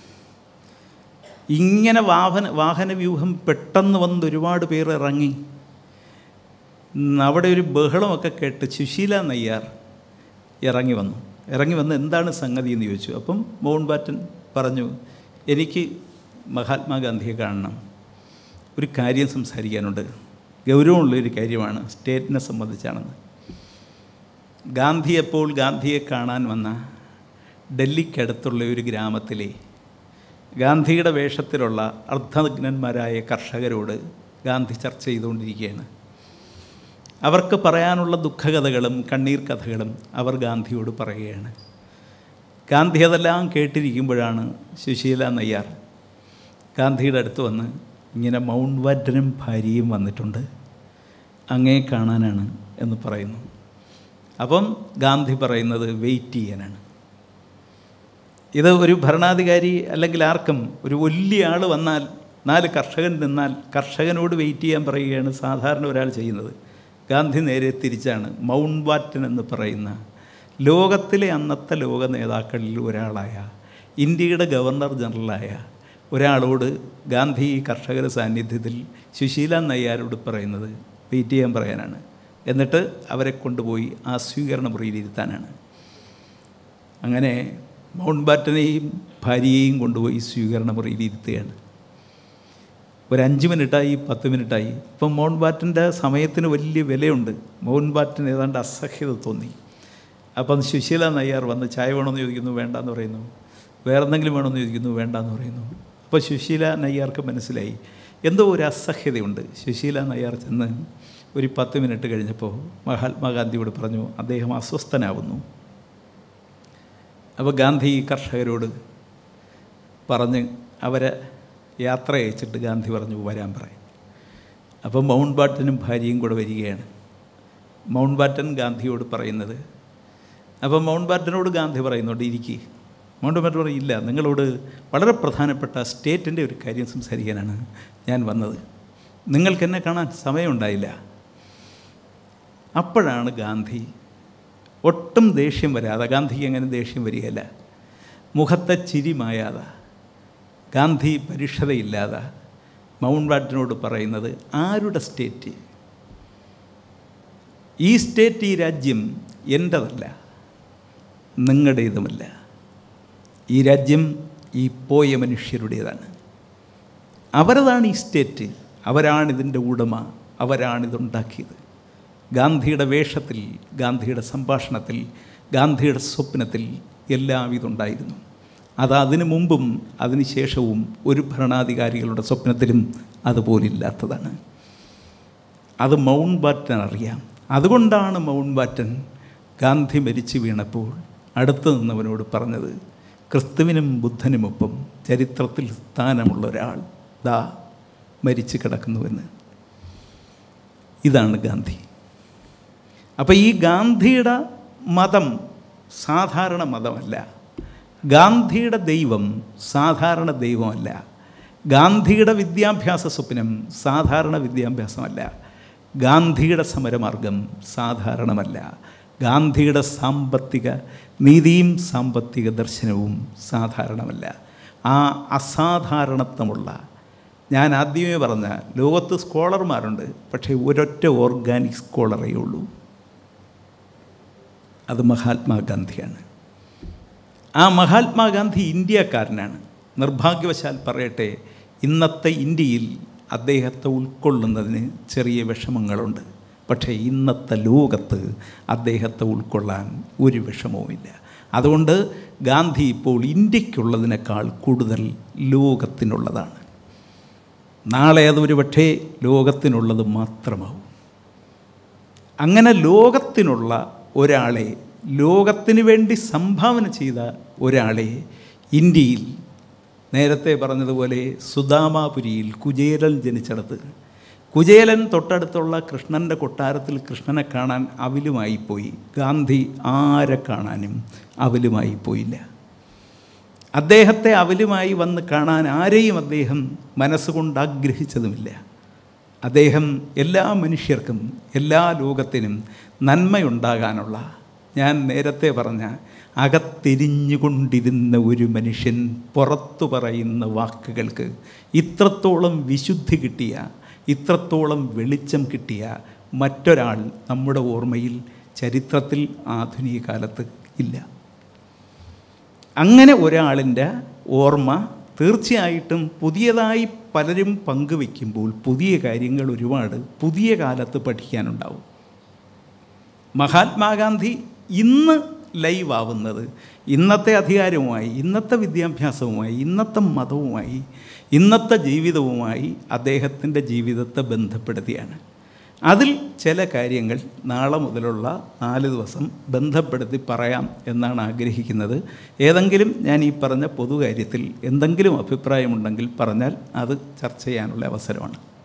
Speaker 1: ഇങ്ങനെ വാഹന വാഹന വ്യൂഹം പെട്ടെന്ന് വന്ന് ഒരുപാട് പേർ ഇറങ്ങി ഉം, അവിടെ ഒരു ബഹളമൊക്കെ കേട്ട് സുശീല നയ്യാർ ഇറങ്ങി വന്നു ഇറങ്ങി വന്ന് എന്താണ് സംഗതി എന്ന് ചോദിച്ചു അപ്പം മൗണ്ട് ബാറ്റൻ പറഞ്ഞു എനിക്ക് മഹാത്മാഗാന്ധിയെ കാണണം ഒരു കാര്യം സംസാരിക്കാനുണ്ട് ഗൗരവമുള്ളൊരു കാര്യമാണ് സ്റ്റേറ്റിനെ സംബന്ധിച്ചാണെന്ന് ഗാന്ധി എപ്പോൾ ഗാന്ധിയെ കാണാൻ വന്ന ഡൽഹിക്കടുത്തുള്ള ഒരു ഗ്രാമത്തിലെ ഗാന്ധിയുടെ വേഷത്തിലുള്ള അർദ്ധനഗ്നന്മാരായ കർഷകരോട് ഗാന്ധി ചർച്ച ചെയ്തുകൊണ്ടിരിക്കുകയാണ് അവർക്ക് പറയാനുള്ള ദുഃഖകഥകളും കണ്ണീർ കഥകളും അവർ ഗാന്ധിയോട് പറയുകയാണ് ഗാന്ധി അതെല്ലാം കേട്ടിരിക്കുമ്പോഴാണ് സുശീല നയ്യാർ ഗാന്ധിയുടെ അടുത്ത് വന്ന് ഇങ്ങനെ മൗണ്ട് വാറ്റനും ഭാര്യയും വന്നിട്ടുണ്ട് അങ്ങേ കാണാനാണ് എന്ന് പറയുന്നു അപ്പം ഗാന്ധി പറയുന്നത് വെയിറ്റ് ചെയ്യാനാണ് ഇത് ഒരു ഭരണാധികാരി അല്ലെങ്കിൽ ആർക്കും ഒരു വലിയ ആൾ വന്നാൽ നാല് കർഷകൻ നിന്നാൽ കർഷകനോട് വെയിറ്റ് ചെയ്യാൻ പറയുകയാണ് സാധാരണ ഒരാൾ ചെയ്യുന്നത് ഗാന്ധി നേരെ തിരിച്ചാണ് മൗണ്ട് ബാറ്റൻ എന്ന് പറയുന്ന ലോകത്തിലെ അന്നത്തെ ലോക നേതാക്കളിൽ ഒരാളായ ഇന്ത്യയുടെ ഗവർണർ ജനറലായ ഒരാളോട് ഗാന്ധി ഈ കർഷകരുടെ സാന്നിധ്യത്തിൽ സുശീല നയ്യാരോട് പറയുന്നത് വെയിറ്റ് ചെയ്യാൻ പറയാനാണ് എന്നിട്ട് അവരെ കൊണ്ടുപോയി ആ സ്വീകരണ മുറിയിൽ ഇരുത്താനാണ് അങ്ങനെ മൗണ്ട് ബാറ്റനെയും ഭാര്യയെയും കൊണ്ടുപോയി സ്വീകരണ മുറിയിൽ ഇരുത്തുകയാണ് ഒരു അഞ്ച് മിനിറ്റായി പത്ത് മിനിറ്റായി ഇപ്പം മൗണ്ട് ബാറ്റൻ്റെ സമയത്തിന് വലിയ വിലയുണ്ട് മൗണ്ട് ബാറ്റന് ഏതാണ്ട് അസഹ്യത തോന്നി അപ്പം സുശീല നയ്യാർ വന്ന് ചായ വേണമെന്ന് ചോദിക്കുന്നു വേണ്ടാന്ന് പറയുന്നു വേറെ എന്തെങ്കിലും വേണമെന്ന് ചോദിക്കുന്നു വേണ്ടാന്ന് പറയുന്നു അപ്പോൾ സുശീല നയ്യാർക്ക് മനസ്സിലായി എന്തോ ഒരു അസഹ്യതയുണ്ട് സുശീല നയ്യാർ ചെന്ന് ഒരു പത്ത് മിനിറ്റ് കഴിഞ്ഞപ്പോൾ മഹാത്മാഗാന്ധിയോട് പറഞ്ഞു അദ്ദേഹം അസ്വസ്ഥനാവുന്നു അപ്പോൾ ഗാന്ധി ഈ കർഷകരോട് പറഞ്ഞ് അവരെ യാത്ര അയച്ചിട്ട് ഗാന്ധി പറഞ്ഞു വരാൻ പറയും അപ്പം മൗണ്ട് ബാറ്റനും ഭാര്യയും കൂടെ വരികയാണ് മൗണ്ട് ബാറ്റൻ ഗാന്ധിയോട് പറയുന്നത് അപ്പം മൗണ്ട് ബാറ്റനോട് ഗാന്ധി പറയുന്നുണ്ട് ഇരിക്കുക മൗണ്ട് ബാറ്റൻ പറയും ഇല്ല നിങ്ങളോട് വളരെ പ്രധാനപ്പെട്ട സ്റ്റേറ്റിൻ്റെ ഒരു കാര്യം സംസാരിക്കാനാണ് ഞാൻ വന്നത് നിങ്ങൾക്ക് എന്നെ കാണാൻ സമയമുണ്ടായില്ല അപ്പോഴാണ് ഗാന്ധി ഒട്ടും ദേഷ്യം വരാതെ ഗാന്ധിക്ക് അങ്ങനെ ദേഷ്യം വരികയില്ല മുഖത്തെ ചിരി മായാതെ ഗാന്ധി പരുഷതയില്ലാതെ മൗണ്ട് ബാറ്റനോട് പറയുന്നത് ആരുടെ സ്റ്റേറ്റ് ഈ സ്റ്റേറ്റ് ഈ രാജ്യം എൻ്റെതല്ല നിങ്ങളുടേതുമല്ല ഈ രാജ്യം ഈ പോയ മനുഷ്യരുടേതാണ് അവരതാണ് ഈ സ്റ്റേറ്റ് അവരാണിതിൻ്റെ ഉടമ അവരാണിതുണ്ടാക്കിയത് ഗാന്ധിയുടെ വേഷത്തിൽ ഗാന്ധിയുടെ സംഭാഷണത്തിൽ ഗാന്ധിയുടെ സ്വപ്നത്തിൽ എല്ലാം ഇതുണ്ടായിരുന്നു അത് അതിനു മുമ്പും അതിന് ശേഷവും ഒരു ഭരണാധികാരികളുടെ സ്വപ്നത്തിലും അതുപോലില്ലാത്തതാണ് അത് മൗണ്ട് ബാറ്റൻ അറിയാം അതുകൊണ്ടാണ് മൗണ്ട് ബാറ്റൻ ഗാന്ധി മരിച്ചു വീണപ്പോൾ അടുത്ത് നിന്നവനോട് പറഞ്ഞത് ക്രിസ്തുവിനും ബുദ്ധനുമൊപ്പം ചരിത്രത്തിൽ സ്ഥാനമുള്ള ഒരാൾ ദാ മരിച്ചു കിടക്കുന്നുവെന്ന് ഇതാണ് ഗാന്ധി അപ്പോൾ ഈ ഗാന്ധിയുടെ മതം സാധാരണ മതമല്ല ഗാന്ധിയുടെ ദൈവം സാധാരണ ദൈവമല്ല ഗാന്ധിയുടെ വിദ്യാഭ്യാസ സ്വപ്നം സാധാരണ വിദ്യാഭ്യാസമല്ല ഗാന്ധിയുടെ സമരമാർഗം സാധാരണമല്ല ഗാന്ധിയുടെ സാമ്പത്തിക നീതിയും സാമ്പത്തിക ദർശനവും സാധാരണമല്ല ആ അസാധാരണത്വമുള്ള ഞാൻ ആദ്യമേ പറഞ്ഞ ലോകത്ത് സ്കോളർമാരുണ്ട് പക്ഷേ ഒരൊറ്റ ഓർഗാനിക് സ്കോളറേ ഉള്ളൂ അത് മഹാത്മാഗാന്ധിയാണ് ആ മഹാത്മാഗാന്ധി ഇന്ത്യക്കാരനാണ് നിർഭാഗ്യവശാൽ പറയട്ടെ ഇന്നത്തെ ഇന്ത്യയിൽ അദ്ദേഹത്തെ ഉൾക്കൊള്ളുന്നതിന് ചെറിയ വിഷമങ്ങളുണ്ട് പക്ഷേ ഇന്നത്തെ ലോകത്ത് അദ്ദേഹത്തെ ഉൾക്കൊള്ളാൻ ഒരു വിഷമവുമില്ല അതുകൊണ്ട് ഗാന്ധി ഇപ്പോൾ ഇന്ത്യക്കുള്ളതിനേക്കാൾ കൂടുതൽ ലോകത്തിനുള്ളതാണ് നാളെ അതൊരു പക്ഷേ ലോകത്തിനുള്ളത് മാത്രമാവും അങ്ങനെ ലോകത്തിനുള്ള ഒരാളെ ലോകത്തിന് വേണ്ടി സംഭാവന ചെയ്ത ഒരാളെ ഇന്ത്യയിൽ നേരത്തെ പറഞ്ഞതുപോലെ സുദാമാപുരിയിൽ കുചേലൻ ജനിച്ചിടത്ത് കുചേലൻ തൊട്ടടുത്തുള്ള കൃഷ്ണൻ്റെ കൊട്ടാരത്തിൽ കൃഷ്ണനെ കാണാൻ അവലുമായി പോയി ഗാന്ധി ആരെ കാണാനും അവലുമായി പോയില്ല അദ്ദേഹത്തെ അവലുമായി വന്ന് കാണാൻ ആരെയും അദ്ദേഹം മനസ്സുകൊണ്ട് ആഗ്രഹിച്ചതുമില്ല അദ്ദേഹം എല്ലാ മനുഷ്യർക്കും എല്ലാ ലോകത്തിനും നന്മയുണ്ടാകാനുള്ള ഞാൻ നേരത്തെ പറഞ്ഞ അകത്തെരിഞ്ഞുകൊണ്ടിരുന്ന ഒരു മനുഷ്യൻ പുറത്തു പറയുന്ന വാക്കുകൾക്ക് ഇത്രത്തോളം വിശുദ്ധി കിട്ടിയ ഇത്രത്തോളം വെളിച്ചം കിട്ടിയ മറ്റൊരാൾ നമ്മുടെ ഓർമ്മയിൽ ചരിത്രത്തിൽ ആധുനിക കാലത്ത് ഇല്ല അങ്ങനെ ഒരാളിൻ്റെ ഓർമ്മ തീർച്ചയായിട്ടും പുതിയതായി പലരും പങ്കുവെക്കുമ്പോൾ പുതിയ കാര്യങ്ങൾ ഒരുപാട് പുതിയ കാലത്ത് പഠിക്കാനുണ്ടാവും മഹാത്മാഗാന്ധി ഇന്ന് ലൈവ് ആവുന്നത് ഇന്നത്തെ അധികാരവുമായി ഇന്നത്തെ വിദ്യാഭ്യാസവുമായി ഇന്നത്തെ മതവുമായി ഇന്നത്തെ ജീവിതവുമായി അദ്ദേഹത്തിൻ്റെ ജീവിതത്തെ ബന്ധപ്പെടുത്തിയാണ് അതിൽ ചില കാര്യങ്ങൾ നാളെ മുതലുള്ള നാല് ദിവസം ബന്ധപ്പെടുത്തി പറയാം എന്നാണ് ആഗ്രഹിക്കുന്നത് ഏതെങ്കിലും ഞാൻ ഈ പറഞ്ഞ പൊതുകാര്യത്തിൽ എന്തെങ്കിലും അഭിപ്രായമുണ്ടെങ്കിൽ പറഞ്ഞാൽ അത് ചർച്ച ചെയ്യാനുള്ള അവസരമാണ്